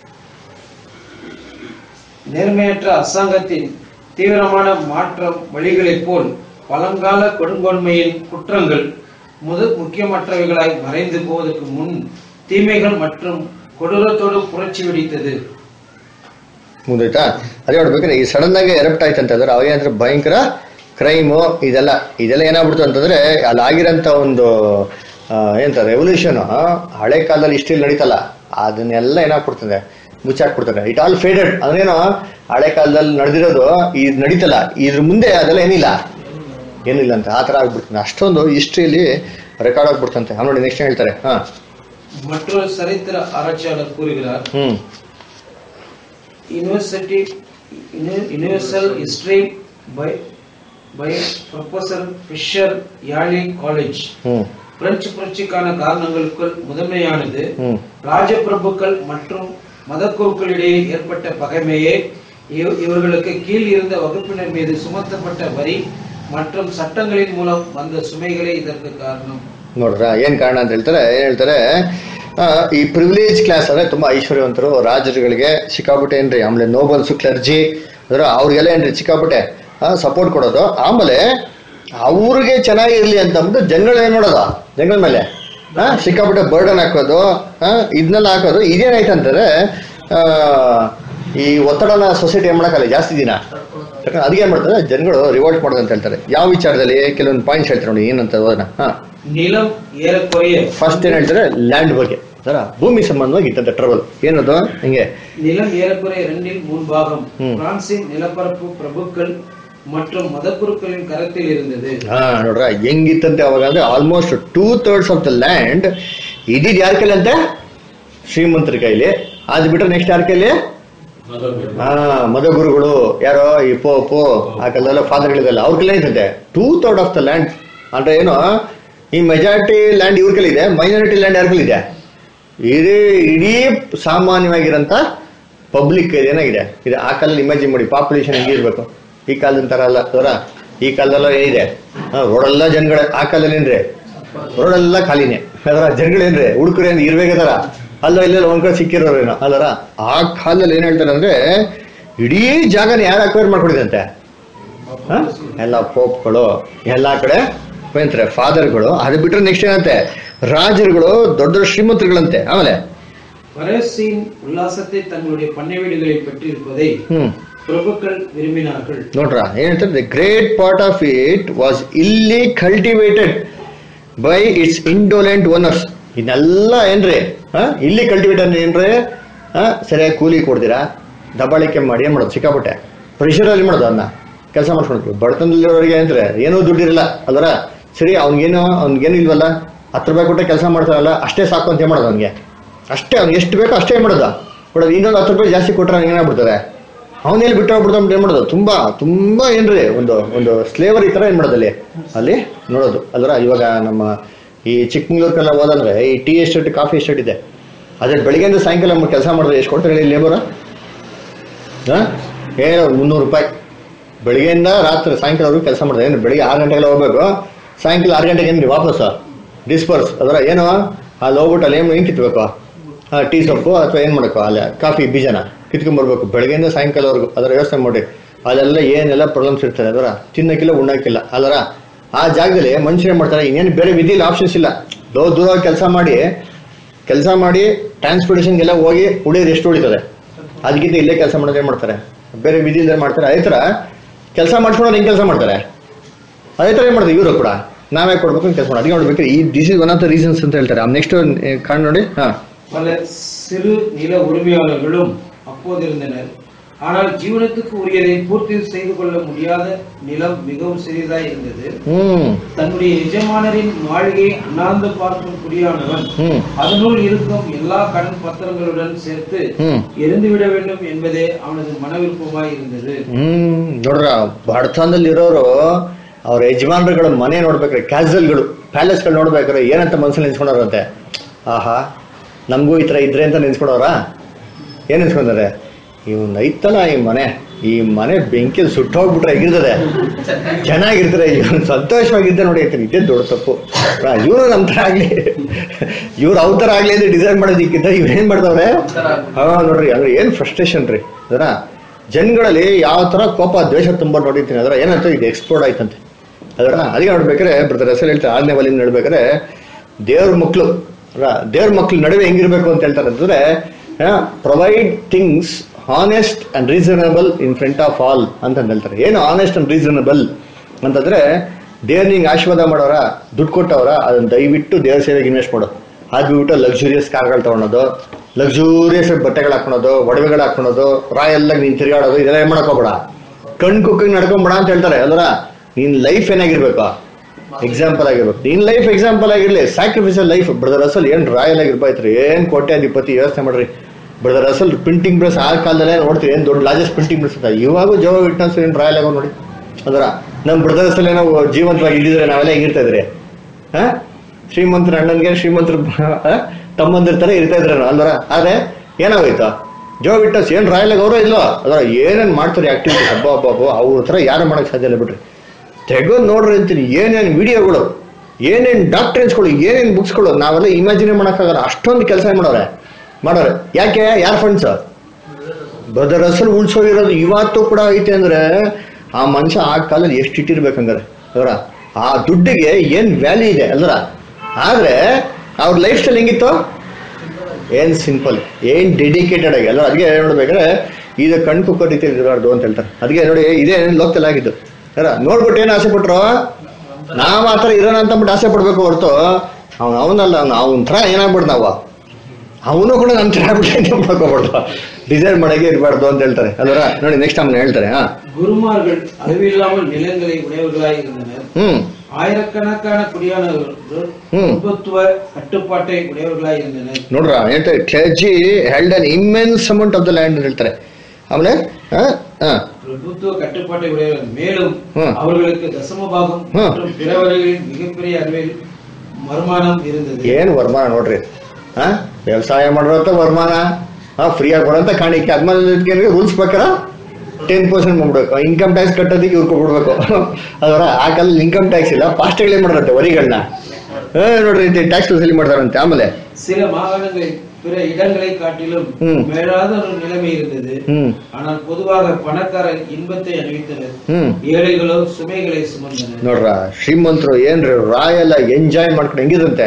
[SPEAKER 1] நேர்மையற்ற அரசாங்கத்தின் தீவிரமான மாற்றம் வழிகளைப் போல் பழங்கால கொடுங்கோன்மையின் குற்றங்கள் முது முக்கியமற்றவைகளாய் மறைந்து போவதற்கு முன் தீமைகள் மற்றும் கொடூரத்தோடு புரட்சி வெடித்தது
[SPEAKER 2] ಮುಂದಾಯ್ತಾ ಅದೇ ನೋಡ್ಬೇಕಾದ್ರೆ ಈ ಸಡನ್ ಆಗಿ ಎರಪ್ಟ್ ಆಯ್ತು ಅಂದ್ರೆ ಅವಾಗ ಏನಂದ್ರೆ ಭಯಂಕರ ಕ್ರೈಮು ಇದೆಲ್ಲ ಇದೆಲ್ಲ ಏನಾಗ್ಬಿಡ್ತು ಅಂತಂದ್ರೆ ಅಲ್ಲಿ ಆಗಿರೋಂಥ ಒಂದು ಆ, ಏನಂತ ರೆವಲ್ಯೂಷನ್ ಹಳೆ ಕಾಲದಲ್ಲಿ ಇಷ್ಟಿಲ್ ನಡೀತಲ್ಲ ಅದನ್ನೆಲ್ಲ ಏನಾಗ್ಬಿಡ್ತದೆ ಮುಚ್ಚಾಕ್ಬಿಡ್ತಾರೆ ಇಟ್ ಆಲ್ ಫೇಡೆಡ್ ಅಂದ್ರೇನು ಹಳೆ ಕಾಲದಲ್ಲಿ ನಡೆದಿರೋದು ಇದು ನಡೀತಲ್ಲ ಇದ್ರ ಮುಂದೆ ಅದೆಲ್ಲ ಏನಿಲ್ಲ ಏನಿಲ್ಲ ಅಂತ ಆ ಥರ ಆಗ್ಬಿಡ್ತದೆ ಅಷ್ಟೊಂದು ಹಿಸ್ಟ್ರಿಯಲ್ಲಿ ರೆಕಾರ್ಡ್ ಆಗ್ಬಿಡ್ತಂತೆ ಆ ನೋಡಿ ನೆಕ್ಸ್ಟ್ ಹೇಳ್ತಾರೆ ಹಾ
[SPEAKER 1] மற்றொரு சரித்திர ஆராய்ச்சியாளர் கூறுகிறார்
[SPEAKER 2] hmm
[SPEAKER 1] university universal history by by professor Fisher Yale college
[SPEAKER 2] hmm
[SPEAKER 1] பிரெஞ்சு புரட்சிக்கான காரணங்களுக்குள் முதன்மையானது
[SPEAKER 2] ಹ್ಮ್
[SPEAKER 1] ராஜபிரபுக்கள் மற்றும் மதக்குருக்களிடையே ஏற்பட்ட பகைமையே இவ- இவர்களுக்கு கீழ் இருந்த வகுப்பினர் மீது சுமத்தப்பட்ட வரி மற்றும் சட்டங்களின் மூலம் வந்த சுமைகளே இதற்கு காரணம்
[SPEAKER 2] ನೋಡ್ರ ಏನ್ ಕಾರಣ ಅಂತ ಹೇಳ್ತಾರೆ ಏನ್ ಹೇಳ್ತಾರೆ ಆ, ಈ ಪ್ರಿವಿಲೇಜ್ ಕ್ಲಾಸ್ ಅಂದ್ರೆ ತುಂಬಾ ಐಶ್ವರ್ಯವಂತರು ರಾಜರುಗಳಿಗೆ ಸಿಕ್ಕಾಪಟ್ಟೆ ಏನ್ರಿ ಆಮೇಲೆ ನೋಬಲ್ಸ್ ಕ್ಲರ್ಜಿ ಅಂದ್ರೆ ಅವ್ರಿಗೆಲ್ಲ ಏನ್ರಿ ಸಿಕ್ಕಾಪಟ್ಟೆ ಸಪೋರ್ಟ್ ಕೊಡೋದು ಆಮೇಲೆ ಅವ್ರಿಗೆ ಚೆನ್ನಾಗಿರ್ಲಿ ಅಂತ ಅಂದ್ಬಿಟ್ಟು ಜನಗಳು ಏನ್ ಮಾಡೋದು ಜನಗಳ ಮೇಲೆ ಆ, ಸಿಕ್ಕಾಪಟ್ಟೆ ಬರ್ಡನ್ ಹಾಕೋದು ಇದನ್ನೆಲ್ಲ ಹಾಕೋದು ಇದೇನಾಯ್ತು ಅಂತಂದ್ರೆ ಆ, ಈ ಒತ್ತಡನ ಸೊಸೈಟಿ ಏನ್ ಮಾಡಕ್ಕಲ್ಲ ಜಾಸ್ತಿ ದಿನ ಯಾಕಂದ್ರೆ ಅದಕ್ಕೆ ಏನ್ ಮಾಡ್ತಾರೆ ಜನಗಳು ರಿವೋಲ್ಟ್ ಮಾಡೋದು ಅಂತ ಹೇಳ್ತಾರೆ ಯಾವ ವಿಚಾರದಲ್ಲಿ ಕೆಲವೊಂದು ಪಾಯಿಂಟ್ಸ್ ಹೇಳ್ತಾರೆ ನೋಡಿ ಏನಂತ ಹೋದನ ಹಾ
[SPEAKER 1] நிலம் ஏறக்குறைய
[SPEAKER 2] ಫಸ್ಟ್ ಏನ್ ಹೇಳ್ತಾರೆ ಲ್ಯಾಂಡ್ ಬಗ್ಗೆ ಅದರ ಭೂಮಿ ಸಂಬಂಧವಾಗಿ ಇದ್ದಂತ ಟ್ರಬಲ್ ಏನದು ಹಿಂಗೆ
[SPEAKER 1] நிலம் ஏறக்குறைய இரண்டில் மூணு பாகம்
[SPEAKER 2] ம்.
[SPEAKER 1] பிரான்சின் நிலப்பரப்பு பிரபுக்கள் மற்றும் மதக்குருக்களின் கரத்தில் இருந்தது
[SPEAKER 2] ಹಾ ನೋಡ್ರ ಹೆಂಗಿತ್ತಂತೆ ಅವಾಗ ಅಂದ್ರೆ almost two thirds of the land ಇದ್ದಿದ್ ಯಾರ ಕೈಲಿ ಅಂತೆ ಶ್ರೀಮಂತರ ಕೈಲಿ ಅದು ಬಿಟ್ರೆ ನೆಕ್ಸ್ಟ್ ಯಾರ ಕೈಲಿ ಹಾ ಮದಗುರುಗಳು ಯಾರೋ ಈ ಪೋಪು ಆ ಕಾಲದಲ್ಲ ಫಾದರ್ಗಳಿದೆಲ್ಲ ಅವ್ರ ಕೈಲೇ ಇರ್ತದೆ two third of the land ಅಂದ್ರೆ ಏನು ಈ ಮೆಜಾರಿಟಿ ಲ್ಯಾಂಡ್ ಇವ್ರ ಕೈಲಿದೆ ಮೈನಾರಿಟಿ ಲ್ಯಾಂಡ್ ಯಾರ ಕೈಲಿದೆ ಇಡೀ ಇಡೀ ಸಾಮಾನ್ಯವಾಗಿರೋಂಥ ಪಬ್ಲಿಕ್ ಏನಾಗಿದೆ ಇದೆ ಆ ಕಾಲದಲ್ಲಿ ಇಮ್ಯಾಜಿನ್ ಮಾಡಿ ಪಾಪ್ಯುಲೇಷನ್ ಹೆಂಗಿರ್ಬೇಕು ಈ ಕಾಲದ ಥರ ಅಲ್ಲ ಅವರ ಈ ಕಾಲದಲ್ಲ ಏನಿದೆ ರೋಡೆಲ್ಲ ಜನಗಳ ಆ ಕಾಲದಲ್ಲಿ ಏನ್ರಿ ರೋಡೆಲ್ಲ ಖಾಲಿನೇ ಅದರ ಜನಗಳೇನ್ರಿ ಹುಡುಕರೇನು ಇರ್ಬೇಕದಾರ ಅಲ್ಲ ಇಲ್ಲ ಒಂದ್ ಕಡೆ ಸಿಕ್ಕಿರೋರೇನೋ ಅಲ್ಲರ ಆ ಕಾಲದಲ್ಲಿ ಏನ್ ಹೇಳ್ತಾರೆ ಅಂದ್ರೆ ಇಡೀ ಜಾಗನ ಯಾರು ಅಕ್ವೈರ್ ಮಾಡ್ಕೊಂಡಿದಂತೆ ಹ? ಎಲ್ಲ ಪೋಪ್ಗಳು ಎಲ್ಲಾ ಕಡೆ ಏನಂತಾರೆ ಫಾದರ್ಗಳು ಅದು ಬಿಟ್ರೆ ನೆಕ್ಸ್ಟ್ ಏನಂತೆ ರಾಜರುಗಳು ದೊಡ್ಡ ದೊಡ್ಡ ಶ್ರೀಮಂತರುಗಳಂತೆ ಆಮೇಲೆ
[SPEAKER 1] பரசின் உல்லாசத்தை தங்களுடைய பண்ணை வீடுகளில் பெற்றிருப்பதை
[SPEAKER 2] ಹ್ಮ್
[SPEAKER 1] பிரபுக்கள் விரும்பினார்கள்
[SPEAKER 2] ನೋಡ್ರ ಏನ್ ಹೇಳ್ತಾರೆ the great part of it was ill cultivated by its indolent owners ಇದೆಲ್ಲ ಏನ್ರಿ ಹ? ಇಲ್ಲಿ ಕಲ್ಟಿವೇಟ್ ಅಂದ್ರೆ ಏನ್ರಿ ಹ? ಸರಿಯಾಗಿ ಕೂಲಿ ಕೊಡ್ತೀರಾ ದಬ್ಬಾಳಿಕೆ ಮಾಡಿ ಏನ್ ಮಾಡೋದು ಸಿಕ್ಕಾಪಟ್ಟೆ ಪ್ರೆಷರಲ್ಲಿ ಮಾಡೋದು ಅದನ್ನ ಕೆಲಸ ಮಾಡ್ಕೊಂಡು ಬಡತನದಲ್ಲಿರೋರಿಗೆ ಅಂದ್ರೆ ಏನೂ ದುಡ್ಡಿರಲ್ಲ ಅಲ್ವರ ಸರಿ ಅವ್ನಿಗೇನು ಅವ್ನಿಗೇನು ಇಲ್ವಲ್ಲ ಹತ್ತು ರೂಪಾಯಿ ಕೊಟ್ಟರೆ ಕೆಲಸ ಮಾಡ್ತಾರಲ್ಲ ಅಷ್ಟೇ ಸಾಕು ಅಂತ ಏನ್ ಮಾಡೋದು ಅವ್ನಿಗೆ ಅಷ್ಟೇ ಅವ್ನಿಗೆ ಎಷ್ಟು ಬೇಕೋ ಅಷ್ಟೇ ಮಾಡೋದು ಕೊಡೋದು ಇನ್ನೊಂದು ಹತ್ತು ರೂಪಾಯಿ ಜಾಸ್ತಿ ಕೊಟ್ಟರೆ ಅವ್ನಿಗೆ ಏನಾಗ್ಬಿಡ್ತಾರೆ ಅವನೇಲಿ ಬಿಟ್ಟು ಹೋಗ್ಬಿಡ್ತಾನೆ ಏನ್ ಮಾಡೋದು ತುಂಬಾ ತುಂಬಾ ಏನ್ರಿ ಒಂದು ಒಂದು ಸ್ಲೇವರ್ ಈ ತರ ಏನ್ ಮಾಡೋದು ಅಲ್ಲಿ ಅಲ್ಲಿ ನೋಡೋದು ಅಲ್ರ ಇವಾಗ ನಮ್ಮ ಈ ಚಿಕ್ಕಮಂಗ್ಳೂರ್ಗೆಲ್ಲ ಹೋದಂದ್ರೆ ಈ ಟೀ ಎಸ್ಟೇಟ್ ಕಾಫಿ ಎಸ್ಟೇಟ್ ಇದೆ ಅದ್ರ ಬೆಳಿಗ್ಗೆಯಿಂದ ಸಾಯಂಕಾಲ ಕೆಲಸ ಮಾಡಿದ್ರೆ ಎಷ್ಟು ಕೊಡ್ತಾರೆ ಹೇಳಿ ಲೇಬರ್ ಏನೋ ಮುನ್ನೂರು ರೂಪಾಯಿ ಬೆಳಿಗ್ಗೆಯಿಂದ ರಾತ್ರಿ ಸಾಯಂಕಾಲವರೆಗೂ ಕೆಲಸ ಮಾಡ್ತಾರೆ ಏನು ಬೆಳಿಗ್ಗೆ ಆರು ಗಂಟೆಗೆಲ್ಲ ಹೋಗ್ಬೇಕು ಸಾಯಂಕಾಲ ಆರು ಗಂಟೆಗೆ ಏನ್ರಿ ವಾಪಸ್ ಡಿಸ್ಪರ್ಸ್ ಅದರ ಏನು ಅಲ್ಲಿ ಹೋಗ್ಬಿಟ್ಟು ಅಲ್ಲಿ ಏನು ಏನು ಕಿತ್ಬೇಕು ಆ, ಟೀ ಸೊಪ್ಪು ಅಥವಾ ಏನು ಮಾಡಬೇಕು ಅಲ್ಲಿ ಕಾಫಿ ಬೀಜನ ಕಿತ್ಕೊಂಡ್ಬರ್ಬೇಕು ಬೆಳಗ್ಗೆಯಿಂದ ಸಾಯಂಕಾಲವರೆಗೂ ಅದರ ವ್ಯವಸ್ಥೆ ಮಾಡಿ ಅಲ್ಲೆಲ್ಲ ಏನೆಲ್ಲ ಪ್ರಾಬ್ಲಮ್ಸ್ ಇರ್ತದೆ ಅದರ ತಿನ್ನಕ್ಕಿಲ್ಲ ಉಣ್ಣಕ್ಕಿಲ್ಲ ಅದರ ಆ ಜಾಗದಲ್ಲಿ ಮನುಷ್ಯರು ಏನ್ ಮಾಡ್ತಾರೆ ಇನ್ನೇನು ಬೇರೆ ವಿಧಿಲಿ ಆಪ್ಷನ್ಸ್ ಇಲ್ಲ ದೂರ ದೂರ ಕೆಲಸ ಮಾಡಿ ಕೆಲಸ ಮಾಡಿ ಟ್ರಾನ್ಸ್ಪೋರ್ಟೇಷನ್ಗೆಲ್ಲ ಹೋಗಿ ಉಳಿಯೋದು ಎಷ್ಟು ಉಳಿತದೆ ಅದಕ್ಕಿಂತ ಇಲ್ಲೇ ಕೆಲಸ ಮಾಡೋದು ಏನು ಮಾಡ್ತಾರೆ ಬೇರೆ ವಿಧಿ ಇಲ್ಲದೆ ಮಾಡ್ತಾರೆ ಅದೇ ಥರ ಕೆಲಸ ಮಾಡ್ಸ್ಕೊಳೋರು ಹೆಂಗೆ ಕೆಲಸ ಮಾಡ್ತಾರೆ ಅದೇ ಥರ ಏನು ಮಾಡ್ತಾರೆ ಇವರು ಕೂಡ ನಾವೇ ಕೊಡ್ಬೇಕು ಕೆಲಸ ಮಾಡೋದು ಅದಕ್ಕೆ ನೋಡ್ಬೇಕು ಈ this is one of the reasons ಅಂತ ಹೇಳ್ತಾರೆ ನೆಕ್ಸ್ಟ್ ಕಾಣ್ ನೋಡಿ ಹಾಂ
[SPEAKER 1] பல சிறு நில உரிமையாளர்களும் அப்போதிருந்தனர் ஆனால் ஜீவனத்துக்கு உரியதை பூர்த்தி செய்து கொள்ள முடியாத நிலம் மிகவும் சிறிதாய் இருந்தது
[SPEAKER 2] ಹ್ಮ್
[SPEAKER 1] தன்னுடைய எஜமானரின் மாளிகையை அண்ணாந்து பார்க்கும் குடியானவன்
[SPEAKER 2] ಹ್ಮ್
[SPEAKER 1] அதனுள் இருக்கும் எல்லா கடன் பத்திரங்களுடன் சேர்த்து
[SPEAKER 2] ಹ್ಮ್
[SPEAKER 1] எரிந்துவிட வேண்டும் என்பதே அவனது மனவிருப்பமாய் இருந்தது
[SPEAKER 2] ಹ್ಮ್ ನೋಡ್ರ ಬಡತನದಲ್ಲಿ ಇರೋರು ಅವ್ರ ಯಜಮಾನರುಗಳ ಮನೆ ನೋಡ್ಬೇಕ್ರೆ ಕ್ಯಾಸಲ್ಗಳು ಪ್ಯಾಲೇಸ್ಗಳು ನೋಡ್ಬೇಕಾದ್ರೆ ಏನಂತ ಮನಸ್ಸಲ್ಲಿ ನೆನ್ಸ್ಕೊಂಡವ್ರಂತೆ ಆಹಾ ನಮಗೂ ಈ ಥರ ಇದ್ರೆ ಅಂತ ನೆನ್ಸ್ಕೊಂಡವ್ರ ಏನ್ ನೆನ್ಸ್ಕೊಂಡಾರೆ ಇವನ್ ಐತಲ್ಲ ಈ ಮನೆ ಈ ಮನೆ ಬೆಂಕಿಯಲ್ಲಿ ಸುಟ್ಟೋಗ್ಬಿಟ್ರೆ ಹೇಗಿರ್ತದೆ ಚೆನ್ನಾಗಿರ್ತಾರೆ ಇವನು ಸಂತೋಷವಾಗಿದ್ದೆ ನೋಡಿ ಅಂತೀನಿ ಇದೇ ದೊಡ್ಡ ತಪ್ಪು ಇವರು ನಮ್ಮ ಥರ ಆಗ್ಲಿ ಇವ್ರು ಅವ್ರ ಥರ ಆಗ್ಲಿ ಅಂತ ಡಿಸೈನ್ ಮಾಡೋದಕ್ಕಿಂತ ಇವ್ರೇನ್ ಮಾಡ್ದವ್ರೆ ಹಾ ನೋಡ್ರಿ ಅಂದ್ರೆ ಏನ್ ಫ್ರಸ್ಟ್ರೇಷನ್ ರೀ ಅದರ ಜನಗಳಲ್ಲಿ ಯಾವ ತರ ಕೋಪ ದ್ವೇಷ ತುಂಬ ನೋಡಿರ್ತೀನಿ ಅದರ ಏನಂತ ಇದು ಎಕ್ಸ್ಪ್ಲೋರ್ಡ್ ಆಯ್ತಂತೆ ಅದರ ಅದಕ್ಕೆ ನೋಡ್ಬೇಕಾದ್ರೆ ಬ್ರದರ್ ಹೆಸರು ಹೇಳ್ತಾರೆ ಆರನೇ ವಲಿನ ನೋಡ್ಬೇಕಾದ್ರೆ ದೇವ್ರ ಮಕ್ಳು ಅಲ್ಲ ದೇವ್ರ ಮಕ್ಳು ನಡುವೆ ಹೆಂಗಿರ್ಬೇಕು ಅಂತ ಹೇಳ್ತಾರೆ ಅಂತಂದ್ರೆ provide things honest and reasonable in front of all ಅಂತ ಹೇಳ್ತಾರೆ ಏನು ಆನೆಸ್ಟ್ ಅಂಡ್ ರೀಸನಬಲ್ ಅಂತಂದ್ರೆ ದೇವ್ರ ನಿಂಗೆ ಆಶೀರ್ವಾದ ಮಾಡೋರ ದುಡ್ಡು ಕೊಟ್ಟವರ ಅದನ್ನ ದಯವಿಟ್ಟು ದೇವ್ರ ಸೇವೆಗೆ ಇನ್ವೆಸ್ಟ್ ಮಾಡು ಅದು ಬಿಟ್ಟು ಲಕ್ಸುರಿಯಸ್ ಕಾರ್ಗಳು ತಗೊಳೋದು ಲಕ್ಸುರಿಯಸ್ ಬಟ್ಟೆಗಳು ಹಾಕೊಳೋದು ಒಡವೆಗಳು ಹಾಕೊಳೋದು ರಾಯಲ್ಲಾಗ ನೀನ್ ತಿರುಗಾಡೋದು ಇದೆಲ್ಲ ಏನ್ ಮಾಡಕೋಬೇಡ ಕಣ್ ಕುಕ್ಕಂಗ್ ನಡ್ಕೊಂಬೇಡ ಅಂತ ಹೇಳ್ತಾರೆ ಅಲ್ವರ ನಿನ್ ಲೈಫ್ ಏನಾಗಿರ್ಬೇಕು ಎಕ್ಸಾಂಪಲ್ ಆಗಿರ್ಬೇಕು ನಿನ್ ಲೈಫ್ ಎಕ್ಸಾಂಪಲ್ ಆಗಿರ್ಲಿ ಸ್ಯಾಕ್ರಿಫೈಸಲ್ ಲೈಫ್ ಬ್ರದರ್ ಅಸಲ್ ಏನ್ ರಾಯಲ್ ಆಗಿರ್ಬಾಯ್ತ್ರಿ ಏನ್ ಕೋಟ್ಯಾಧಿಪತಿ ಯೋಚನೆ ಮಾಡ್ರಿ ಬ್ರದರ್ ಅಸಲ್ ಪ್ರಿಂಟಿಂಗ್ ಪ್ರೆಸ್ ಆ ಕಾಲದಲ್ಲೇ ನೋಡ್ತೀವಿ ಏನ್ ದೊಡ್ಡ ಲಾರ್ಜೆಸ್ಟ್ ಪ್ರಿಂಟಿಂಗ್ ಪ್ರೆಸ್ ಅಂತ ಇವಾಗೂ ಜೋ ವಿಟ್ನೆಸ್ ಏನ್ ರಾಯಲ್ ಆಗೋ ನೋಡಿ ಅದರ ನಮ್ ಬ್ರದರ್ಸ್ ಅಲ್ಲೇ ನಾವು ಜೀವಂತವಾಗಿ ಇದ್ದಿದ್ರೆ ನಾವೆಲ್ಲ ಹೆಂಗಿರ್ತಾ ಇದ್ರಿ ಹಾ ಶ್ರೀಮಂತರ ಅಣ್ಣನ್ಗೆ ಶ್ರೀಮಂತರ ತಮ್ಮಂದಿರ ತರ ಇರ್ತಾ ಇದ್ರು ಅಲ್ವರ ಆದ್ರೆ ಏನಾಗೋಯ್ತು ಜೋ ವಿಟ್ನೆಸ್ ಏನ್ ರಾಯಲ್ ಆಗಿ ಅವರೋ ಇಲ್ವೋ ಅದರ ಏನೇನ್ ಮಾಡ್ತಾರೆ ಆಕ್ಟಿವಿಟಿ ಹಬ್ಬ ಹಬ್ಬ ಹಬ್ಬ ಅವ್ರ ತರ ಯಾರು ಮಾಡಕ್ ಸಾಧ್ಯ ಇಲ್ಲ ಬಿಡ್ರಿ ತೆಗೆದು ನೋಡ್ರಿ ಅಂತೀನಿ ಏನೇನು ವಿಡಿಯೋಗಳು ಏನೇನು ಡಾಕ್ಟ್ರೆನ್ಸ್ಗಳು ಏನೇನು ಬುಕ್ಸ್ಗಳು ನಾವೆಲ್ಲ ಇಮ್ಯಾಜಿನೇ ಮಾಡೋಕ್ಕಾಗಲ್ಲ ಅಷ್ಟೊಂದು ಕೆಲಸ ಮಾಡೋರೆ ಮಾಡೋರೆ ಯಾಕೆ ಯಾರ ಫಂಡ್ಸ್ ಬ್ರದರ್ ಅಸಲ್ ಉಳ್ಸೋಗಿರೋದು ಇವತ್ತು ಕೂಡ ಐತೆ ಅಂದ್ರೆ ಆ ಮನುಷ್ಯ ಆ ಕಾಲದಲ್ಲಿ ಎಷ್ಟು ಇಟ್ಟಿರ್ಬೇಕಂಗಾರೆ ಅವರ ಆ ದುಡ್ಡಿಗೆ ಏನ್ ವ್ಯಾಲ್ಯೂ ಇದೆ ಅಲ್ರ ಆದ್ರೆ ಅವ್ರ ಲೈಫ್ ಸ್ಟೈಲ್ ಹೆಂಗಿತ್ತು ಏನ್ ಸಿಂಪಲ್ ಏನ್ ಡೆಡಿಕೇಟೆಡ್ ಆಗಿ ಅಲ್ಲ ಅದಕ್ಕೆ ನೋಡ್ಬೇಕಾದ್ರೆ ಇದು ಕಣ್ ಕುಕ್ಕೋ ರೀತಿ ಇರಬಾರ್ದು ಅಂತ ಹೇಳ್ತಾರೆ ಅದಕ್ಕೆ ನೋಡಿ ಇದೇ ಲೋಕಲ್ ಆಗಿದ್ದು ಅಲ್ಲ ನೋಡ್ಬಿಟ್ಟು ಏನು ಆಸೆ ಪಟ್ರು ನಾವ್ ಆತರ ಇರೋಣ ಅಂತ ಬಿಟ್ಟು ಆಸೆ ಪಡ್ಬೇಕು ಹೊರತು ಅವ್ನು ಅವನಲ್ಲ ಅವ್ನು ಅವನ ಥರ ಏನಾಗ್ಬಿಡ್ ನಾವು ಅವನು ಕೂಡ ನಮ್ಮ ಥರ ಆಗ್ಬಿಟ್ಟು ಮಾಡ್ಕೋಬಾರ್ದು ಡಿಸೈನ್ ಮಾಡಕ್ಕೆ ಇರಬಾರ್ದು ಅಂತ ಹೇಳ್ತಾರೆ ಅಲ್ವರ ನೋಡಿ ನೆಕ್ಸ್ಟ್ ಆಮೇಲೆ ಹೇಳ್ತಾರೆ ಹಾ
[SPEAKER 1] குருமார்கள் அளவில்லாமல் நிலங்களை உடையவர்களாய் இருந்தனர்
[SPEAKER 2] ಹ್ಮ್
[SPEAKER 1] ஆயிரக்கணக்கான குடியானவர்கள்
[SPEAKER 2] ಹ್ಮ್.
[SPEAKER 1] பிரபுத்துவ கட்டுப்பாட்டை உடையவர்களாய் இருந்தனர்
[SPEAKER 2] ನೋಡ್ರ ಹೇಳ್ತಾರೆ clergy held an immense amount of the land ಅಂತ ಹೇಳ್ತಾರೆ ಆಮೇಲೆ ಆ, ಆ,
[SPEAKER 1] பிரபுத்துவ கட்டுப்பாட்டை உடையவர்கள் மேலும்
[SPEAKER 2] ம்.
[SPEAKER 1] அவர்களுக்கு தசமபாகம்
[SPEAKER 2] ம்.
[SPEAKER 1] மற்றும் பிறவர்களின் மிகப்பெரிய அளவில் வருமானம் இருந்தது
[SPEAKER 2] ಏನ್ ವರ್ಮಾನ ನೋಡ್ರಿ ಆ ವ್ಯವಸಾಯ ಮಾಡಿರೋಂಥ ವರ್ಮಾನ ಆ ಫ್ರೀಯಾಗಿ ಬರೋಂಥ ಕಾಣಿಕೆ ಅದ್ಮೇಲೆ ರೂಲ್ಸ್ ಪ್ರಕಾರ ಟೆನ್ ಪರ್ಸೆಂಟ್ ಮಾಡ್ಬಿಡ್ಬೇಕು ಇನ್ಕಮ್ ಟ್ಯಾಕ್ಸ್ ಕಟ್ಟೋದಕ್ಕೆ ಇವ್ರು ಕೊಡ್ಬೇಕು ಅದರ ಆ ಕಾಲದಲ್ಲಿ ಇನ್ಕಮ್ ಟ್ಯಾಕ್ಸ್ ಇಲ್ಲ ಫಾಸ್ಟಾಗಲೇ ಮಾಡಿರಂತೆ ವರಿಗಳನ್ನ ನೋಡ್ರಿ ಟ್ಯಾಕ್ಸ್ ವಸೂಲಿ ಮಾಡ್ತಾರಂತೆ ಆಮೇಲೆ
[SPEAKER 1] சில மாகாணங்களில் பிற இடங்களை காட்டிலும்
[SPEAKER 2] ம்.
[SPEAKER 1] மேலாத ஒரு நிலைமை இருந்தது
[SPEAKER 2] ಹ್ಮ್
[SPEAKER 1] ஆனால் பொதுவாக பணக்காரர் இன்பத்தை அணிவித்தனர்
[SPEAKER 2] ಹ್ಮ್
[SPEAKER 1] ஏழைகளோ சுமைகளை சுமந்தனர்
[SPEAKER 2] ನೋಡ್ರ ಶ್ರೀಮಂತರು ಏನ್ರಿ ರಾಯಲ್ಲ ಎಂಜಾಯ್ ಮಾಡ್ಕೊಂಡು ಹೆಂಗಿದ್ರಂತೆ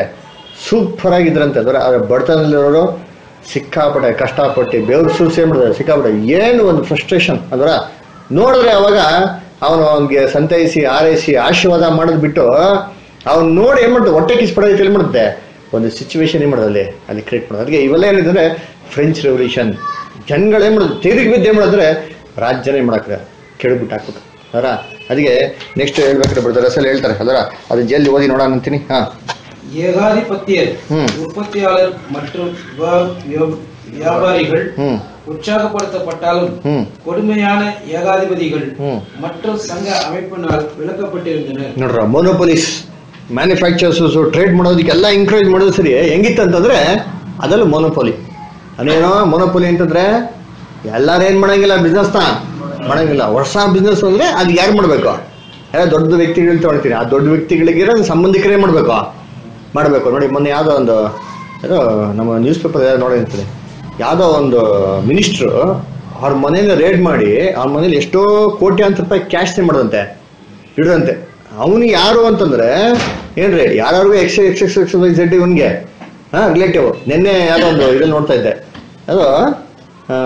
[SPEAKER 2] ಸೂಪರ್ ಆಗಿದ್ರಂತೆ ಅಂದ್ರೆ ಅದ್ರ ಬಡತನದಲ್ಲಿರೋರು ಸಿಕ್ಕಾಪಟ್ಟೆ ಕಷ್ಟಪಟ್ಟು ಬೆವ್ರು ಸುರಿಸಿ ಮಾಡಿದ್ರೆ ಸಿಕ್ಕಾಪಟ್ಟೆ ಏನು ಒಂದು ಫ್ರಸ್ಟ್ರೇಷನ್ ಅಂದ್ರ ನೋಡಿದ್ರೆ ಅವಾಗ ಅವನು ಅವನಿಗೆ ಸಂತೈಸಿ ಆರೈಸಿ ಆಶೀರ್ವಾದ ಮಾಡೋದು ಬಿಟ್ಟು ಅವ್ನು ನೋಡಿ ಏನ್ ಮಾಡ್ತಾರೆ ಹೊಟ್ಟೆ ಕಿಸ್ ಪಡೋದಕ್ಕೆ ಎಲ್ಲಿ ಮಾಡುತ್ತೆ ಒಂದು ಸಿಚುವೇಶನ್ ಏನ್ ಮಾಡೋದು ಅಲ್ಲಿ ಅಲ್ಲಿ ಕ್ರಿಯೇಟ್ ಮಾಡೋದು ಅದಕ್ಕೆ ಇವೆಲ್ಲ ಏನಿದ್ರೆ ಫ್ರೆಂಚ್ ರೆವಲ್ಯೂಷನ್ ಜನಗಳು ಏನ್ ಮಾಡೋದು ತಿರುಗಿ ಬಿದ್ದು ಏನ್ ಮಾಡಿದ್ರೆ ರಾಜ್ಯನೇ ಮಾಡಕ್ರೆ ಕೆಳಬಿಟ್ಟು ಹಾಕ್ಬಿಟ್ಟು ಅದರ ಅದಕ್ಕೆ ನೆಕ್ಸ್ಟ್ ಹೇಳ್ಬೇಕಾದ್ರೆ ಬಿಡ್ತಾರೆ ಅಸಲು ಹೇಳ್ತಾರೆ ಅದರ ಅದು ಜಲ್ದಿ ಓದಿ ನೋಡೋಣ ಅಂತೀನಿ ಹಾ
[SPEAKER 1] ஏகாதிபத்தியர்
[SPEAKER 2] ம்.
[SPEAKER 1] உற்பத்தியாளர் மற்றும் வியா- வியா- வியாபாரிகள்
[SPEAKER 2] ಹ್ಮ್
[SPEAKER 1] உற்சாகப்படுத்தப்பட்டாலும்
[SPEAKER 2] ಹ್ಮ್
[SPEAKER 1] கொடுமையான ஏகாதிபதிகள்
[SPEAKER 2] ம்.
[SPEAKER 1] மற்றும் சங்க அமைப்பினால் விளக்கப்பட்டிருந்தனர்
[SPEAKER 2] ನೋಡ್ರ ಮೊನೋಪೊಲಿಸ್ ಮ್ಯಾನುಫ್ಯಾಕ್ಚರ್ಸ್ ಟ್ರೇಡ್ ಮಾಡೋದಕ್ಕೆಲ್ಲ ಎಂಕರೇಜ್ ಮಾಡೋದು ಸರಿ ಹೆಂಗಿತ್ತು ಅಂತಂದ್ರೆ ಅದಲ್ಲೂ ಮೊನೋಪೊಲಿ ಅದೇನೋ ಮೊನೋಪೊಲಿ ಅಂತಂದ್ರೆ ಎಲ್ಲಾರು ಏನ್ ಮಾಡಂಗಿಲ್ಲ ಬಿಸ್ನೆಸ್ನ ಮಾಡಂಗಿಲ್ಲ ಹೊಸ ಬಿಸ್ನೆಸ್ ಅಂದ್ರೆ ಅದು ಯಾರು ಮಾಡ್ಬೇಕು ಯಾರೋ ದೊಡ್ಡ ವ್ಯಕ್ತಿಗಳು ತಗೊಳ್ತೀನಿ ಆ ದೊಡ್ಡ ವ್ಯಕ್ತಿಗಳಿಗೆ ಸಂಬಂಧಿಕರೇ ಮಾಡ್ಬೇಕು ಮಾಡ್ಬೇಕು ನೋಡಿ ಮೊನ್ನೆ ಯಾವ್ದೋ ಒಂದು ಏನೋ ನಮ್ಮ ನ್ಯೂಸ್ ಪೇಪರ್ ನೋಡಿರ್ತೀನಿ ಯಾವ್ದೋ ಒಂದು ಮಿನಿಸ್ಟ್ರು ಅವ್ರ ಮನೆಯಿಂದ ರೇಡ್ ಮಾಡಿ ಅವ್ರ ಮನೇಲಿ ಎಷ್ಟೋ ಕೋಟ್ಯಾಂತರ ರೂಪಾಯಿ ಕ್ಯಾಶ್ ಮಾಡದಂತೆ ಇಡದಂತೆ ಅವನು ಯಾರು ಅಂತಂದ್ರೆ ಏನ್ರಿ ಯಾರು X X X X Y Z ಇವನ್ಗೆ ಹಾ ರಿಲೇಟಿವ್ ನಿನ್ನೆ ಯಾವ್ದೋ ಒಂದು ಇದ್ರಲ್ಲಿ ನೋಡ್ತಾ ಇದ್ದೆ ಅದು ಆ,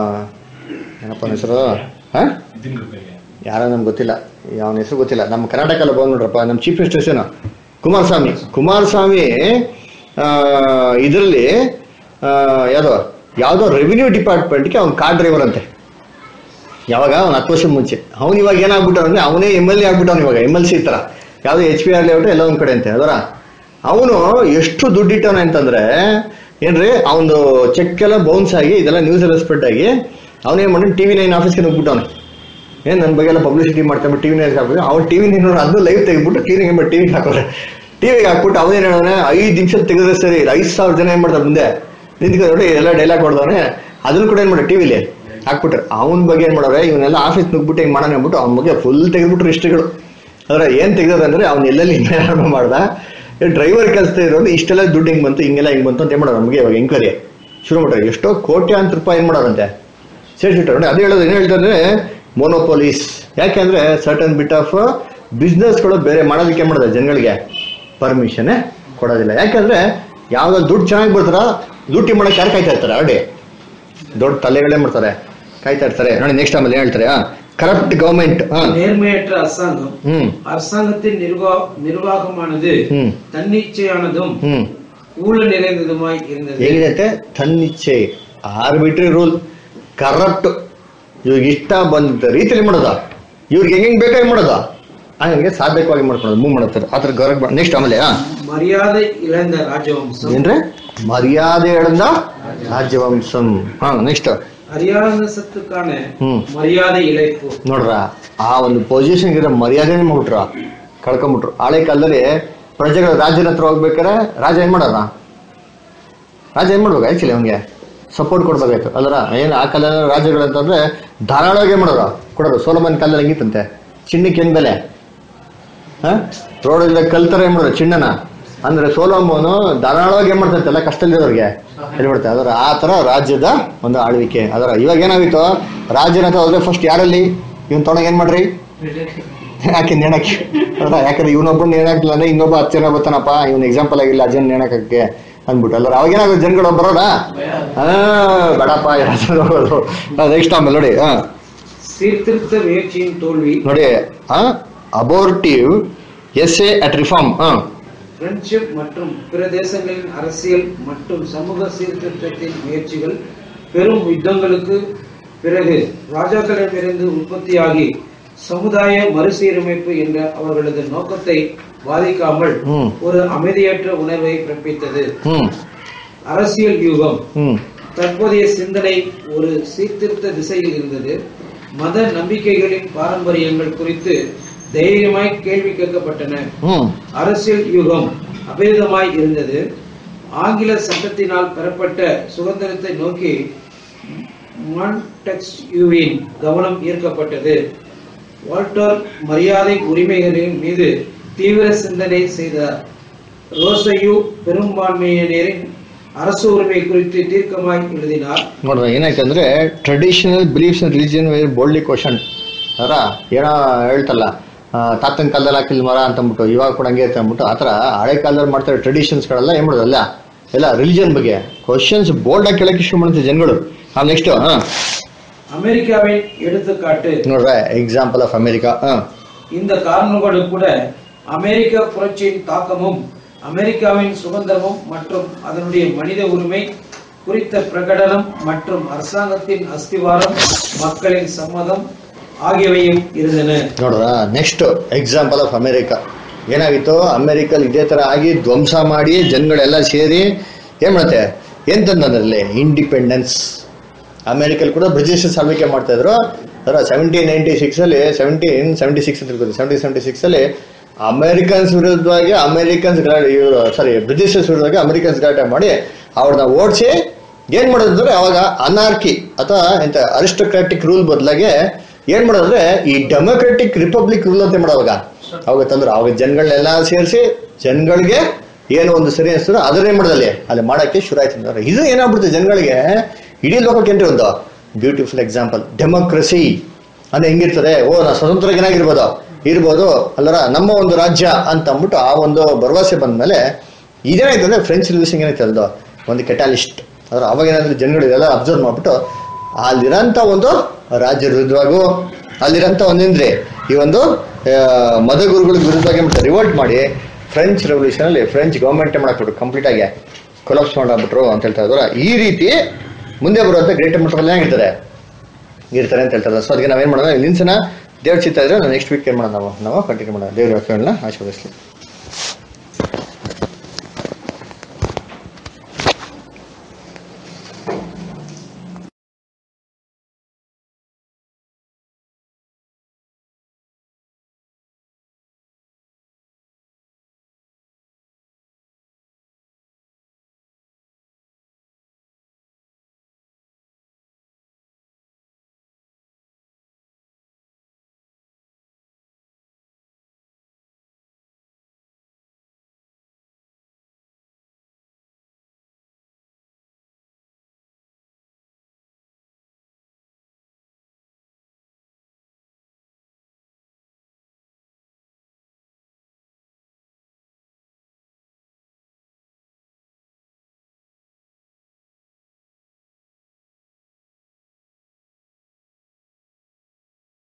[SPEAKER 2] ಏನಪ್ಪ ಅವ್ನ ಹೆಸರು ಹಾ ಯಾರೋ ನಮ್ಗೆ ಗೊತ್ತಿಲ್ಲ ಅವನ ಹೆಸರು ಗೊತ್ತಿಲ್ಲ ನಮ್ಮ ಕರ್ನಾಟಕಲ್ಲ ಬಂದ್ ನೋಡ್ರಪ್ಪ ನಮ್ಮ ಚೀಫ್ ಮಿನಿಸ್ಟರ್ ಏನು ಕುಮಾರಸ್ವಾಮಿ ಕುಮಾರಸ್ವಾಮಿ ಇದರಲ್ಲಿ ಯಾವುದೋ ಯಾವುದೋ ರೆವಿನ್ಯೂ ಡಿಪಾರ್ಟ್ಮೆಂಟ್ಗೆ ಅವ್ನು ಕಾರ್ ಡ್ರೈವರ್ ಅಂತೆ ಯಾವಾಗ ಅವ್ನು ಹತ್ತು ವರ್ಷದ ಮುಂಚೆ ಅವ್ನು ಇವಾಗ ಏನಾಗ್ಬಿಟ್ಟ ಅಂದ್ರೆ ಅವನೇ ಎಮ್ ಎಲ್ ಎ ಆಗ್ಬಿಟ್ಟವನು ಇವಾಗ ಎಮ್ ಎಲ್ ಸಿ ತರ ಯಾವುದೋ ಎಚ್ ಪಿ ಆರ್ ಲೇಔಟ್ ಎಲ್ಲ ಒಂದ್ ಕಡೆ ಅಂತೆ ಅದರ ಅವನು ಎಷ್ಟು ದುಡ್ಡಿಟ್ಟವನ ಅಂತಂದ್ರೆ ಏನ್ರಿ ಅವನು ಚೆಕ್ ಎಲ್ಲ ಬೌನ್ಸ್ ಆಗಿ ಇದೆಲ್ಲ ನ್ಯೂಸ್ ಎಲ್ಲ ಸ್ಪ್ರೆಡ್ ಆಗಿ ಅವನೇನ್ ಮಾಡಿ ಟಿವಿ ನೈನ್ ಆಫೀಸ್ಗೆ ನುಗ್ಬಿಟ್ಟವನೆ ಏನ್ ನನ್ನ ಬಗ್ಗೆ ಎಲ್ಲ ಪಬ್ಲಿಸಿಟಿ ಮಾಡ್ತಾನೆ ಟಿವಿ ನೈನ್ ಹಾಕ್ಬಿಟ್ಟು ಅವ್ನು ಟಿವಿ ನೈನ್ ಅದನ್ನು ಲೈವ್ ತೆಗೆದ್ಬಿಟ್ಟು ಟಿವಿ ನೈನ್ ಟಿವಿಗೆ ಹಾಕೋರೆ ಟಿವಿಗೆ ಹಾಕ್ಬಿಟ್ಟು ಅವನೇನ್ ಹೇಳೋನೆ ಐದು ನಿಮಿಷ ತೆಗೆದ್ರೆ ಸರಿ ಐದು ಸಾವಿರ ಜನ ಏನ್ ಮಾಡ್ತಾರೆ ಮುಂದೆ ನಿಂತ್ಕೊಂಡು ನೋಡಿ ಎಲ್ಲ ಡೈಲಾಗ್ ಹೊಡೆದವನೆ ಅದನ್ನು ಕೂಡ ಏನ್ ಮಾಡಿ ಟಿವಿಲಿ ಹಾಕ್ಬಿಟ್ರೆ ಅವನ ಬಗ್ಗೆ ಏನ್ ಮಾಡೋರೆ ಇವನ್ನೆಲ್ಲ ಆಫೀಸ್ ನುಗ್ಬಿಟ್ಟು ಹಿಂಗ್ ಮಾಡೋಣ ಅಂದ್ಬಿಟ್ಟು ಅವ್ನ ಬಗ್ಗೆ ಫುಲ್ ತೆಗೆದ್ಬಿಟ್ರು ಹಿಸ್ಟ್ರಿಗಳು ಅದ್ರ ಏನ್ ತೆಗ್ದದಂದ್ರೆ ಅವ್ನ ಎಲ್ಲೆಲ್ಲಿ ಆರಂಭ ಮಾಡ್ದ ಡ್ರೈವರ್ ಕೆಲಸ ಇರೋದು ಇಷ್ಟೆಲ್ಲ ದುಡ್ಡು ಹಿಂಗ್ ಬಂತು ಹಿಂಗೆಲ್ಲ ಹಿಂಗ್ ಬಂತು ಅಂತ ಏನ್ ಮಾಡೋರು ನಮಗೆ ಇವಾಗ ಎಂಕ್ವೈರಿ ಶುರು ಮಾಡ್ತಾರೆ ಎಷ್ಟೋ ಕೋಟ್ಯಾಂತರ ರೂಪಾಯಿ ಏನ್ ಮಾಡೋರಂತೆ ಸೇರಿಸಿಟ್ರು ನೋಡಿ ಅದು ಹೇಳೋದು ಏನು ಹೇಳ್ತಾರೆ ಮೋನೋಪೊಲೀಸ್ ಯಾಕೆಂದ್ರೆ ಸರ್ಟನ್ ಬಿಟ್ ಆಫ್ ಬಿಸ್ನೆಸ್ಗಳು ಬೇರೆ ಮಾಡೋದಕ್ಕೆ ಏನ್ ಮಾಡೋದು ಜನಗಳಿಗೆ ಪರ್ಮಿಷನ್ ಕೊಡೋದಿಲ್ಲ ಯಾಕಂದ್ರೆ ಯಾವ್ದು ದುಡ್ಡು ಚೆನ್ನಾಗಿ ಬರ್ತಾರ ಲೂಟಿ ಮಾಡಕ್ಕೆ ಯಾರು ಕಾಯ್ತಾ ಇರ್ತಾರೆ ಅಡಿ ದೊಡ್ಡ ತಲೆಗಳೇ ಮಾಡ್ತಾರೆ ಕಾಯ್ತಾ ಇರ್ತಾರೆ ನೋಡಿ ನೆಕ್ಸ್ಟ್ ಆಮೇಲೆ ಏನ್ ಹೇಳ್ತಾರೆ ಕರಪ್ಟ್ ಗವರ್ಮೆಂಟ್
[SPEAKER 1] நேர்மையற்ற அரசாங்கம்
[SPEAKER 2] ಹ್ಮ್
[SPEAKER 1] அரசாங்கத்தின் நிர்வா நிர்வாகமானது
[SPEAKER 2] ம்.
[SPEAKER 1] தன்னிச்சையானதும்
[SPEAKER 2] ಹ್ಮ್
[SPEAKER 1] ஊழல் நிறைந்ததுமாய் இருந்தது
[SPEAKER 2] ಹೇಗಿದೆ ತನ್ನಿಚ್ಛೆ ಆರ್ಬಿಟ್ರಿ ರೂಲ್ ಕರಪ್ಟ್ ಇವ್ರಿಗೆ ಇಷ್ಟ ಬಂದ ರೀತಿಯಲ್ಲಿ ಮಾಡೋದ ಇವ್ರಿಗೆ ಹೆಂಗ್ ಬೇಕಾಗಿ ಮಾಡೋದ ಹಂಗೆ ಸಾಧ್ಯಕವಾಗಿ ಮಾಡ್ಕೊಳ್ಳೋದು ಮೂವ್ ಮಾಡುತ್ತಾರೆ ಆ ಥರ ಗೌರವ ನೆಕ್ಸ್ಟ್ ಆಮೇಲೆ ಆ,
[SPEAKER 1] மரியாதை இழந்த ராஜவம்சம்
[SPEAKER 2] ಏನ್ರೆ ಮರ್ಯಾದೆ ಎಳಂದ ರಾಜ್ಯವಂಶಂ ಹಾ ನೆಕ್ಸ್ಟ್
[SPEAKER 1] அரியாசத்துக்கான
[SPEAKER 2] ಹ್ಮ್
[SPEAKER 1] மரியாதை இழைப்பு
[SPEAKER 2] ನೋಡ್ರ ಆ ಒಂದು ಪೊಸಿಷನ್ ಇರೋ ಮರ್ಯಾದೆನೇ ಮಾಡ್ಬಿಟ್ರ ಕಳ್ಕೊಂಬಿಟ್ರು ಹಳೆ ಕಾಲದಲ್ಲಿ ಪ್ರಜೆಗಳು ರಾಜನ ಹತ್ರ ಹೋಗ್ಬೇಕಾರೆ ರಾಜ ಏನ್ ಮಾಡೋದ ರಾಜ ಏನ್ ಮಾಡ್ಬೇಕು ಆಕ್ಚುಲಿ ಅವ್ನಿಗೆ ಸಪೋರ್ಟ್ ಕೊಡ್ಬೇಕಾಯ್ತು ಅಲ್ಲರ ಏನು ಆ ಕಾಲದ ರಾಜ್ಯಗಳು ಅಂತಂದ್ರೆ ಧಾರಾಳವಾಗಿ ಏನ್ ಮಾಡೋರು ಕೊಡೋರು ಸೋಲಮನ್ ಕಾಲದಲ್ಲಿ ಹೆಂಗಿತ್ತಂತೆ ಚಿನ್ನಕ್ಕೆ ಏನ್ ಬೆಲೆ ರೋಡಲ್ಲಿ ಕಲ್ತರ ಏನ್ ಮಾಡೋರು ಚಿನ್ನನ ಅಂದ್ರೆ ಸೋಲೋಮೋನು ಧಾರಾಳವಾಗಿ ಏನ್ ಮಾಡ್ತಂತೆ ಎಲ್ಲ ಕಷ್ಟದಲ್ಲಿರೋರಿಗೆ ಹೇಳ್ಬಿಡ್ತಾರೆ ಅದರ ಆ ತರ ರಾಜ್ಯದ ಒಂದು ಆಳ್ವಿಕೆ ಅದರ ಇವಾಗ ಏನಾಗಿತ್ತು ರಾಜ್ಯನ ಹತ್ರ ಹೋದ್ರೆ ಫಸ್ಟ್ ಯಾರಲ್ಲಿ ಇವನ್ ತೊಗೊಂಡಾಗ ಏನ್ ಮಾಡ್ರಿ ಯಾಕೆ ನೇಣಕ್ಕೆ ಅಲ್ಲ ಯಾಕಂದ್ರೆ ಇವನೊಬ್ಬ ನೇಣಾಕ್ಲಿಲ್ಲ ಅಂದ್ರೆ ಇನ್ನೊಬ್ಬ ಹತ್ತು ಜನ ಬರ್ತಾನಪ್ಪ ಇವನ್ ಎಕ್ಸಾಂಪಲ್ ಆಗಿಲ್ಲ ಅಜ್ಜನ್ ನೇಣಕ್ಕೆ ಅಂದ್ಬಿಟ್ಟು ಅಲ್ಲ ಅವಾಗ ಏನಾಗುತ್ತೆ ಜನಗಳು ಬರೋಣ ಹಾ ಬೇಡಪ್ಪ ನೆಕ್ಸ್ಟ್ ಆಮೇಲೆ ನೋಡಿ ಹಾ
[SPEAKER 1] சீர்திருத்த முயற்சியின் தோல்வி
[SPEAKER 2] ನೋಡಿ abortive as a at reform ಹಾ
[SPEAKER 1] பிரெஞ்சு மற்றும் பிற தேசங்களின் அரசியல் மற்றும் சமூக சீர்திருத்தத்தின் முயற்சிகள் பெரும் யுத்தங்களுக்கு பிறகு ராஜாக்களிடமிருந்து உற்பத்தியாகி சமுதாய மறுசீரமைப்பு என்ற அவர்களது நோக்கத்தை பாதிக்காமல்
[SPEAKER 2] ம்.
[SPEAKER 1] ஒரு அமைதியற்ற உணர்வை பிறப்பித்தது
[SPEAKER 2] ಹ್ಮ್
[SPEAKER 1] அரசியல் யூகம்
[SPEAKER 2] ಹ್ಮ್
[SPEAKER 1] தற்போதைய சிந்தனை ஒரு சீர்திருத்த திசையில் இருந்தது மத நம்பிக்கைகளின் பாரம்பரியங்கள் குறித்து தைரியமாய் கேள்வி கேட்கப்பட்டன
[SPEAKER 2] ಹ್ಮ್
[SPEAKER 1] அரசியல் யுகம் அபேதமாய் இருந்தது ஆங்கில சட்டத்தினால் பெறப்பட்ட சுதந்திரத்தை நோக்கி மான்டெக்ஸ்யூவின் கவனம் ஈர்க்கப்பட்டது வால்டர் மரியாதை உரிமைகளின் மீது தீவிர சிந்தனை செய்தார் ரோசையு பெரும்பான்மையினரின் அரசு உரிமை குறித்து தீர்க்கமாய் எழுதினார்
[SPEAKER 2] ನೋಡ್ರಿ ಏನಾಯ್ತು ಅಂದ್ರೆ traditional beliefs and religion were boldly question ಅದರ ಏನೋ ಹೇಳ್ತಲ್ಲ ಆ, ತಾತನ ಕಾಲದಲ್ಲಿ ಹಾಕಿಲ್ ಮರ ಅಂತ ಅಂದ್ಬಿಟ್ಟು ಇವಾಗ ಕೂಡ ಹಂಗೆ ಇರುತ್ತೆ ಅಂದ್ಬಿಟ್ಟು ಆ ಥರ ಹಳೆ ಕಾಲದಲ್ಲಿ ಮಾಡ್ತಾರೆ ಟ್ರೆಡಿಷನ್ಸ್ಗಳೆಲ್ಲ ಏನ್ ಮಾಡೋದಲ್ಲ ಎಲ್ಲ ರಿಲಿಜನ್ ಬಗ್ಗೆ ಕ್ವಶನ್ಸ್ ಬೋಲ್ಡ್ ಆಗಿ ಕೇಳಕ್ಕೆ ಶುರು ಮಾಡುತ್ತೆ ಜನಗಳು ಆ ನೆಕ್ಸ್ಟ್ ಹಾ
[SPEAKER 1] அமெரிக்காவின் எடுத்துக்காட்டு
[SPEAKER 2] ನೋಡ್ರೆ ಎಕ್ಸಾಂಪಲ್ ಆಫ್ ಅಮೆರಿಕಾ ಹಾ
[SPEAKER 1] இந்த காரணங்களோடு கூட அமெரிக்க புரட்சியின் தாக்கமும் அமெரிக்காவின் சுதந்திரமும் மற்றும் அதனுடைய மனித உரிமை குறித்த பிரகடனம் மற்றும் அரசாங்கத்தின் அஸ்திவாரம் மக்களின் சம்மதம் ஆகியவையும் இருந்தன
[SPEAKER 2] ನೋಡ್ರ ನೆಕ್ಸ್ಟ್ ಎಕ್ಸಾಂಪಲ್ ಆಫ್ ಅಮೆರಿಕಾ ಏನಾಗಿತ್ತು ಅಮೆರಿಕಲ್ ಇದೇ ತರ ಆಗಿ ಧ್ವಂಸ ಮಾಡಿ ಜನಗಳೆಲ್ಲ ಸೇರಿ ಏನ್ ಮಾಡುತ್ತೆ ಎಂತಂದ್ರಲ್ಲಿ ಇಂಡಿಪೆಂಡೆನ್ಸ್ ಅಮೆರಿಕಲ್ ಕೂಡ ಬ್ರಿಟಿಷರ್ಸ್ ಆಳ್ವಿಕೆ ಮಾಡ್ತಾ ಇದ್ರು ಅದರ ಸೆವೆಂಟೀನ್ ನೈನ್ಟಿ ಸಿಕ್ಸ್ ಅಲ್ಲಿ ಸೆವೆಂಟೀನ್ ಸೆವೆಂಟಿ ಸಿಕ್ಸ್ ಅಂತ ಇರ್ಬೋದು ಸೆವೆಂಟೀನ್ ಸೆವೆಂಟಿ ಸಿಕ್ಸ್ ಅಲ್ಲಿ ಅಮೆರಿಕನ್ಸ್ ವಿರುದ್ಧವಾಗಿ ಅಮೆರಿಕನ್ಸ್ ಇವರು ಸಾರಿ ಬ್ರಿಟಿಷರ್ಸ್ ವಿರುದ್ಧವಾಗಿ ಅಮೆರಿಕನ್ಸ್ ಗಲಾಟೆ ಮಾಡಿ ಅವ್ರನ್ನ ಓಡಿಸಿ ಏನ್ ಮಾಡೋದಂದ್ರೆ ಅವಾಗ ಅನಾರ್ಕಿ ಅಥವಾ ಎಂತ ಅರಿಸ್ಟೋಕ್ರಾಟಿಕ್ ರೂಲ್ ಬದಲಾಗಿ ಏನ್ ಮಾಡೋದಂದ್ರೆ ಈ ಡೆಮೊಕ್ರೆಟಿಕ್ ರಿಪಬ್ಲಿಕ್ ರೂಲ್ ಅಂತ ಮಾಡೋವಾಗ ಅವಾಗ ತಂದ್ರು ಅವಾಗ ಜನಗಳನ್ನೆಲ್ಲ ಸೇರಿಸಿ ಜನಗಳಿಗೆ ಏನು ಒಂದು ಸರಿ ಅನಿಸ್ತದೋ ಅದನ್ನೇ ಮಾಡೋದಲ್ಲಿ ಅಲ್ಲಿ ಮಾಡಕ್ಕೆ ಶುರು ಆಯ್ತು ಅಂದ್ರೆ ಇದು ಏನಾಗ್ಬಿಡುತ್ತೆ ಜನಗಳಿಗೆ ಇಡೀ ಲೋಕಕ್ಕೆ ಏನ್ರಿ ಒಂದು ಬ್ಯೂಟಿಫುಲ್ ಎಕ್ಸಾಂಪಲ್ ಡೆಮೋಕ್ರಸಿ ಅಂದ್ರೆ ಹೆಂಗಿರ್ತದೆ ಓ ನಾ ಸ್ವತಂತ್ರ ಏನಾಗಿರ್ಬೋದು ಇರ್ಬೋದು ಅಲ್ಲರ ನಮ್ಮ ಒಂದು ರಾಜ್ಯ ಅಂತ ಅಂದ್ಬಿಟ್ಟು ಆ ಒಂದು ಭರವಸೆ ಬಂದ್ಮೇಲೆ ಇದೇನಾಯ್ತು ಅಂದ್ರೆ ಫ್ರೆಂಚ್ ರಿಲ್ಯೂಷನ್ ಏನೈತೆ ಅಲ್ದು ಒಂದು ಕೆಟಾಲಿಸ್ಟ್ ಅದ್ರ ಅವಾಗ ಏನಾದ್ರೆ ಜನಗಳು ಇದೆಲ್ಲ ಅಬ್ಸರ್ವ್ ಮಾಡ್ಬಿಟ್ಟು ಅಲ್ಲಿರೋಂಥ ಒಂದು ರಾಜ್ಯ ವಿರುದ್ಧವಾಗೂ ಅಲ್ಲಿರೋಂಥ ಒಂದೇಂದ್ರೆ ಈ ಒಂದು ಆ, ಮದಗುರುಗಳ ವಿರುದ್ಧವಾಗಿ ಮತ್ತೆ ರಿವೋಲ್ಟ್ ಮಾಡಿ ಫ್ರೆಂಚ್ ರೆವಲ್ಯೂಷನ್ ಅಲ್ಲಿ ಫ್ರೆಂಚ್ ಗೌರ್ಮೆಂಟ್ ಮಾಡಕ್ಬಿಟ್ರು ಕಂಪ್ಲೀಟ್ ಆಗಿ ಕೊಲಾಪ್ಸ್ ಮಾಡಾಕ್ಬಿಟ್ರು ಅಂತ ಹೇಳ್ತಾ ಇದ್ರು ಈ ರೀತಿ ಮುಂದೆ ಬರುವಂತ ಗ್ರೇಟ್ ಮಟ್ಟದಲ್ಲಿ ಏನಾಗಿರ್ತಾರೆ ಇರ್ತಾರೆ ಅಂತ ಹೇಳ್ತಾರೆ ಸೊ ಅದಕ್ಕೆ ನಾವೇನ್ ಮಾಡೋಣ ಇಲ್ಲಿಂದ ದೇವ್ರ ಚಿತ್ತ ಇದ್ರೆ ನೆಕ್ಸ್ಟ್ ವೀಕ್ ಏನ್ ಮಾಡೋಣ ನಾವು ನಾವು ಕಂಟಿನ್ಯೂ ಮಾಡೋಣ ದೇವ್ರ ವ್ಯಾಖ್ಯಾನ ಆಶೀರ್ವದಿಸ್ಲಿ